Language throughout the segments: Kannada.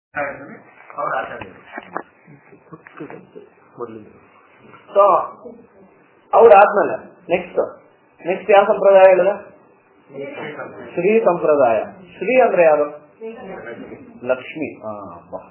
ಅವ್ರ ಆಚಾರ್ಯರು ಸೊ ಅವ್ರಾದ್ಮೇಲೆ ನೆಕ್ಸ್ಟ್ ನೆಕ್ಸ್ಟ್ ಯಾವ ಸಂಪ್ರದಾಯ ಹೇಳಿದ್ರೆ ಶ್ರೀ ಸಂಪ್ರದಾಯ ಶ್ರೀ ಅಂದ್ರೆ ಯಾರು ಲಕ್ಷ್ಮಿ ಆ, ಬಾ.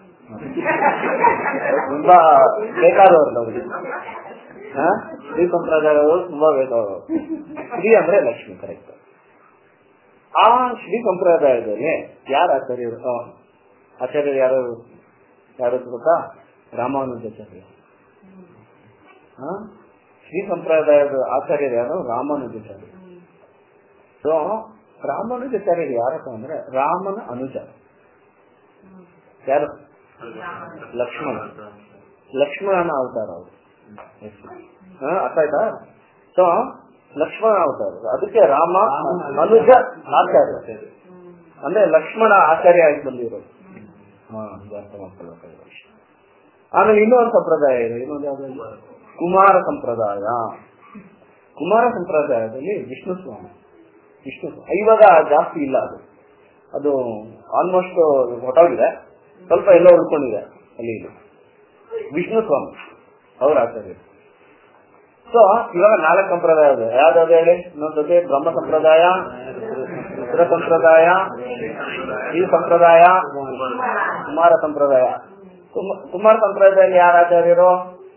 ತುಂಬಾ ಬೇಕಾದವರು ನಮಗೆ ಹಾ? ಶ್ರೀ ಸಂಪ್ರದಾಯದವರು ತುಂಬಾ ಬೇಕಾದವರು ಶ್ರೀ ಅಂದ್ರೆ ಲಕ್ಷ್ಮಿ ಕರೆಕ್ಟ್ ಆ ಶ್ರೀ ಸಂಪ್ರದಾಯದಲ್ಲಿ ಯಾರು ಆಚಾರ್ಯರು ಆ, ಆಚಾರ್ಯರು ಯಾರು ಯಾರು ಗೊತ್ತಾ ರಾಮಾನುಜಾಚಾರ್ಯ ಹಾ? ಶ್ರೀ ಸಂಪ್ರದಾಯದ ಆಚಾರ್ಯರು ಯಾರು ರಾಮಾನುಜಾಚಾರ್ಯ ಸೊ ರಾಮಾನುಜಾಚಾರ್ಯರು ಯಾರಪ್ಪ ಅಂದ್ರೆ ರಾಮನ ಅನುಜ ಯಾರು ಲಕ್ಷ್ಮಣ ಲಕ್ಷ್ಮಣನ ಅವತಾರ ಅವರು ಹಾ, ಅರ್ಥ ಆಯ್ತಾ ಸೊ ಲಕ್ಷ್ಮಣ ಅವತಾರ ಅದಕ್ಕೆ ರಾಮ ಅನುಜ ಆಚಾರ್ಯ ಅಂದ್ರೆ ಲಕ್ಷ್ಮಣ ಆಚಾರ್ಯ ಆಗಿ ಬಂದಿರೋದು ಹಾ ಇದು ಅರ್ಥ ಮಾಡ್ಕೊಳ್ಬೇಕಾಗಿದೆ ಆಮೇಲೆ ಇನ್ನೊಂದು ಸಂಪ್ರದಾಯ ಇದೆ ಇನ್ನೊಂದು ಯಾವ್ದು ಕುಮಾರ ಸಂಪ್ರದಾಯ ಕುಮಾರ ಸಂಪ್ರದಾಯದಲ್ಲಿ ವಿಷ್ಣು ಸ್ವಾಮಿ ವಿಷ್ಣು ಸ್ವಾಮಿ ಇವಾಗ ಜಾಸ್ತಿ ಇಲ್ಲ ಅದು ಅದು ಆಲ್ಮೋಸ್ಟ್ ಹೊಟ್ಟೋಗಿದೆ ಸ್ವಲ್ಪ ಎಲ್ಲ ಉಳ್ಕೊಂಡಿದೆ ಅಲ್ಲಿ ಇಲ್ಲಿ ವಿಷ್ಣು ಸ್ವಾಮಿ ಅವ್ರ ಆಚಾರ್ಯ ಸೊ ಇವಾಗ ನಾಲ್ಕು ಸಂಪ್ರದಾಯ ಇದೆ ಯಾವ್ದಾವ್ದು ಹೇಳಿ ಇನ್ನೊಂದ್ ಜೊತೆ ಬ್ರಹ್ಮ ಸಂಪ್ರದಾಯ ರುದ್ರ ಸಂಪ್ರದಾಯ ಈ ಸಂಪ್ರದಾಯ ಕುಮಾರ ಸಂಪ್ರದಾಯ ಕುಮ- ಕುಮಾರ ಸಂಪ್ರದಾಯದಲ್ಲಿ ಯಾರ ಆಚಾರ್ಯರು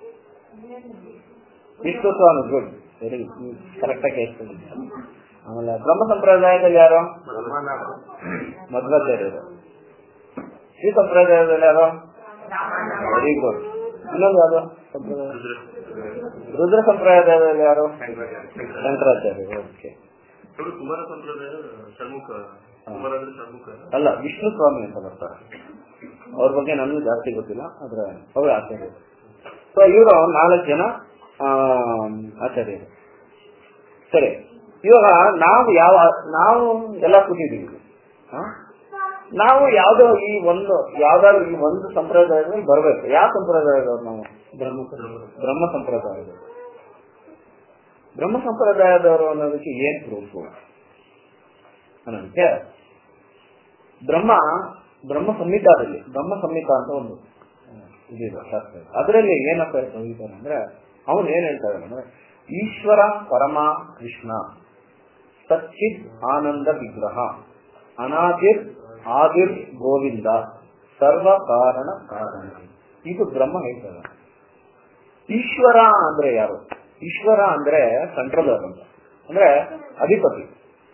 Vishnu Swami good very correct ಆಗಿ ಕೇಳ್ತೀನಿ ಆಮೇಲೆ ಬ್ರಹ್ಮ ಸಂಪ್ರದಾಯದಲ್ಲಿ ಯಾರು ಮಧ್ವಾಚಾರ್ಯರು ಶ್ರೀ ಸಂಪ್ರದಾಯದಲ್ಲಿ ಯಾರು ವೆರಿ ಗುಡ್ ಇನ್ನೊಂದು ಯಾರು ಸಂಪ್ರದಾಯ ರುದ್ರ ಸಂಪ್ರದಾಯದಲ್ಲಿ ಯಾರು ಶಂಕರಾಚಾರ್ಯರು ಓಕೆ ಇವರು ಕುಮಾರ ಸಂಪ್ರದಾಯ ಷಣ್ಮುಖ ಕುಮಾರ ಅಂದ್ರೆ ಷಣ್ಮುಖ ಅಲ್ಲ ವಿಷ್ಣು ಸ್ವಾಮಿ ಅಂತ ಬರ್ತಾರೆ ಅವ್ರ ಬಗ್ಗೆ ನನಗೂ ಜಾಸ್ತಿ ಗೊತ್ತಿಲ್ಲ ಆದ್ರೆ ಅವ್ರ ಆಚಾರ್ಯರು ಸೊ ಇವರು ನಾಲ್ಕು ಜನ ಆ, ಆಚಾರ್ಯರು ಸರಿ ಇವಾಗ ನಾವು ಯಾವ ನಾವು ಎಲ್ಲ ಕೂತಿದ್ದೀವಿ ಹ? ನಾವು ಯಾವ್ದೋ ಈ ಒಂದು ಯಾವ್ದಾದ್ರು ಈ ಒಂದು ಸಂಪ್ರದಾಯದಲ್ಲಿ ಬರ್ಬೇಕು ಯಾವ ಸಂಪ್ರದಾಯದವ್ರು ನಾವು ಬ್ರಹ್ಮ ಬ್ರಹ್ಮ ಸಂಪ್ರದಾಯದವರು ಬ್ರಹ್ಮ ಸಂಪ್ರದಾಯದವರು ಅನ್ನೋದಕ್ಕೆ ಏನ್ ಪ್ರೂಫ್ ಅನ್ನೋದಕ್ಕೆ ಬ್ರಹ್ಮ ಬ್ರಹ್ಮ ಸಂಹಿತಾದಲ್ಲಿ ಬ್ರಹ್ಮ ಸಂಹಿತ ಅಂತ ಒಂದು ಆ, ಇದಿದೆ ಶಾಸ್ತ್ರ ಇದೆ. ಅದರಲ್ಲಿ ಏನಪ್ಪ ಹೇಳ್ತಾರೆ ಅಂದ್ರೆ ಅವನು ಏನ್ ಹೇಳ್ತಾರೆ ಅಂದ್ರೆ ಈಶ್ವರ ಪರಮ ಕೃಷ್ಣ ಸಚ್ಚಿದ್ ಆನಂದ ವಿಗ್ರಹ ಅನಾದಿರ್ ಆದಿರ್ ಗೋವಿಂದ ಸರ್ವ ಕಾರಣ ಕಾರಣ ಇದು ಬ್ರಹ್ಮ ಹೇಳ್ತಾರೆ ಈಶ್ವರ ಅಂದ್ರೆ ಯಾರು ಈಶ್ವರ ಅಂದ್ರೆ ಕಂಟ್ರೋಲರ್ ಅಂತ ಅಂದ್ರೆ ಅಧಿಪತಿ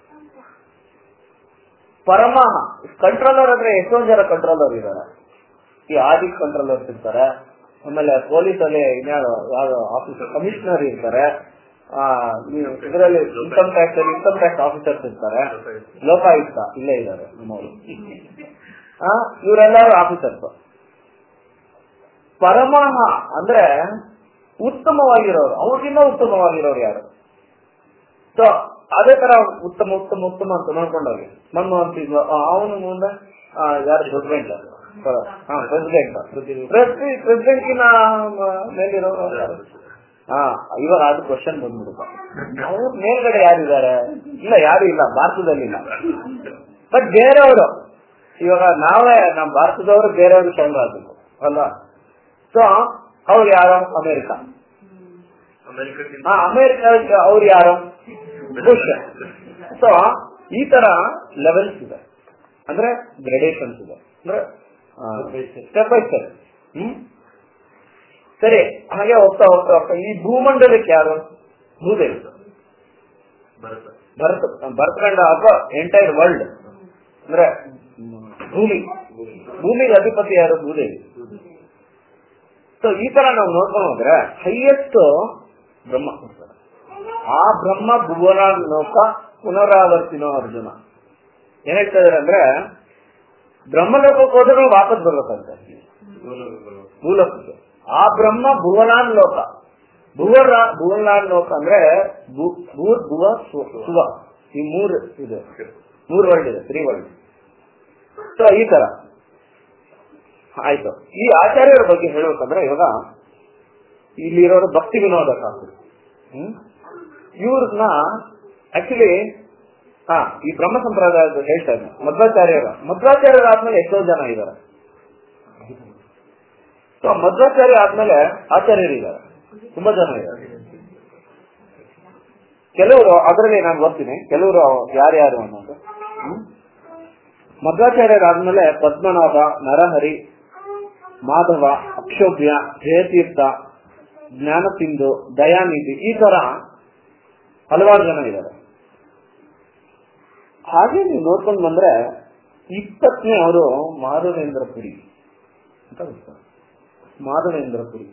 ಪರಮ ಕಂಟ್ರೋಲರ್ ಅಂದ್ರೆ ಎಷ್ಟೊಂದ್ ಜನ ಕಂಟ್ರೋಲರ್ ಇದ್ದಾರೆ ಈ ಆಡಿಟ್ ಕಂಟ್ರೋಲರ್ಸ್ ಇರ್ತಾರೆ ಆಮೇಲೆ ಪೊಲೀಸ್ ಅಲ್ಲಿ ಇನ್ಯಾವ ಯಾವ ಆಫೀಸರ್ ಕಮಿಷನರ್ ಇರ್ತಾರೆ ಆ ಇದರಲ್ಲಿ ಇನ್ಕಮ್ ಟ್ಯಾಕ್ಸ್ ಅಲ್ಲಿ ಇನ್ಕಮ್ ಟ್ಯಾಕ್ಸ್ ಆಫೀಸರ್ಸ್ ಇರ್ತಾರೆ ಲೋಕಾಯುಕ್ತ ಇಲ್ಲೇ ಇದ್ದಾರೆ ನಮ್ಮವರು ಆ ಇವರೆಲ್ಲರೂ ಆಫೀಸರ್ಸ್ ಪರಮಃ ಅಂದ್ರೆ ಉತ್ತಮವಾಗಿರೋರು ಅವ್ರಿಗಿಂತ ಉತ್ತಮವಾಗಿರೋರು ಯಾರು ಸೊ ಅದೇ ತರ ಉತ್ತಮ ಉತ್ತಮ ಉತ್ತಮ ಅಂತ ನೋಡ್ಕೊಂಡೋಗಿ ಮನಮೋಹನ್ ಸಿಂಗ್ ಅವನು ಮುಂದೆ ಆ, ಯಾರು ಪ್ರೆಸಿಡೆಂಟ್ ಹಾ ಪ್ರೆಸಿಡೆಂಟ್ ಪ್ರೆಸಿಡೆಂಟಿನ ಮೇಲಿರೋರು ಯಾರು? ಹಾ ಇವಾಗ ಅದು ಕ್ವಶನ್ ಬಂದ್ಬಿಡುತ್ತ ಅವ್ರ ಮೇಲ್ಗಡೆ ಯಾರಿದ್ದಾರೆ ಇಲ್ಲ ಯಾರು ಇಲ್ಲ ಭಾರತದಲ್ಲಿ ಇಲ್ಲ ಬಟ್ ಬೇರೆಯವರು ಇವಾಗ ನಾವೇ ನಮ್ಮ ಭಾರತದವರು ಬೇರೆಯವರು ಶರಣ ಆಗ್ಬೇಕು ಅಲ್ವಾ ಸೊ ಅವ್ರು ಯಾರು ಅಮೆರಿಕ ಅಮೆರಿಕಕ್ಕಿಂತ ಆ ಅಮೆರಿಕ ಅವ್ರು ಯಾರು ಬುಷ್ ಸೊ ಈ ತರ ಲೆವೆಲ್ಸ್ ಇದೆ ಅಂದ್ರೆ ಗ್ರೇಡೇಷನ್ಸ್ ಇದೆ ಅಂದ್ರೆ ಸ್ಟೆಪ್ ಬೈ ಸ್ಟೆಪ್ ಹ್ಮ್ ಸರಿ ಹಾಗೆ ಹೋಗ್ತಾ ಹೋಗ್ತಾ ಹೋಗ್ತಾ ಈ ಭೂಮಂಡಲಕ್ಕೆ ಯಾರು ಭೂದೇವಿ ಭರತ ಭರತ ಭರತಖಂಡ ಅಥವಾ ಎಂಟೈರ್ ವರ್ಲ್ಡ್ ಅಂದ್ರೆ ಹ್ಮ್, ಭೂಮಿ ಭೂಮಿಗೆ ಅಧಿಪತಿ ಯಾರು ಭೂದೇವಿ ಸೊ ಈ ತರ ನಾವು ನೋಡ್ಕೊಂಡು ಹೋದ್ರೆ ಹೈಯೆಸ್ಟ್ ಬ್ರಹ್ಮ ಆ ಬ್ರಹ್ಮ ಭುವನ ಲೋಕ ಪುನರಾವರ್ತಿನೋ ಅರ್ಜುನ ಏನ್ ಹೇಳ್ತಾ ಇದಾರೆ ಅಂದ್ರೆ ಬ್ರಹ್ಮಲೋಕಕ್ಕೆ ಹೋದ್ರೆ ವಾಪಸ್ ಬರ್ಬೇಕಂತೆ ಭೂಲೋಕಕ್ಕೆ ಆ ಬ್ರಹ್ಮ ಭುವನಾನ್ ಲೋಕ ಭುವನ ಭುವನಾನ್ ಲೋಕ ಅಂದ್ರೆ ಭೂ- ಭೂರ್ ಭುವ ಸು- ಸುವ ಈ ಮೂರು ಇದೆ ಮೂರು ವರ್ಲ್ಡ್ ಇದೆ ತ್ರೀ ವರ್ಲ್ಡ್ ಸೊ ಈ ತರ ಆಯ್ತು ಈ ಆಚಾರ್ಯರ ಬಗ್ಗೆ ಹೇಳ್ಬೇಕಂದ್ರೆ ಇವಾಗ ಇಲ್ಲಿರೋರು ಭಕ್ತಿ ವಿನೋದ ಠಾಕೂರ್ ಹ್ಮ್ ಇವ್ರನ್ನ ಆಕ್ಚುಲಿ ಹಾ ಈ ಬ್ರಹ್ಮ ಸಂಪ್ರದಾಯದ ಹೇಳ್ತಾ ಇದ್ದೆ ಮಧ್ವಾಚಾರ್ಯರ ಮಧ್ವಾಚಾರ್ಯರ ಆದ್ಮೇಲೆ ಎಷ್ಟೋ ಜನ ಇದ್ದಾರೆ ಸೊ ಮಧ್ವಾಚಾರ್ಯ ಆದ್ಮೇಲೆ ಆಚಾರ್ಯರಿದ್ದಾರೆ ತುಂಬಾ ಜನ ಇದ್ದಾರೆ ಕೆಲವರು ಅದರಲ್ಲಿ ನಾನು ಬರ್ತೀನಿ ಕೆಲವರು ಯಾರ್ಯಾರು ಅನ್ನೋದು ಹ್ಮ್? ಮಧ್ವಾಚಾರ್ಯರಾದ್ಮೇಲೆ ಪದ್ಮನಾಭ ನರಹರಿ ಮಾಧವ ಅಕ್ಷೋಭ್ಯ ಜಯತೀರ್ಥ ಜ್ಞಾನಸಿಂಧು ದಯಾನಿಧಿ ಈ ತರ ಹಲವಾರು ಜನ ಇದ್ದಾರೆ ಹಾಗೆ ನೀವು ನೋಡ್ಕೊಂಡು ಬಂದ್ರೆ ಇಪ್ಪತ್ತನೇ ಅವರು ಮಾಧವೇಂದ್ರ ಪುರಿ ಅಂತ ಗೊತ್ತಾ? ಮಾಧವೇಂದ್ರ ಪುರಿ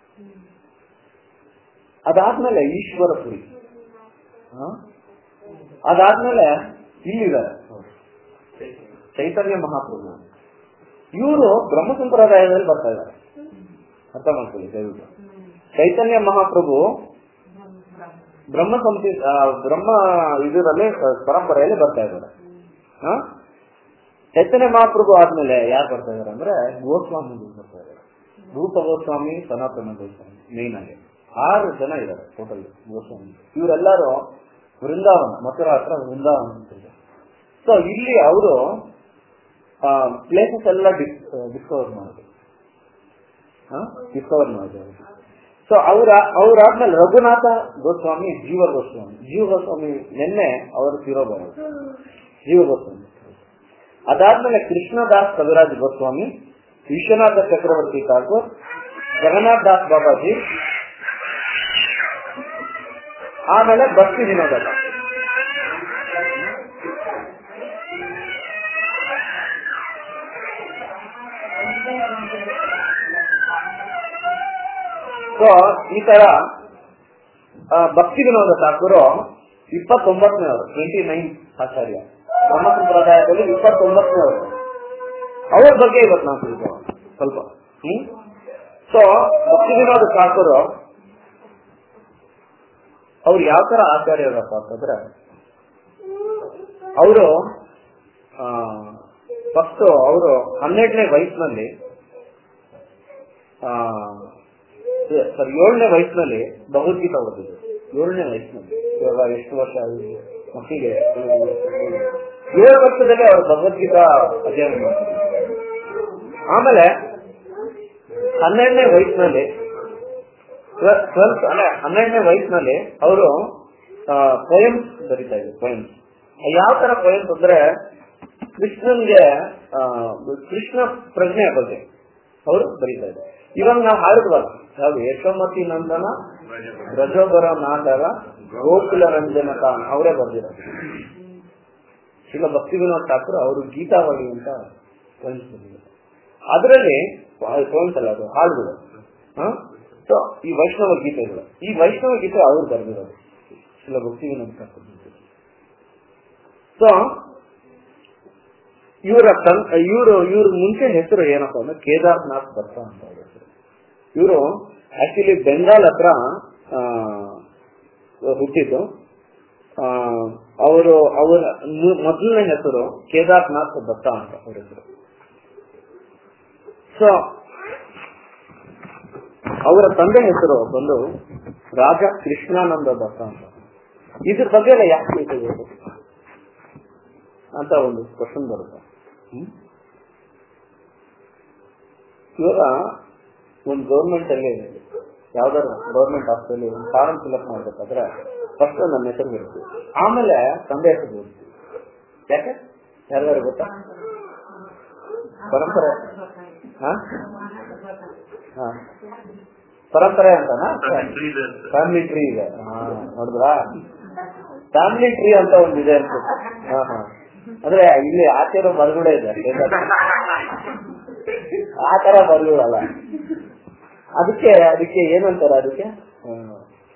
ಅದಾದ್ಮೇಲೆ ಈಶ್ವರಪುರಿ ಹ? ಅದಾದ್ಮೇಲೆ ಇಲ್ಲಿದ್ದಾರೆ ಚೈತನ್ಯ ಮಹಾಪ್ರಭು ಇವರು ಬ್ರಹ್ಮ ಸಂಪ್ರದಾಯದಲ್ಲಿ ಬರ್ತಾ ಇದ್ದಾರೆ ಅರ್ಥ ಮಾಡ್ಕೊಳ್ಳಿ ದಯವಿಟ್ಟು ಚೈತನ್ಯ ಮಹಾಪ್ರಭು ಬ್ರಹ್ಮ ಸಂಪಿ ಆ, ಬ್ರಹ್ಮ ಇದರಲ್ಲಿ ಆ, ಪರಂಪರೆಯಲ್ಲಿ ಬರ್ತಾ ಇದ್ದಾರೆ ಹ? ಚೈತನ್ಯ ಮಹಾಪ್ರಭು ಆದ್ಮೇಲೆ ಯಾರು ಬರ್ತಾ ಇದಾರೆ ಅಂದ್ರೆ ಗೋಸ್ವಾಮಿ ಬರ್ತಾ ಇದ್ದಾರೆ ರೂಪ ಗೋಸ್ವಾಮಿ ಸನಾತನ ಗೋಸ್ವಾಮಿ ಮೇನ್ ಆಗಿ ಆರು ಜನ ಇದ್ದಾರೆ ಟೋಟಲ್ ಗೋಸ್ವಾಮಿ ಇವರೆಲ್ಲರೂ ವೃಂದಾವನ ಮಥುರಾ ಹತ್ರ ವೃಂದಾವನ ಅಂತ ಇದೆ ಸೊ ಇಲ್ಲಿ ಅವರು ಪ್ಲೇಸಸ್ ಎಲ್ಲ ಡಿಸ್ಕವರ್ ಮಾಡಿದ್ರು ಡಿಸ್ಕವರ್ ಮಾಡಿದ್ರು ಸೊ ಅವ್ರ ಅವ್ರಾದ್ಮೇಲೆ ರಘುನಾಥ ಗೋಸ್ವಾಮಿ ಜೀವ ಗೋಸ್ವಾಮಿ ಜೀವ ಗೋಸ್ವಾಮಿ ನಿನ್ನೆ ಅವರು ತಿರೋಬಾರ ಜೀವ ಗೋಸ್ವಾಮಿ ಅದಾದ್ಮೇಲೆ ಕೃಷ್ಣದಾಸ್ ಕವಿರಾಜ್ ಗೋಸ್ವಾಮಿ ವಿಶ್ವನಾಥ ಚಕ್ರವರ್ತಿ ಠಾಕೂರ್ ಜಗನ್ನಾಥ್ ದಾಸ್ ಬಾಬಾಜಿ ಆಮೇಲೆ ಭಕ್ತಿ ವಿನೋದ ಸೊ ಈ ತರ ಆ, ಭಕ್ತಿ ವಿನೋದ ಠಾಕೂರು ಇಪ್ಪತ್ತೊಂಬತ್ತನೇ ಅವರು ಟ್ವೆಂಟಿ ನೈನ್ ಆಚಾರ್ಯ ಬ್ರಹ್ಮ ಸಂಪ್ರದಾಯದಲ್ಲಿ ಇಪ್ಪತ್ತೊಂಬತ್ತನೇ ಅವರು ಅವ್ರ ಬಗ್ಗೆ ಇವತ್ತು ನಾವು ತಿಳ್ಕೊಳ್ಳೋಣ ಸ್ವಲ್ಪ ಹ್ಮ್ ಸೊ ಭಕ್ತಿ ವಿನೋದ ಠಾಕೂರು ಅವ್ರು ಯಾವ ತರ ಆಚಾರ್ಯರಪ್ಪ ಅಂತಂದ್ರೆ ಅವರು ಫಸ್ಟ್ ಅವರು ಹನ್ನೆರಡನೇ ವಯಸ್ಸಿನಲ್ಲಿ ಸರ್ ಏಳನೇ ವಯಸ್ಸಿನಲ್ಲಿ ಭಗವದ್ಗೀತಾ ಓದಿದ್ರು ಏಳನೇ ವಯಸ್ಸಿನಲ್ಲಿ ಇವಾಗ ಎಷ್ಟು ವರ್ಷ ಆಗಿದೆ ಮಕ್ಕಳಿಗೆ ಏಳು ವರ್ಷದಲ್ಲಿ ಅವರು ಭಗವದ್ಗೀತಾ ಅಧ್ಯಯನ ಮಾಡ್ತಾರೆ ಆಮೇಲೆ ಹನ್ನೆರಡನೇ ವಯಸ್ಸಿನಲ್ಲಿ ಟ್ವೆಲ್ತ್ ಅಂದ್ರೆ ಹನ್ನೆರಡನೇ ವಯಸ್ಸಿನಲ್ಲಿ ಅವರು ಪೊಯಮ್ಸ್ ಬರಿತಾ ಇದ್ರು ಪೊಯಮ್ಸ್ ಯಾವ ತರ ಪೊಯಮ್ಸ್ ಅಂದ್ರೆ ಕೃಷ್ಣನ್ಗೆ ಆ, ಕೃಷ್ಣ ಪ್ರಜ್ಞೆಯ ಬಗ್ಗೆ ಅವರು ಬರೀತಾ ಇದ್ದಾರೆ ಇವಾಗ ನಾವು ಹಾಡಿದ್ವಲ್ಲ ಯಾವ್ದು ಯಶೋಮತಿ ನಂದನ ರಜೋಬರ ನಾಟಕ ಗೋಕುಲ ರಂಜನ ಕಾನ್ ಅವರೇ ಬರ್ದಿರೋದು ಶಿಲ ಭಕ್ತಿ ವಿನೋದ್ ಠಾಕೂರ್ ಅವರು ಗೀತಾವಳಿ ಅಂತ poems ಬರೆದಿದ್ದಾರೆ ಅದರಲ್ಲಿ ಪೋಯಮ್ಸ್ ಅಲ್ಲ ಅದು ಹಾಡುಗಳು ಸೊ ಈ ವೈಷ್ಣವ ಗೀತೆಗಳು ಈ ವೈಷ್ಣವ ಗೀತೆ ಅವ್ರು ಬರೆದಿರೋದು ಶಿಲ ಭಕ್ತಿ ವಿನೋದ್ ಠಾಕೂರ್ ಸೊ ಇವರ ತನ್ ಇವರು ಇವ್ರ ಮುಂಚೆ ಹೆಸರು ಏನಪ್ಪ ಅಂದ್ರೆ ಕೇದಾರ್ನಾಥ್ ದತ್ತ ಅಂತ ಅವ್ರ ಹೆಸರು ಇವರು ಆಕ್ಚುಲಿ ಬೆಂಗಾಲ್ ಹತ್ರ ಆ, ಹುಟ್ಟಿದ್ದು ಆ, ಅವರು ಅವರ ಮು- ಮೊದಲನೇ ಹೆಸರು ಕೇದಾರ್ನಾಥ್ ದತ್ತ ಅಂತ ಅವ್ರ ಹೆಸರು ಸೊ ಅವರ ತಂದೆ ಹೆಸರು ಬಂದು ರಾಜ ಕೃಷ್ಣಾನಂದ ದತ್ತ ಅಂತ ಇದ್ರ ಬಗ್ಗೆ ಎಲ್ಲ ಯಾಕೆ ಬೇಕಾಗಿರೋದು ಅಂತ ಒಂದು ಕ್ವಶನ್ ಬರುತ್ತೆ ಹ್ಮ್? ಇವಾಗ ಒಂದು ಗೌರ್ಮೆಂಟ್ ಅಲ್ಲಿ ಯಾವ್ದಾದ್ರು ಗೌರ್ಮೆಂಟ್ ಹಾಸ್ಪಿಟಲ್ ಒಂದು ಫಾರ್ಮ್ ಫಿಲ್ಅಪ್ ಮಾಡ್ಬೇಕಾದ್ರೆ ಫಸ್ಟ್ ನನ್ನ ಹೆಸರು ಬರುತ್ತೆ ಆಮೇಲೆ ತಂದೆ ಹೆಸರು ಬರುತ್ತೆ ಯಾಕೆ ಯಾರ್ಯಾರು ಗೊತ್ತಾ ಪರಂಪರೆ ಹಾ ಹಾ ಪರಂಪರೆ ಅಂತನಾ ಫ್ಯಾಮಿಲಿ ಟ್ರೀ ಇದೆ ಹಾ ನೋಡಿದ್ರಾ ಫ್ಯಾಮಿಲಿ ಟ್ರೀ ಅಂತ ಒಂದು ಇದೆ ಅನ್ಸುತ್ತೆ ಹಾ ಹಾ ಅಂದ್ರೆ ಇಲ್ಲಿ ಆಚೆ ಇರೋ ಮರಗಳೇ ಇದೆ ಆ ತರ ಮರಗಳಲ್ಲ ಅದಕ್ಕೆ ಅದಕ್ಕೆ ಏನಂತಾರೆ ಅದಕ್ಕೆ ಹ್ಮ್.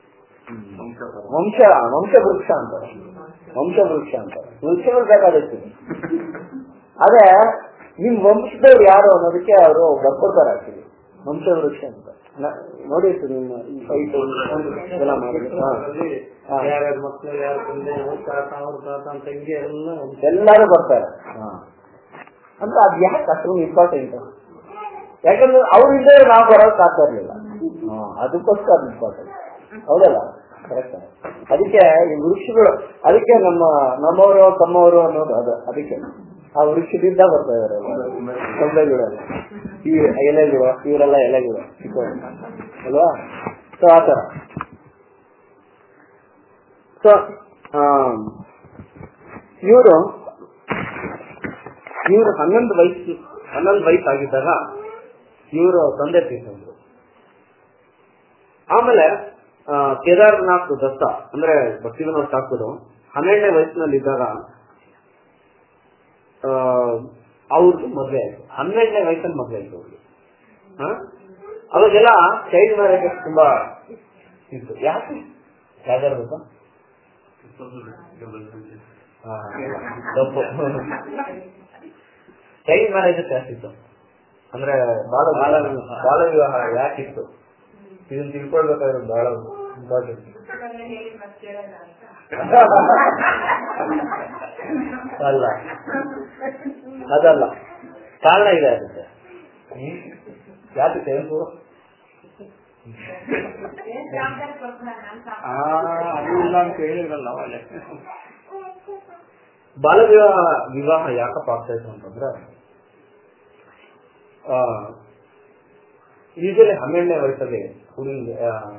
ವಂಶ ವಂಶ ವೃಕ್ಷ ಅಂತಾರೆ ವಂಶ ವೃಕ್ಷ ಅಂತಾರೆ ವೃಕ್ಷಗಳು ಬೇಕಾದಷ್ಟು ಅದೇ ನಿಮ್ ವಂಶದವ್ರು ಯಾರು ಅನ್ನೋದಕ್ಕೆ ಅವರು ಬರ್ಕೊಡ್ತಾರೆ ಆಕ್ಚುಲಿ ವಂಶ ವೃಕ್ಷ ಅಂತ ನ- ನೋಡಿರ್ತೀನಿ ನಿಮ್ಮ ಈ fight ಎಲ್ಲ ಮಾಡಿದ್ರು ಹಾ. ಹಾ. ಯಾರ್ಯಾರ ಮಕ್ಕಳು ಯಾರ ತಂದೆ ಅವ್ರ ತಾತ ಅವ್ರ ತಾತ ತಂಗಿ ಎಲ್ಲ ಎಲ್ಲರೂ ಬರ್ತಾರೆ ಅಂದ್ರೆ ಅದ್ ಯಾಕೆ ಅಷ್ಟೊಂದು ಇಂಪಾರ್ಟೆಂಟ್ ಯಾಕಂದ್ರೆ ಅವ್ರಿಂದ ನಾವು ಬರೋಕ್ ಆಗ್ತಾ ಇರ್ಲಿಲ್ಲ ಅದಕ್ಕೋಸ್ಕರ ಅದು ಇಂಪಾರ್ಟೆಂಟ್ ಹೌದಲ್ಲ ಕರೆಕ್ಟ್ ಅದಕ್ಕೆ ಈ ವೃಕ್ಷಗಳು ಅದಕ್ಕೆ ನಮ್ಮ ನಮ್ಮವರು ತಮ್ಮವರು ಅನ್ನೋದು ಅದು ಅದಕ್ಕೆ ಆ ವೃಕ್ಷದಿಂದ ಬರ್ತಾ ಇದಾರೆ ಸೊಳ್ಳೆಗಳೆಲ್ಲ ಈ ಎಲೆಗಿವ ಇವರೆಲ್ಲ ಎಲೆಗಿವ ಅಲ್ವಾ ಸೊ ಆತರ ಸೊ ಇವರು ಇವರು ಹನ್ನೊಂದು ವಯಸ್ಸು ಹನ್ನೊಂದು ವಯಸ್ಸಾಗಿದ್ದಾಗ ಇವರು ತಂದೆ ತೀರ್ಕೊಂಡ್ರು ಆಮೇಲೆ ಆ, ಕೇದಾರ್ನಾಥ್ ದತ್ತ ಅಂದ್ರೆ ಭಕ್ತಿವಿನೋದ್ ಠಾಕೂರು ಹನ್ನೆರಡನೇ ವಯಸ್ಸಿನಲ್ಲಿ ಇದ್ದಾಗ ಅವ್ರದ್ದು ಮದುವೆ ಆಯ್ತು ಹನ್ನೆರಡನೇ ವಯಸ್ಸಲ್ಲಿ ಮದುವೆ ಆಯ್ತು ಅವ್ರಿಗೆ ಹ? ಅವಾಗೆಲ್ಲ ಚೈಲ್ಡ್ ಮ್ಯಾರೇಜಸ್ ತುಂಬಾ ಇತ್ತು ಯಾಕೆ ಯಾವ್ದಾರು ಗೊತ್ತಾ ಚೈಲ್ಡ್ ಮ್ಯಾರೇಜಸ್ ಯಾಕಿತ್ತು ಅಂದ್ರೆ ಬಾಳ ಬಾಲ ಬಾಲ ವಿವಾಹ ಯಾಕಿತ್ತು ಇದನ್ನ ತಿಳ್ಕೊಳ್ಬೇಕಾದ್ರೆ ಬಹಳ ಇಂಪಾರ್ಟೆಂಟ್ ಅಲ್ಲ ಅದಲ್ಲ ಕಾರಣ ಇದೆ ಅದಕ್ಕೆ ಹ್ಮ್? ಯಾಕೆ ಏನು ಅದು ಇಲ್ಲ ಅಂತ ಹೇಳಿದ್ರಲ್ಲ ಅವಾಗಲೇ ಬಾಲ ವಿವಾಹ ವಿವಾಹ ಯಾಕಪ್ಪ ಆಗ್ತಾ ಇತ್ತು ಅಂತಂದ್ರೆ ಯೂಶಲಿ ಹನ್ನೆರಡನೇ ವಯಸ್ಸಲ್ಲಿ ಹುಡುಗಿ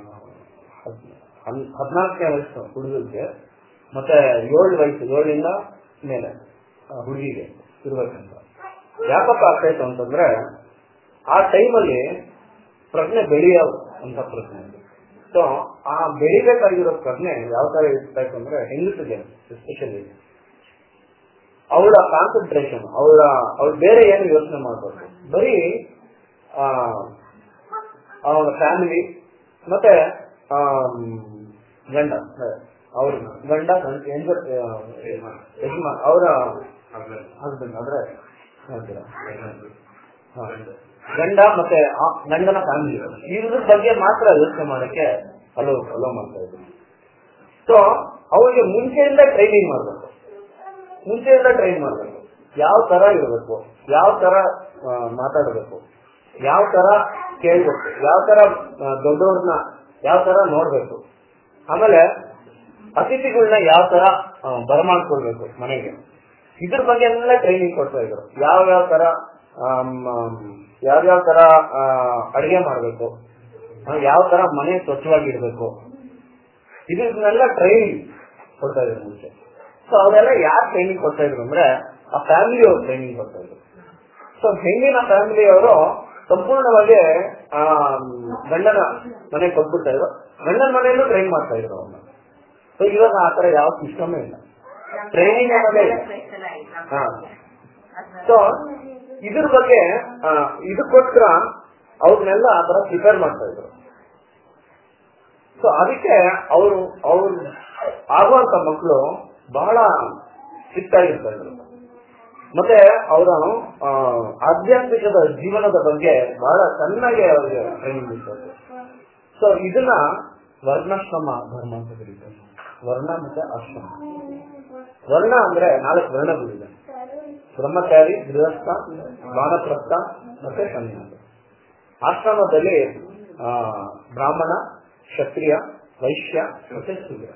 ಹದಿನಾಲ್ಕನೇ ವಯಸ್ಸು ಹುಡುಗರಿಗೆ ಮತ್ತೆ ಏಳು ವಯಸ್ಸು ಏಳರಿಂದ ಮೇಲೆ ಆ, ಹುಡುಗಿಗೆ ಇರ್ಬೇಕಂತ ಯಾಕಪ್ಪ ಆಗ್ತಾ ಇತ್ತು ಅಂತಂದ್ರೆ ಆ ಟೈಮಲ್ಲಿ ಪ್ರಜ್ಞೆ ಬೆಳೆಯೋ ಅಂತ ಪ್ರಶ್ನೆ ಸೊ ಆ ಬೆಳಿಬೇಕಾಗಿರೋ ಪ್ರಜ್ಞೆ ಯಾವ ತರ ಇರ್ತಾ ಇತ್ತು ಅಂದ್ರೆ ಹೆಂಗಸಿಗೆ ಎಸ್ಪೆಷಲಿ ಅವಳ ಕಾನ್ಸಂಟ್ರೇಷನ್ ಅವಳ ಅವ್ಳು ಬೇರೆ ಏನು ಯೋಚನೆ ಮಾಡ್ಬೇಕು ಬರೀ ಆ ಅವಳ ಫ್ಯಾಮಿಲಿ ಮತ್ತೆ ಆಮ್, ಗಂಡ ಅವ್ರ ಗಂಡ ಯಜಮಾನ್ ಅವರ ಹಸ್ಬೆಂಡ್ ಅಂದ್ರೆ ಹೇಳ್ತೀರಾ? ಹಾ. ಗಂಡ ಮತ್ತೆ ಆ ಗಂಡನ ಫ್ಯಾಮಿಲಿ ಇದ್ರ ಬಗ್ಗೆ ಮಾತ್ರ ಯೋಚನೆ ಮಾಡಕ್ಕೆ ಅಲೋ ಅಲೋ ಮಾಡ್ತಾ ಇದ್ರು ಸೊ ಅವರಿಗೆ ಮುಂಚೆಯಿಂದ ಟ್ರೈನಿಂಗ್ ಮಾಡ್ಬೇಕು ಮುಂಚೆಯಿಂದ ಟ್ರೈನ್ ಮಾಡ್ಬೇಕು ಯಾವ ತರ ಇರಬೇಕು ಯಾವ ತರ ಆ, ಮಾತಾಡಬೇಕು ಯಾವ ತರ ಕೇಳ್ಬೇಕು ಯಾವ ತರ ಆ, ದೊಡ್ಡವ್ರನ್ನ ಯಾವ ತರ ನೋಡ್ಬೇಕು ಆಮೇಲೆ ಅತಿಥಿಗಳನ್ನ ಯಾವ ತರ ಆ, ಬರಮಾಡ್ಕೊಳ್ಬೇಕು ಮನೆಗೆ ಇದ್ರ ಬಗ್ಗೆ ಎಲ್ಲ ಟ್ರೈನಿಂಗ್ ಕೊಡ್ತಾ ಇದ್ರು ಯಾವ ಯಾವ ತರ ಯಾವ ಯಾವ ತರ ಆ, ಅಡಿಗೆ ಮಾಡ್ಬೇಕು ಆ, ಯಾವ ತರ ಮನೆ ಸ್ವಚ್ಛವಾಗಿಡ್ಬೇಕು ಇದನ್ನೆಲ್ಲ ಟ್ರೈನಿಂಗ್ ಕೊಡ್ತಾ ಇದ್ರು ಮುಂಚೆ ಸೊ ಅವರೆಲ್ಲ ಯಾರು ಟ್ರೈನಿಂಗ್ ಕೊಡ್ತಾ ಇದ್ರು ಅಂದ್ರೆ ಆ ಫ್ಯಾಮಿಲಿ ಅವ್ರು ಟ್ರೈನಿಂಗ್ ಕೊಡ್ತಾ ಇದ್ರು ಸೊ ಹೆಣ್ಣಿನ ಫ್ಯಾಮಿಲಿ ಅವರು ಸಂಪೂರ್ಣವಾಗಿ ಆ ಗಂಡನ ಮನೆಗೆ ಕೊಟ್ಬಿಡ್ತಾ ಇದ್ರು ಗಂಡನ ಮನೆಯಲ್ಲೂ ಟ್ರೈನ್ ಮಾಡ್ತಾ ಇದ್ರು ಅವ್ರನ್ನ ಸೊ ಇವಾಗ ಆ ತರ ಯಾವ ಸಿಸ್ಟಮೇ ಇಲ್ಲ ಟ್ರೈನಿಂಗ್ ಅನ್ನೋದೇ ಇಲ್ಲ ಹಾ ಸೊ ಇದ್ರ ಬಗ್ಗೆ ಆ, ಇದಕ್ಕೋಸ್ಕರ ಅವ್ರನ್ನೆಲ್ಲ ಆ ತರ ಪ್ರಿಪೇರ್ ಮಾಡ್ತಾ ಇದ್ರು ಸೊ ಅದಕ್ಕೆ ಅವರು ಅವ್ರು ಆಗುವಂತ ಮಕ್ಕಳು ಬಹಳ ಸ್ಟ್ರಿಕ್ಟ್ ಆಗಿರ್ತಾ ಇದ್ರು ಮತ್ತೆ ಅವರ ಆಧ್ಯಾತ್ಮಿಕದ ಜೀವನದ ಬಗ್ಗೆ ಬಹಳ ಚೆನ್ನಾಗಿ ಅವರಿಗೆ ಟ್ರೈನಿಂಗ್ ಇರ್ತದೆ ಸೊ ಇದನ್ನ ವರ್ಣಾಶ್ರಮ ಧರ್ಮ ಅಂತ ಕರೀತಾರೆ ವರ್ಣ ಮತ್ತೆ ಆಶ್ರಮ ವರ್ಣ ಅಂದ್ರೆ ನಾಲ್ಕು ವರ್ಣಗಳಿದೆ ಬ್ರಹ್ಮಚಾರಿ ಗೃಹಸ್ಥ ವಾನಪ್ರಸ್ಥ ಮತ್ತೆ ಸನ್ಯಾಸ ಆಶ್ರಮದಲ್ಲಿ ಆ, ಬ್ರಾಹ್ಮಣ ಕ್ಷತ್ರಿಯ ವೈಶ್ಯ ಮತ್ತೆ ಶೂದ್ರ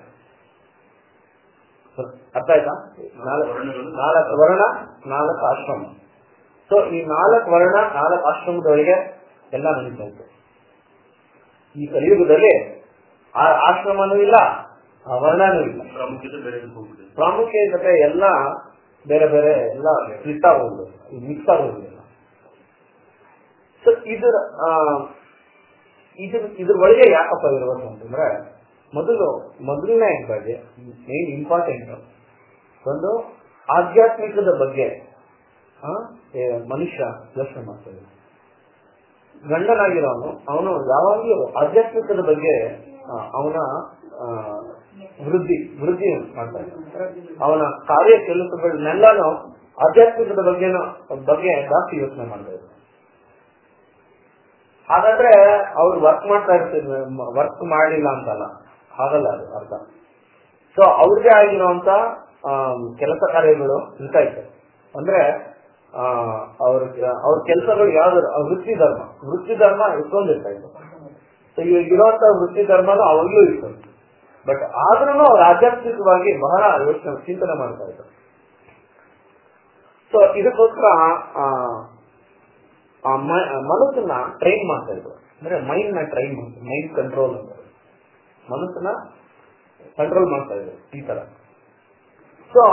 ಅರ್ಥ ಆಯ್ತಾ ನಾಲ್ಕು ನಾಲ್ಕು ವರ್ಣ ನಾಲ್ಕು ಆಶ್ರಮ ಸೊ ಈ ನಾಲ್ಕು ವರ್ಣ ನಾಲ್ಕು ಆಶ್ರಮದೊಳಗೆ ಎಲ್ಲ ನಡೀತಾ ಇತ್ತು ಈ ಕಲಿಯುಗದಲ್ಲಿ ಆ ಆಶ್ರಮನೂ ಇಲ್ಲ ಆ ವರ್ಣನೂ ಇಲ್ಲ ಪ್ರಾಮುಖ್ಯತೆ ಬೇರೆ ಹೋಗ್ಬಿಟ್ಟಿದೆ ಪ್ರಾಮುಖ್ಯತೆ ಎಲ್ಲ ಬೇರೆ ಬೇರೆ ಎಲ್ಲ ಸ್ಪ್ಲಿಟ್ ಆಗೋದು ಮಿಕ್ಸ್ ಆಗೋದಿಲ್ಲ ಸೊ ಇದ್ರ ಆ, ಇದ್ರ ಇದ್ರ ಒಳಗೆ ಯಾಕಪ್ಪ ಇರಬೇಕು ಅಂತಂದ್ರೆ ಮೊದಲು ಮೊದಲನೇ ಬಗ್ಗೆ ಮೇನ್ ಇಂಪಾರ್ಟೆಂಟ್ ಒಂದು ಆಧ್ಯಾತ್ಮಿಕದ ಬಗ್ಗೆ ಆ, ಏ, ಮನುಷ್ಯ ಯೋಚನೆ ಮಾಡ್ತಾನೆ ಗಂಡನಾಗಿರೋನು ಅವನು ಯಾವಾಗಲೂ ಆಧ್ಯಾತ್ಮಿಕದ ಬಗ್ಗೆ ಆ, ಅವನ ಆ, ವೃದ್ಧಿ ವೃದ್ಧಿ ಮಾಡ್ತಾ ಇದ್ದಾನೆ ಅವನ ಕಾರ್ಯ ಕೆಲಸಗಳನ್ನೆಲ್ಲಾನು ಆಧ್ಯಾತ್ಮಿಕದ ಬಗ್ಗೆ ಬಗ್ಗೆ ಜಾಸ್ತಿ ಯೋಚನೆ ಮಾಡ್ತಾ ಇದ್ದಾನೆ ಹಾಗಾದ್ರೆ ಅವ್ರು ವರ್ಕ್ ಮಾಡ್ತಾ ಇರ್ತಾರೆ ವರ್ಕ್ ಮಾಡಿಲ್ಲ ಅಂತಲ್ಲ ಹಾಗಲ್ಲ ಅದು ಅರ್ಥ ಸೊ ಅವ್ರಿಗೆ ಆಗಿರುವಂತ ಆಮ್, ಕೆಲಸ ಕಾರ್ಯಗಳು ಇರ್ತಾ ಇತ್ತು ಅಂದ್ರೆ ಆ, ಅವ್ರ ಅವ್ರ ಕೆಲಸಗಳು ಯಾವ್ದು ಅವ್ರ ವೃತ್ತಿ ಧರ್ಮ ವೃತ್ತಿ ಧರ್ಮ ಇಟ್ಕೊಂಡಿರ್ತಾ ಇತ್ತು ಸೊ ಇವಾಗ ಇರುವಂತ ವೃತ್ತಿ ಧರ್ಮನೂ ಅವಾಗ್ಲೂ ಇತ್ತು ಬಟ್ ಆದ್ರೂ ಅವ್ರು ಆಧ್ಯಾತ್ಮಿಕವಾಗಿ ಬಹಳ ಯೋಚನೆ ಚಿಂತನೆ ಮಾಡ್ತಾ ಇದ್ರು ಸೊ ಇದಕ್ಕೋಸ್ಕರ ಆ, ಆ ಮ- ಆ ಮನಸ್ಸನ್ನ ಟ್ರೈನ್ ಮಾಡ್ತಾ ಇದ್ರು ಅಂದ್ರೆ ಮೈಂಡ್ ನ ಟ್ರೈನ್ ಮೈಂಡ್ ಕಂಟ್ರೋಲ್ ಅಂತ ಮನಸ್ಸನ್ನ ಕಂಟ್ರೋಲ್ ಮಾಡ್ತಾ ಇದ್ರು ಈ ತರ ಸೊ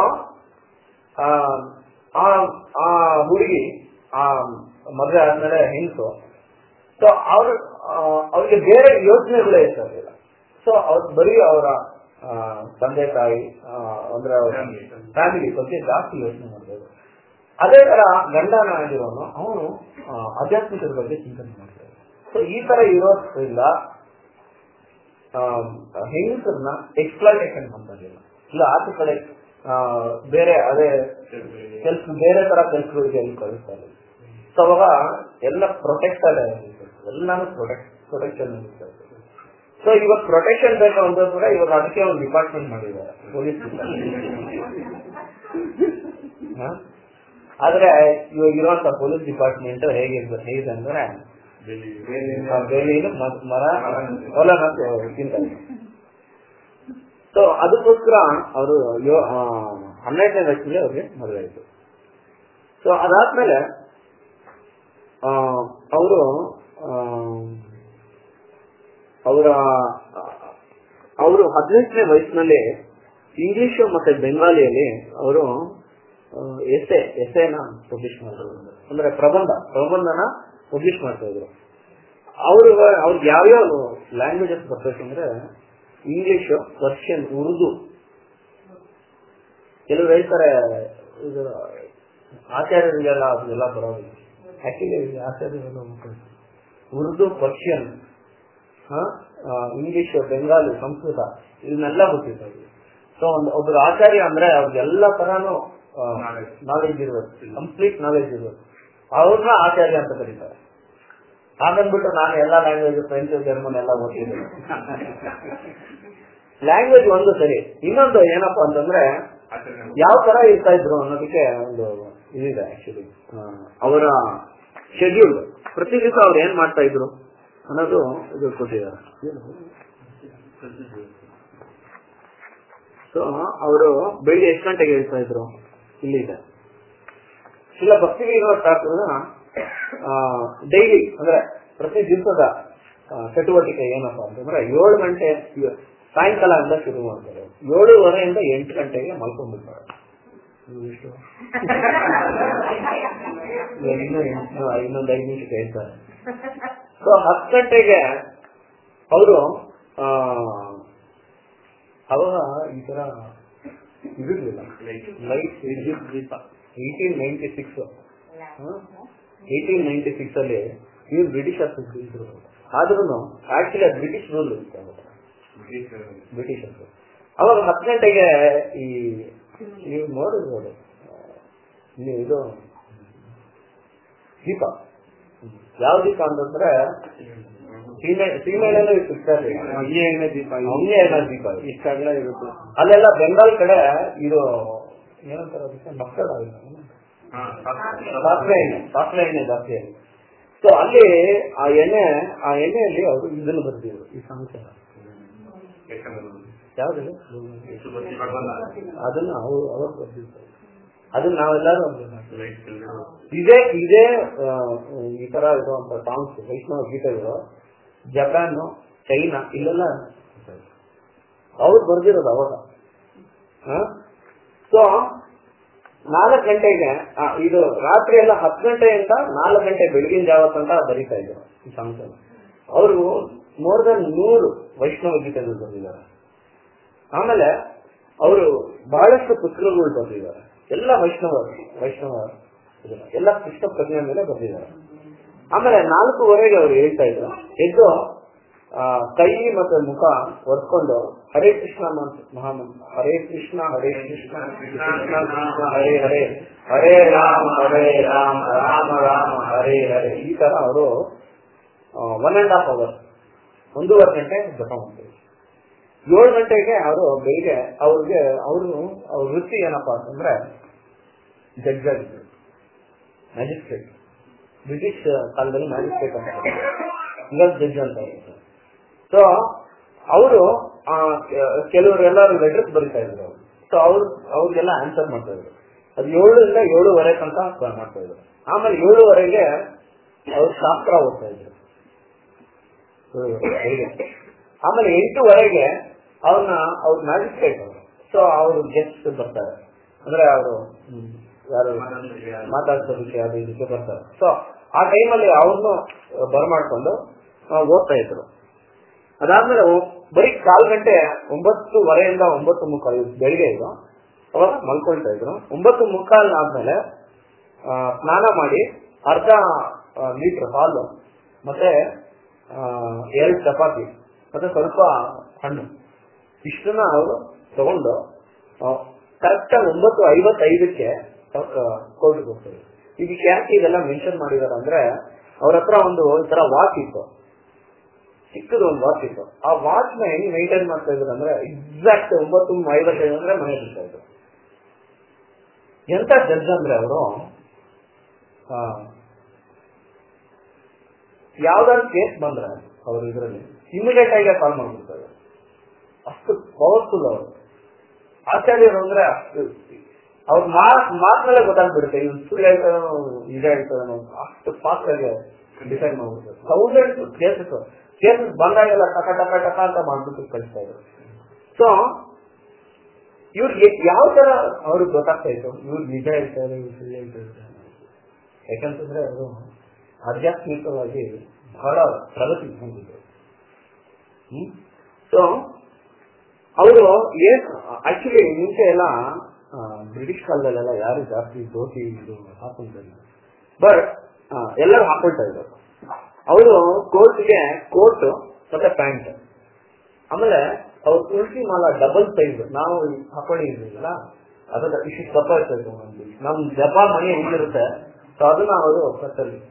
ಆ ಆ ಹುಡುಗಿ ಆ ಮದುವೆ ಆದ್ಮೇಲೆ ಹೆಂಗಸು ಸೊ ಅವ್ರ ಅವ್ರಿಗೆ ಬೇರೆ ಯೋಚನೆಗಳೇ ಇರ್ತಾರಿಲ್ಲ ಸೊ ಅವ್ರು ಬರೀ ಅವರ ತಂದೆ ತಾಯಿ ಆ, ಅಂದ್ರೆ ಅವ್ರ Family. ಫ್ಯಾಮಿಲಿ ಬಗ್ಗೆ ಜಾಸ್ತಿ ಯೋಚನೆ ಮಾಡ್ಬೋದು ಅದೇ ತರ ಗಂಡನ ಆಗಿರೋನು ಅವನು ಆಧ್ಯಾತ್ಮಿಕದ ಬಗ್ಗೆ ಚಿಂತನೆ ಮಾಡ್ತಾರೆ ಸೊ ಈ ತರ ಇರೋದ್ರಿಂದ ಹೆಂಗಸರನ್ನ ಎಕ್ಸ್ಪ್ಲಾಟೇಷನ್ ಮಾಡ್ತಾರಿಲ್ಲ ಇಲ್ಲ ಆಚೆ ಕಡೆ ಆ, ಬೇರೆ ಅದೇ ಕೆಲ್ಸ ಬೇರೆ ತರ ಕೆಲ್ಸಗಳಿಗೆ ಎಲ್ಲಿ ಕಳಿಸ್ತಾರೆ ಸೊ ಅವಾಗ ಎಲ್ಲ ಪ್ರೊಟೆಕ್ಟೆಡ್ ಎಲ್ಲಾನು ಪ್ರೊಟೆಕ್ಟ್ ಪ್ರೊಟೆಕ್ಷನ್ ಸೊ ಇವಾಗ ಪ್ರೊಟೆಕ್ಷನ್ ಬೇಕು ಅಂತಂದ್ರೆ ಇವಾಗ ಅದಕ್ಕೆ ಒಂದು ಡಿಪಾರ್ಟ್ಮೆಂಟ್ ಮಾಡಿದ್ದಾರೆ ಪೊಲೀಸ್ ಆದ್ರೆ ಇವಾಗ ಇರುವಂತ ಪೊಲೀಸ್ ಡಿಪಾರ್ಟ್ಮೆಂಟ್ ಹೇಗೆ ಹೇಗಿದೆ ಅಂದ್ರೆ ಆ ಬೇಲಿಯನ್ನು ಮ- ಮರ ಹೊಲನ ತಿಂತಾರೆ ಸೊ ಅದಕ್ಕೋಸ್ಕರ ಅವರು ಹನ್ನೆರಡನೇ ವಯಸ್ಸಲ್ಲಿ ಅವ್ರಿಗೆ ಮದುವೆ ಆಯ್ತು ಸೊ ಅದಾದ್ಮೇಲೆ ಅವರು ಅವರ ಅವರು ಹದಿನೆಂಟನೇ ವಯಸ್ಸಿನಲ್ಲಿ ಇಂಗ್ಲಿಷ್ ಮತ್ತೆ ಬೆಂಗಾಲಿಯಲ್ಲಿ ಅವರು ಎಸೆ ಎಸೆನ ಪಬ್ಲಿಷ್ ಮಾಡಿದ್ರು ಅಂದ್ರೆ ಪ್ರಬಂಧ ಪ್ರಬಂಧನ ಪಬ್ಲಿಷ್ ಮಾಡ್ತಾ ಇದ್ರು ಅವರು ಅವ್ರಿಗೆ ಯಾವ್ಯಾವ ಲ್ಯಾಂಗ್ವೇಜಸ್ ಬರ್ಬೇಕಂದ್ರೆ ಇಂಗ್ಲಿಷ್ ಪರ್ಷಿಯನ್ ಉರ್ದು ಕೆಲವರು ಹೇಳ್ತಾರೆ ಇದು ಆಚಾರ್ಯರಿಗೆಲ್ಲ ಅದೆಲ್ಲ ಬರೋದಿಲ್ಲ ಆಕ್ಚುಲಿ ಆಚಾರ್ಯರೆಲ್ಲ ಮಕ್ಕಳು ಉರ್ದು ಪರ್ಷಿಯನ್ ಇಂಗ್ಲಿಷ್ ಬೆಂಗಾಲಿ ಸಂಸ್ಕೃತ ಇದನ್ನೆಲ್ಲ ಗೊತ್ತಿರ್ತದೆ ಸೊ ಒಂದು ಒಬ್ಬರು ಆಚಾರ್ಯ ಅಂದ್ರೆ ಅವ್ರಿಗೆಲ್ಲ ತರಾನು Knowledge. ನಾಲೆಜ್ ಇರ್ಬೇಕು ಕಂಪ್ಲೀಟ್ ನಾಲೆಜ್ ಇರ್ಬೇಕು ಅವ್ರನ್ನ ಆಚಾರ್ಯ ಅಂತ ಕರೀತಾರೆ ಹಾಗಂದ್ಬಿಟ್ಟು ನಾನು ಎಲ್ಲ ಲ್ಯಾಂಗ್ವೇಜ್ ಫ್ರೆಂಚ್ ಜರ್ಮನ್ ಎಲ್ಲ ಓದ್ತಿದ್ದೀನಿ ಲ್ಯಾಂಗ್ವೇಜ್ ಒಂದು ಸರಿ ಇನ್ನೊಂದು ಏನಪ್ಪಾ ಅಂತಂದ್ರೆ ಯಾವ ತರ ಇರ್ತಾ ಇದ್ರು ಅನ್ನೋದಕ್ಕೆ ಒಂದು ಇದಿದೆ ಆಕ್ಚುಲಿ ಅವರ ಶೆಡ್ಯೂಲ್ ಪ್ರತಿ ದಿವಸ ಅವ್ರು ಏನ್ ಮಾಡ್ತಾ ಇದ್ರು ಅನ್ನೋದು ಇದು ಕೊಟ್ಟಿದ್ದಾರೆ ಸೊ ಅವರು ಬೆಳಿಗ್ಗೆ ಎಷ್ಟು ಗಂಟೆಗೆ ಹೇಳ್ತಾ ಇದ್ರು ಇಲ್ಲಿದೆ ಇಲ್ಲ ಭಕ್ತಿಗೆ ಇರೋ ಡೈಲಿ ಅಂದ್ರೆ ಪ್ರತಿ ದಿವಸದ ಚಟುವಟಿಕೆ ಏನಪ್ಪಾ ಅಂತಂದ್ರೆ ಏಳು ಗಂಟೆ ಸಾಯಂಕಾಲದಿಂದ ಶುರು ಮಾಡ್ತಾರೆ ಏಳುವರೆಯಿಂದ ಎಂಟು ಗಂಟೆಗೆ ಮಲ್ಕೊಂಡ್ಬಿಡ್ತಾರೆ ಇಷ್ಟು ಇನ್ನು ಎಂಟು ಇನ್ನೊಂದು ಐದು ನಿಮಿಷಕ್ಕೆ ಹೇಳ್ತಾರೆ ಸೊ ಹತ್ತು ಗಂಟೆಗೆ ಅವರು ಅವಾಗ ಈ ತರ ಇದಿರ್ಲಿಲ್ಲ ಲೈಟ್ ವಿದ್ಯುತ್ ದೀಪ eighteen ninety six eighteen ninety six ಅಲ್ಲಿ ಇವ್ರು ಬ್ರಿಟಿಷರ್ಸ್ ಇದ್ರು ಆದ್ರೂ ಆಕ್ಚುಲಿ ಅದು ಬ್ರಿಟಿಷ್ ರೂಲ್ ಇತ್ತು ಅವಾಗ ಬ್ರಿಟಿಷರ್ಸ್ ಅವಾಗ ಹತ್ತು ಗಂಟೆಗೆ ಈ ನೀವು ನೋಡಿರ್ಬೋದು ಇಲ್ಲಿ ಇದು ದೀಪ ಯಾವ ದೀಪ ಅಂತಂದ್ರೆ ಸೀಮೆ ಸೀಮೆ ಎಣ್ಣೆನೂ ಸಿಗ್ತಾರೆ ಹಂಗೆ ಎಣ್ಣೆ ದೀಪ ಹಂಗೆ ಎಣ್ಣೆ ದೀಪ ಇದು. ಇಷ್ಟ ಅಗಲ ಇರುತ್ತೆ ಅಲ್ಲೆಲ್ಲ ಬೆಂಗಾಲ್ ಕಡೆ ಇದು ಏನಂತಾರೆ ಅದಕ್ಕೆ ಮಕ್ಕಳ ಸಾಸಿವೆ ಎಣ್ಣೆ ಸಾಸಿವೆ ಎಣ್ಣೆ ಜಾಸ್ತಿ ಆಗಿದೆ ಸೊ ಅಲ್ಲಿ ಆ ಎಣ್ಣೆ ಆ ಎಣ್ಣೆಯಲ್ಲಿ ಅವರು ಇದನ್ನು ಬರ್ದಿದ್ರು ಈ ಸಂಖ್ಯೆ ಯಾವ್ದು ಅದನ್ನ ಅವರು ಅವರು ಬರ್ದಿದ್ರು ಅದನ್ನ ನಾವೆಲ್ಲರೂ ಇದೇ ಇದೇ ಆ, ಈ ತರ ಇರುವಂತ ಸಾಂಗ್ಸ್ ವೈಷ್ಣವ ಗೀತೆಗಳು ಜಪಾನ್ ಚೈನಾ ಇಲ್ಲೆಲ್ಲ ಅವ್ರು ಬರ್ದಿರೋದು ಅವಾಗ ಸೊ ನಾಲ್ಕು ಗಂಟೆಗೆ ಆ, ಇದು ರಾತ್ರಿ ಎಲ್ಲ ಹತ್ತು ಗಂಟೆಯಿಂದ ನಾಲ್ಕು ಗಂಟೆ ಬೆಳಗಿನ ಜಾವ ತನಕ ಬರೀತಾ ಇದ್ರು ಈ ಸಾಂಗ್ಸ್ ಅವರು ಮೋರ್ ದನ್ ನೂರು ವೈಷ್ಣವ ಗೀತೆಗಳು ಬರೆದಿದ್ದಾರೆ ಆಮೇಲೆ ಅವರು ಬಹಳಷ್ಟು ಪುಸ್ತಕಗಳು ಬರೆದಿದ್ದಾರೆ ಎಲ್ಲ ವೈಷ್ಣವ ವೈಷ್ಣವ ಇದನ್ನ, ಎಲ್ಲ ಕೃಷ್ಣ ಪ್ರಜ್ಞೆ ಮೇಲೆ ಬರೆದಿದ್ದಾರೆ ಆಮೇಲೆ ನಾಲ್ಕೂವರೆಗೆ ಅವ್ರು ಹೇಳ್ತಾ ಇದ್ರು ಎದ್ದು ಆ, ಕೈ ಮತ್ತೆ ಮುಖ ಒರ್ಕೊಂಡು ಹರೇ ಕೃಷ್ಣ ಮಂತ್ರ ಮಹಾಮಂತ್ರ ಹರೇ ಕೃಷ್ಣ ಹರೇ ಕೃಷ್ಣ ಕೃಷ್ಣ ಕೃಷ್ಣ ಹರೇ ಹರೇ ಹರೇ ರಾಮ ಹರೇ ರಾಮ ರಾಮ ರಾಮ ಹರೇ ಹರೇ ಈ ತರ ಅವರು ಒನ್ ಅಂಡ್ ಹಾಫ್ ಅವರ್ ಒಂದೂವರೆ ಗಂಟೆ ಜಪ ಮಾಡ್ತಾರೆ ಏಳು ಗಂಟೆಗೆ ಅವರು ಬೆಳಿಗ್ಗೆ ಅವ್ರಿಗೆ ಅವರು ಅವ್ರ ವೃತ್ತಿ ಏನಪ್ಪಾ ಅಂತಂದ್ರೆ ಜಡ್ಜ್ ಆಗಿದ್ರು ಮ್ಯಾಜಿಸ್ಟ್ರೇಟ್ ಬ್ರಿಟಿಷ್ ಕಾಲದಲ್ಲಿ ಮ್ಯಾಜಿಸ್ಟ್ರೇಟ್ ಅಂತ ಇಂಗ್ಲಿಷ್ ಜಡ್ಜ್ ಅಂತ ಸೊ ಅವರು ಕೆಲವರೆಲ್ಲ ಲೆಟರ್ಸ್ ಬರೀತಾ ಇದ್ರು ಸೊ ಅವ್ರು ಅವ್ರಿಗೆಲ್ಲ ಆನ್ಸರ್ ಮಾಡ್ತಾ ಇದ್ರು ಅದು ಏಳರಿಂದ ಏಳುವರೆ ತನಕ ಮಾಡ್ತಾ ಇದ್ರು ಆಮೇಲೆ ಏಳುವರೆಗೆ ಅವ್ರು ಶಾಸ್ತ್ರ ಓದ್ತಾ ಇದ್ರು ಆಮೇಲೆ ಎಂಟೂವರೆಗೆ ಅವ್ರನ್ನ ಅವ್ರ ಮ್ಯಾಜಿಸ್ಟ್ರೇಟ್ ಅವರು ಸೊ ಅವರು ಗೆಸ್ಟ್ ಬರ್ತಾರೆ ಅಂದ್ರೆ ಅವರು ಯಾರು ಮಾತಾಡ್ಸೋದಕ್ಕೆ ಅದು ಇದಕ್ಕೆ ಬರ್ತಾರೆ ಸೊ ಆ ಟೈಮಲ್ಲಿ ಅವ್ರನ್ನು ಬರಮಾಡ್ಕೊಂಡು ಓದ್ತಾ ಇದ್ರು ಅದಾದ್ಮೇಲೆ ಒ- ಬರೀ ಕಾಲ್ ಗಂಟೆ ಒಂಬತ್ತುವರೆಯಿಂದ ಒಂಬತ್ತು ಮುಕ್ಕಾಲು ಬೆಳಿಗ್ಗೆ ಇದು ಅವಾಗ ಮಲ್ಕೊಳ್ತಾ ಇದ್ರು ಒಂಬತ್ತು ಮುಕ್ಕಾಲ್ ಆದ್ಮೇಲೆ ಆ, ಸ್ನಾನ ಮಾಡಿ ಅರ್ಧ ಲೀಟರ್ ಹಾಲು ಮತ್ತೆ ಆ, ಎರಡು ಚಪಾತಿ ಮತ್ತೆ ಸ್ವಲ್ಪ ಹಣ್ಣು ಇಷ್ಟನ್ನ ಅವರು ತಗೊಂಡು ಕರೆಕ್ಟ್ ಆಗಿ ಒಂಬತ್ತು ಐವತ್ತೈದಕ್ಕೆ ಕೋರ್ಟ್ಗೆ ಹೋಗ್ತಾರೆ ಇದಕ್ಕೆ ಯಾಕೆ ಇದೆಲ್ಲ ಮೆನ್ಷನ್ ಮಾಡಿದಾರೆ ಅಂದ್ರೆ ಅವ್ರ ಹತ್ರ ಒಂದು ಈ ತರ ವಾಚ್ ಇತ್ತು ಚಿಕ್ಕದು ಒಂದು ವಾಚ್ ಇತ್ತು ಆ ವಾಚ್ ನ ಹೆಂಗ್ ಮೈಂಟೈನ್ ಮಾಡ್ತಾ ಇದ್ರು ಅಂದ್ರೆ ಎಕ್ಸಾಕ್ಟ್ ಒಂಬತ್ತು ಐವತ್ತೈದು ಅಂದ್ರೆ ಮನೆ ಬಿಡ್ತಾ ಇದ್ರು ಎಂತ ಜಡ್ಜ್ ಅಂದ್ರೆ ಅವರು ಯಾವ್ದಾದ್ರು ಕೇಸ್ ಬಂದ್ರೆ ಅವ್ರು ಇದರಲ್ಲಿ ಇಮಿಡಿಯೇಟ್ ಆಗಿ ಕಾಲ್ ಮಾಡ್ಬಿಡ್ತಾರೆ ಅಷ್ಟು ಪವರ್ಫುಲ್ ಅವರು ಆಚಾರ್ಯರು ಅಂದ್ರೆ ಅಷ್ಟು ಅವ್ರ ಮಾತ್ ಮಾತಲ್ಲೇ ಗೊತ್ತಾಗ್ಬಿಡುತ್ತೆ ಇವ್ನು ಸುಳ್ಳು ಹೇಳ್ತಾನೋ ನಿಜ ಹೇಳ್ತಾನೋ ಅಷ್ಟು ಫಾಸ್ಟ್ ಆಗಿ ಡಿಸೈಡ್ ಮಾಡ್ಬಿಡ್ತಾರೆ ಥೌಸಂಡ್ ಕೇಸಸ್ ಕೇಸಸ್ ಬಂದಾಗೆಲ್ಲ ಟಕ ಟಕ ಟಕ ಅಂತ ಮಾಡ್ಬಿಟ್ಟು ಕಳಿಸ್ತಾ ಇದ್ರು ಸೊ ಇವ್ರಿಗೆ ಯಾವ ತರ ಅವ್ರಿಗೆ ಗೊತ್ತಾಗ್ತಾ ಇತ್ತು ಇವ್ರು ನಿಜ ಹೇಳ್ತಾರೆ ಇವ್ರು ಸುಳ್ಳು ಹೇಳ್ತಾರೆ ಯಾಕಂತಂದ್ರೆ ಅವರು ಆಧ್ಯಾತ್ಮಿಕವಾಗಿ ಬಹಳ ಪ್ರಗತಿ ಹೊಂದಿದ್ರು ಸೊ ಅವರು ಏನ್ ಆಕ್ಚುಲಿ ಮುಂಚೆ ಎಲ್ಲ ಬ್ರಿಟಿಷ್ ಕಾಲದಲ್ಲೆಲ್ಲ ಯಾರು ಜಾಸ್ತಿ ಧೋತಿ ಇದು ಹಾಕೊಂತಿಲ್ಲ ಬಟ್ ಎಲ್ಲರೂ ಹಾಕೊಳ್ತಾ ಇದ್ರು ಅವರು ಕೋರ್ಟ್ಗೆ ಕೋಟ್ ಮತ್ತೆ ಪ್ಯಾಂಟ್ ಆಮೇಲೆ ಅವ್ರು ತುಳಸಿ ಮಾಲ ಡಬಲ್ ಸೈಜ್ ನಾವು ಹಾಕೊಂಡಿದ್ರಲ್ಲ ಅದನ್ನ ಇಷ್ಟು ದಪ್ಪ ಇರ್ತದೆ ನಮ್ ಜಪ ಮನೆ ಹೆಂಗಿರುತ್ತೆ ಸೊ ಅದನ್ನ ಅವರು ಕತ್ತಲ್ಲಿ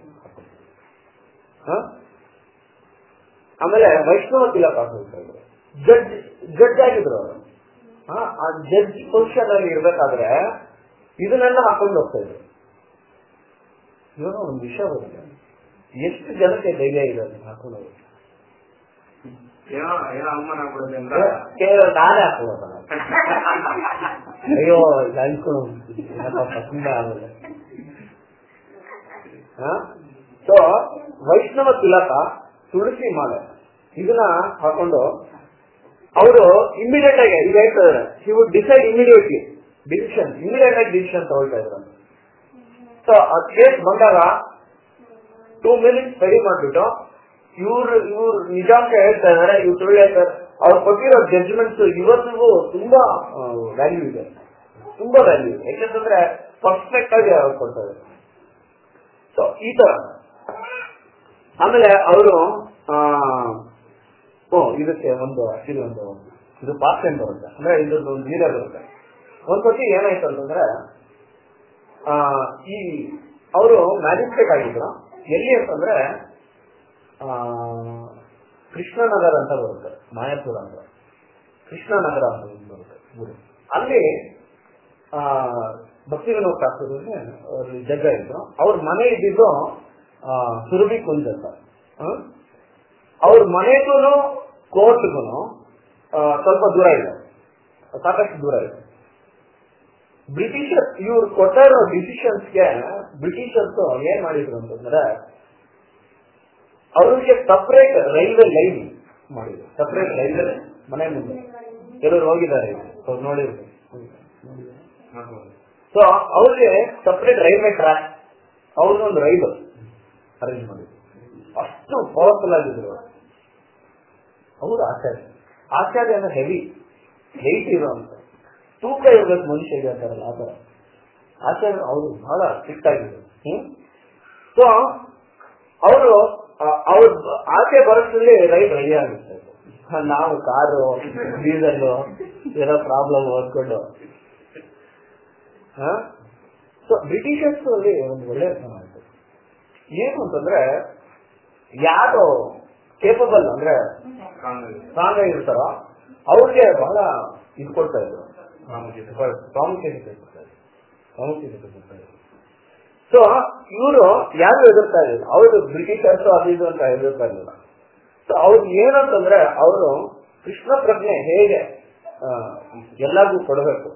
ಆಮೇಲೆ ವೈಷ್ಣವ ತಿಲಕ ಹಾಕೊಳ್ತಾ ಇದ್ರು ಜಡ್ಜ್ ಜಡ್ಜ್ ಆಗಿದ್ರು ಅವರು ಆ ಜಡ್ಜ್ ಪೊಸಿಷನ್ ಅಲ್ಲಿ ಇರ್ಬೇಕಾದ್ರೆ ಇದನ್ನೆಲ್ಲ ಹಾಕೊಂಡು ಹೋಗ್ತಾ ಇದ್ರು ಇವಾಗ ಒಂದು ವಿಷಯ ಬರುತ್ತೆ ಎಷ್ಟು ಜನಕ್ಕೆ ಧೈರ್ಯ ಇದೆ ಅದನ್ನ ಹಾಕೊಂಡು ಹೋಗೋದು ಏನೋ ಏನೋ ಅವಮಾನ ಆಗ್ಬಿಡುತ್ತೆ ಅಂತ ಕೇವಲ ನಾನೇ ಹಾಕೊಳ್ಳೋದಲ್ಲ ಅಯ್ಯೋ ಇದು ಅನ್ಕೊಂಡು ತುಂಬಾ ಆಗಲ್ಲ ಸೊ ವೈಷ್ಣವ ತಿಲಕ ತುಳಸಿ ಮಾಲೆ ಇದನ್ನ ಹಾಕೊಂಡು ಅವರು ಇಮಿಡಿಯೇಟ್ ಆಗಿ ಈಗ ಹೇಳ್ತಾರೆ he would decide immediately decision immediate ಆಗಿ ಡಿಸಿಷನ್ ತಗೊಳ್ತಾ ಇದ್ರು ಸೊ ಆ ಕೇಸ್ ಬಂದಾಗ ಟೂ ಮಿನಿಟ್ಸ್ ಸ್ಟಡಿ ಮಾಡ್ಬಿಟ್ಟು ಇವ್ರು ಇವ್ರು ನಿಜಾಂಶ ಹೇಳ್ತಾ ಇದಾರೆ ಇವ್ರು ಸುಳ್ಳು ಹೇಳ್ತಾರೆ ಅವ್ರು ಕೊಟ್ಟಿರೋ ಜಡ್ಜ್ಮೆಂಟ್ಸ್ ಇವತ್ತಿಗೂ ತುಂಬಾ ವ್ಯಾಲ್ಯೂ ಇದೆ ತುಂಬಾ ವ್ಯಾಲ್ಯೂ ಇದೆ ಯಾಕಂತಂದ್ರೆ ಪರ್ಫೆಕ್ಟ್ ಆಗಿ ಅವ್ರು ಕೊಡ್ತಾರೆ ಸೊ ಈ ತರ ಆಮೇಲೆ ಅವರು ಓ ಇದಕ್ಕೆ ಒಂದು ಆಕ್ಚುಲಿ ಒಂದು ಇದು ಪಾಸ್ ಟೈಮ್ ಬರುತ್ತೆ ಅಂದ್ರೆ ಇದ್ರದ್ದು ಒಂದು ನೀರೇ ಬರುತ್ತೆ ಒಂದ್ಸತಿ ಏನಾಯ್ತು ಅಂತಂದ್ರೆ ಆ, ಈ ಅವರು ಮ್ಯಾಜಿಸ್ಟ್ರೇಟ್ ಆಗಿದ್ರು ಎಲ್ಲಿ ಅಂತಂದ್ರೆ ಆ, ಕೃಷ್ಣನಗರ ಅಂತ ಬರುತ್ತೆ ಮಾಯಾಪುರ ಅಂತ ಕೃಷ್ಣನಗರ ಅಂತ ಒಂದು ಬರುತ್ತೆ ಊರು ಅಲ್ಲಿ ಆ ಭಕ್ತಿ ವಿನೋದ್ ಶಾಸ್ತ್ರದಲ್ಲಿ ಅವ್ರು ಜಗ್ಗ ಇದ್ರು ಅವ್ರ ಮನೆ ಇದ್ದಿದ್ದು ಆ, ಸುರಭಿ ಕುಂಜ್ ಅಂತ ಆ? ಅವ್ರ ಮನೆಗೂ ಕೋರ್ಟ್ಗೂ ಸ್ವಲ್ಪ ದೂರ ಇದೆ ಸಾಕಷ್ಟು ದೂರ ಇದೆ ಬ್ರಿಟಿಷರ್ ಇವ್ರು ಕೊಟ್ಟಿರೋ ಡಿಸಿಷನ್ಸ್ಗೆ ಬ್ರಿಟಿಷರ್ಸ್ ಏನ್ ಮಾಡಿದ್ರು ಅಂತಂದ್ರೆ ಅವ್ರಿಗೆ ಸಪರೇಟ್ ರೈಲ್ವೆ ಲೈನ್ ಮಾಡಿದ್ರು ಸಪರೇಟ್ ರೈಲ್ವೆ ಮನೆ ಮುಂದೆ ಕೆಲವರು ಹೋಗಿದ್ದಾರೆ ಅವ್ರು ನೋಡಿದ್ರು ಮಾಡ್ಬೋದು ಸೊ ಅವ್ರಿಗೆ ಸಪರೇಟ್ ರೈಲ್ವೆ ಟ್ರ್ಯಾಕ್ ಅವ್ರನ್ನೊಂದು ರೈಲು ಅರೇಂಜ್ ಮಾಡಿದ್ರು ಅಷ್ಟು ಪವರ್ಫುಲ್ ಆಗಿದ್ರು ಅವರು ಆಚಾರ್ಯ ಆಚಾರ್ಯ ಅಂದ್ರೆ ಹೆವಿ ವೆಯ್ಟ್ ಇರೋ ಅಂತ ತೂಕ ಇರ್ಬೇಕು ಮನುಷ್ಯಗೆ ಅಂತಾರಲ್ಲ ಆ ತರ ಆಚಾರ್ಯ ಅವರು ಬಹಳ ಸ್ಟ್ರಿಕ್ಟ್ ಆಗಿದ್ರು ಹ್ಮ್ ಸೊ ಅವರು ಅವ್ರ ಆಚೆ ಬರೋದ್ರಲ್ಲಿ ರೈಲ್ ರೆಡಿ ಆಗುತ್ತೆ ನಾವು ಕಾರು ಡೀಸೆಲ್ ಏನೋ ಪ್ರಾಬ್ಲಮ್ ಓದ್ಕೊಂಡು ಸೊ ಬ್ರಿಟಿಷರ್ಸ್ ಅಲ್ಲಿ ಒಂದು ಒಳ್ಳೆ ಆಯ್ತು ಏನು ಅಂತಂದ್ರೆ ಯಾರು ಕೇಪಬಲ್ ಅಂದ್ರೆ ಕಾಂಗ್ರೆಸ್ ಸ್ಟ್ರಾಂಗ್ ಆಗಿರ್ತಾರೋ ಅವ್ರಿಗೆ ಬಹಳ ಇದು ಕೊಡ್ತಾ ಇದ್ರು ಪ್ರಾಮುಖ್ಯತೆ ಪ್ರಾಮುಖ್ಯತೆ ಕೊಡ್ತಾ ಇದ್ರು ಪ್ರಾಮುಖ್ಯತೆ ಕೊಡ್ತಾ ಇದ್ರು ಸೊ ಇವರು ಯಾರು ಎದುರ್ತಾ ಇರಲಿಲ್ಲ ಅವರು ಬ್ರಿಟಿಷರ್ಸ್ ಅದು ಇದು ಅಂತ ಎದುರ್ತಾ ಇರಲಿಲ್ಲ ಸೊ ಅವ್ರು ಏನಂತಂದ್ರೆ ಅವರು ಕೃಷ್ಣ ಪ್ರಜ್ಞೆ ಹೇಗೆ ಆ, ಎಲ್ಲರಿಗೂ ಕೊಡಬೇಕು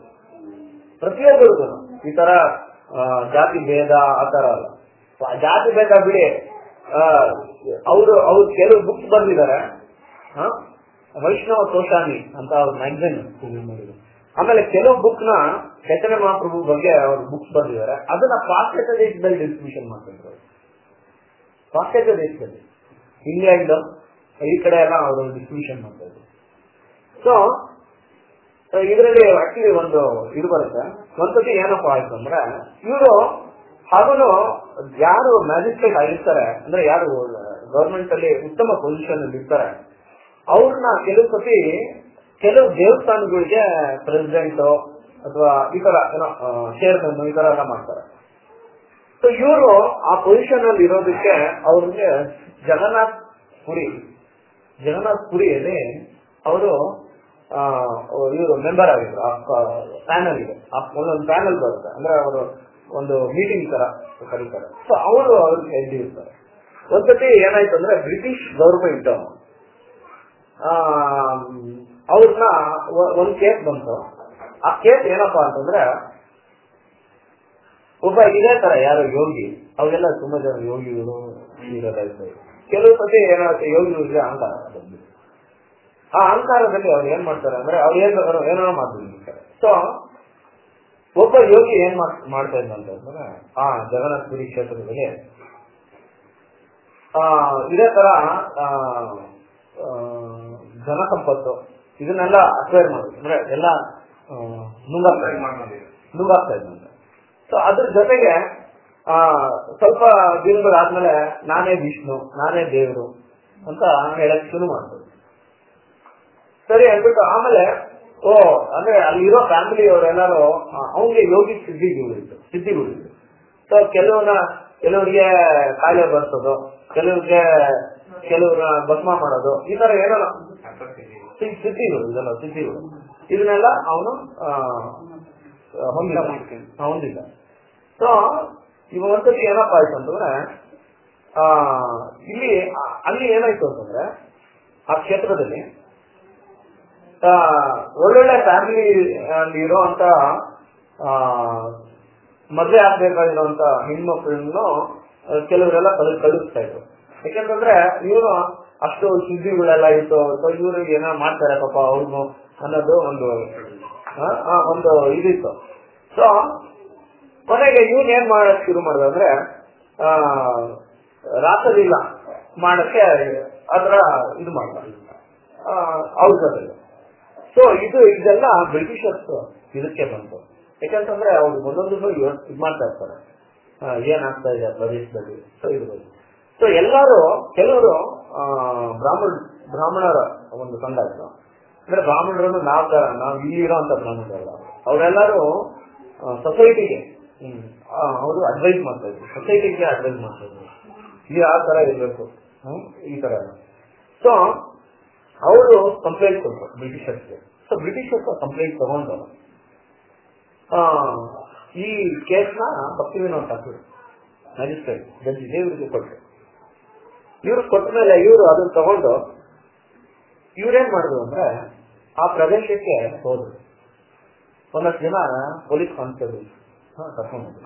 ಪ್ರತಿಯೊಬ್ಬರಿಗೂ ಈ ತರ ಆ, ಜಾತಿ ಭೇದ ಆ ತರ ಅಲ್ಲ ಆ ಜಾತಿ ಭೇದ ಬಿಡಿ ಅವರು ಅವ್ರು ಕೆಲವು ಬುಕ್ಸ್ ಬಂದಿದ್ದಾರೆ ಆ, ವೈಷ್ಣವ ತೋಷಾನಿ ಅಂತ ಅವ್ರ ಮ್ಯಾಗಝಿನ್ ಮಾಡಿದ್ರು ಆಮೇಲೆ ಕೆಲವು ಬುಕ್ ನ ಚೈತನ್ಯ ಮಹಾಪ್ರಭು ಬಗ್ಗೆ ಅವರು ಬುಕ್ಸ್ ಬಂದಿದ್ದಾರೆ ಅದನ್ನ ಪಾಶ್ಚಾತ್ಯ ದೇಶದಲ್ಲಿ ಡಿಸ್ಟ್ರಿಬ್ಯೂಷನ್ ಮಾಡ್ತಿದ್ರು ಅವ್ರು. ಪಾಶ್ಚಾತ್ಯ ದೇಶದಲ್ಲಿ ಇಂಗ್ಲೆಂಡ್ ಈ ಕಡೆ ಎಲ್ಲ ಅವರು ಡಿಸ್ಟ್ರಿಬ್ಯೂಷನ್ ಮಾಡ್ತಾ ಇದ್ರು ಸೊ ಇದರಲ್ಲಿ ಆಕ್ಚುಲಿ ಒಂದು ಇದು ಬರುತ್ತೆ ಒಂದ್ಸತಿ ಏನಪ್ಪ ಆಯ್ತು ಅಂದ್ರೆ ಇವರು ಹಾಗೂ ಯಾರು ಮ್ಯಾಜಿಸ್ಟ್ರೇಟ್ ಆಗಿರ್ತಾರೆ ಅಂದ್ರೆ ಯಾರು ಗವರ್ಮೆಂಟ್ ಅಲ್ಲಿ ಉತ್ತಮ ಪೊಸಿಷನ್ ಅಲ್ಲಿ ಇರ್ತಾರೆ ಅವ್ರನ್ನ ಕೆಲವು ಸತಿ ಕೆಲವು ದೇವಸ್ಥಾನಗಳಿಗೆ ಪ್ರೆಸಿಡೆಂಟ್ ಅಥವಾ ಈ ತರ ಏನೋ ಚೇರ್ಮನ್ ಈ ತರ ಎಲ್ಲ ಮಾಡ್ತಾರೆ ಸೊ ಇವರು ಆ ಪೊಸಿಷನ್ ಅಲ್ಲಿ ಇರೋದಕ್ಕೆ ಅವ್ರಿಗೆ ಜಗನ್ನಾಥ್ ಪುರಿ ಜಗನ್ನಾಥ್ ಪುರಿಯಲ್ಲಿ ಅವರು ಇವರು ಮೆಂಬರ್ ಆಗಿದ್ರು ಆ ಪ್ಯಾನಲ್ ಇದೆ ಆ ಒಂದೊಂದು ಪ್ಯಾನಲ್ ಬರುತ್ತೆ ಅಂದ್ರೆ ಅವರು ಒಂದು ಮೀಟಿಂಗ್ ತರ ಕರೀತಾರೆ ಸೊ ಅವರು ಅವ್ರಿಗೆ ಹೆಡ್ ಇರ್ತಾರೆ ಒಂದ್ಸತಿ ಏನಾಯ್ತು ಅಂದ್ರೆ ಬ್ರಿಟಿಷ್ ಗವರ್ಮೆಂಟ್ ಅವ್ರನ್ನ ಒಂದ್ ಕೇಸ್ ಬಂತು ಆ ಕೇಸ್ ಏನಪ್ಪಾ ಅಂತಂದ್ರೆ ಒಬ್ಬ ಇದೇ ತರ ಯಾರು ಯೋಗಿ ಅವೆಲ್ಲ ತುಂಬಾ ಜನ ಯೋಗಿಗಳು ಇರೋದ ಇರ್ತಾರೆ ಕೆಲವು ಸತಿ ಏನಾಗುತ್ತೆ ಯೋಗಿಗಳಿಗೆ ಅಹಂಕಾರ ಬಂದ್ಬಿಡುತ್ತೆ. ಆ ಅಹಂಕಾರದಲ್ಲಿ ಅವ್ರು ಏನ್ ಮಾಡ್ತಾರೆ ಅಂದ್ರೆ ಅವ್ರು ಏನ್ ಬೇಕಾದ್ರೂ ಏನೇನೋ ಮಾಡ್ಬಿಡ್ತಾರೆ ಸೊ ಒಬ್ಬ ಯೋಗಿ ಏನ್ ಮಾಡ್- ಮಾಡ್ತಾ ಇದ್ದ ಅಂತಂದ್ರೆ ಆ ಜಗನ್ನಾಥ ಪುರಿ ಕ್ಷೇತ್ರದಲ್ಲಿ ಆ ಇದೇ ತರ ಆ, ಆ, ಜನ ಸಂಪತ್ತು ಇದನ್ನೆಲ್ಲ ಅಕ್ವೈರ್ ಮಾಡೋದು ಅಂದ್ರೆ ಎಲ್ಲ ಆ, ನುಂಗಾಕ್ತಾ ಇದ್ದ. ನುಂಗಾಕ್ತಾ ಇದ್ದಂತೆ ಸೊ ಅದ್ರ ಜೊತೆಗೆ ಆ ಸ್ವಲ್ಪ ದಿನಗಳಾದ್ಮೇಲೆ ನಾನೇ ವಿಷ್ಣು ನಾನೇ ದೇವರು ಅಂತ ಹೇಳಕ್ ಶುರು ಮಾಡ್ತಾರೆ ಸರಿ ಅಂದ್ಬಿಟ್ಟು ಆಮೇಲೆ ಓ ಅಂದ್ರೆ ಅಲ್ಲಿರೋ ಫ್ಯಾಮಿಲಿ ಅವರೆಲ್ಲರೂ ಅವನಿಗೆ ಯೋಗಿ ಸಿದ್ಧಿಗಳಿತ್ತು ಸಿದ್ಧಿಗಳಿತ್ತು ಸೊ ಕೆಲವನ್ನ ಕೆಲವರಿಗೆ ಕಾಯಿಲೆ ಬರ್ಸೋದು ಕೆಲವ್ರಿಗೆ ಕೆಲವ್ರ ಭಸ್ಮ ಮಾಡೋದು ಈ ತರ ಏನೋ ಸಿ- ಸಿದ್ಧಿಗಳು ಇದೆಲ್ಲ ಸಿದ್ಧಿಗಳು ಇದನ್ನೆಲ್ಲ ಅವನು ಹೊಂದಿಲ್ಲ ಆ, ಹೊಂದಿಲ್ಲ ಸೊ ಇವಾಗ ಒಂದ್ಸತಿ ಏನಪ್ಪ ಆಯ್ತು ಅಂತಂದ್ರೆ ಆ ಇಲ್ಲಿ ಆ, ಅಲ್ಲಿ ಏನಾಯ್ತು ಅಂತಂದ್ರೆ ಆ ಕ್ಷೇತ್ರದಲ್ಲಿ ಆ, ಒಳ್ಳೊಳ್ಳೆ ಫ್ಯಾಮಿಲಿ ಅಲ್ಲಿ ಇರೋಂತ ಮದ್ವೆ ಆಗ್ಬೇಕಾಗಿರುವಂತ ಹೆಣ್ಮಕ್ಳನ್ನು ಆ, ಕೆಲವರೆಲ್ಲ ಕಳಿ ಕಳಿಸ್ತಾ ಇದ್ರು ಯಾಕಂತಂದ್ರೆ ಇವರು ಅಷ್ಟು ಸುದ್ದಿಗಳೆಲ್ಲ ಇತ್ತು ಸೊ ಇವ್ರಿಗೆ ಏನೋ ಮಾಡ್ತಾರೆ ಪಾಪ ಅವ್ರಿಗೂ ಅನ್ನೋದು ಒಂದು ಆ, ಆ, ಒಂದು ಇದಿತ್ತು ಸೊ ಕೊನೆಗೆ ಇವ್ನ್ ಏನ್ ಮಾಡಕ್ ಶುರು ಮಾಡಿದ ಅಂದ್ರೆ ಆ ರಾಸಲೀಲ ಮಾಡಕ್ಕೆ ಅದ್ರ ಇದು ಮಾಡ್ದ ಔಷಧ ಸೊ ಇದು ಇದೆಲ್ಲ ಬ್ರಿಟಿಷರ್ಸ್ ಇದಕ್ಕೆ ಬಂತು ಯಾಕಂತಂದ್ರೆ ಅವ್ರು ಒಂದೊಂದು ಇದು ಮಾಡ್ತಾ ಇರ್ತಾರೆ ಆ, ಏನಾಗ್ತಾ ಇದೆ ಪ್ರದೇಶದಲ್ಲಿ ಸೊ ಇದು ಸೊ ಎಲ್ಲರೂ ಕೆಲವರು ಆ, ಬ್ರಾಹ್ಮಣ ಬ್ರಾಹ್ಮಣರ ಒಂದು ಸಂಘ ಇತ್ತು ಅಂದ್ರೆ ಬ್ರಾಹ್ಮಣರನ್ನು ನಾವು ತರ ನಾವು ಇಲ್ಲಿ ಇರೋಂತ ಬ್ರಾಹ್ಮಣರಲ್ಲ ಅವರೆಲ್ಲರೂ ಸೊಸೈಟಿಗೆ ಅವರು ಅಡ್ವೈಸ್ ಮಾಡ್ತಾ ಇದ್ರು ಸೊಸೈಟಿಗೆ ಅಡ್ವೈಸ್ ಮಾಡ್ತಾ ಇದ್ರು ಈ ಆ ತರ ಇರ್ಬೇಕು ಹ್ಮ್, ಈ ತರ ಸೊ ಅವರು ಕಂಪ್ಲೇಂಟ್ ಕೊಟ್ಟರು ಬ್ರಿಟಿಷರ್ಸ್ಗೆ ಸೊ ಬ್ರಿಟಿಷರ್ಸ್ ಕಂಪ್ಲೇಂಟ್ ತಗೊಂಡು ಆ, ಈ ಕೇಸ್ನ ಭಕ್ತಿ ವಿನೋದ್ ಠಾಕೂರ್ ಮ್ಯಾಜಿಸ್ಟ್ರೇಟ್ ಜಡ್ಜ್ ದೇವರಿಗೆ ಕೊಟ್ಟರು ಇವ್ರು ಕೊಟ್ಟ ಮೇಲೆ ಇವರು ಅದನ್ನ ತಗೊಂಡು ಇವ್ರೇನ್ ಮಾಡಿದ್ರು ಅಂದ್ರೆ ಆ ಪ್ರದೇಶಕ್ಕೆ ಹೋದ್ರು ಒಂದಷ್ಟು ಜನ ಪೊಲೀಸ್ ಕಾನ್ಸ್ಟೇಬಲ್ ಕರ್ಕೊಂಡು ಹೋದ್ರು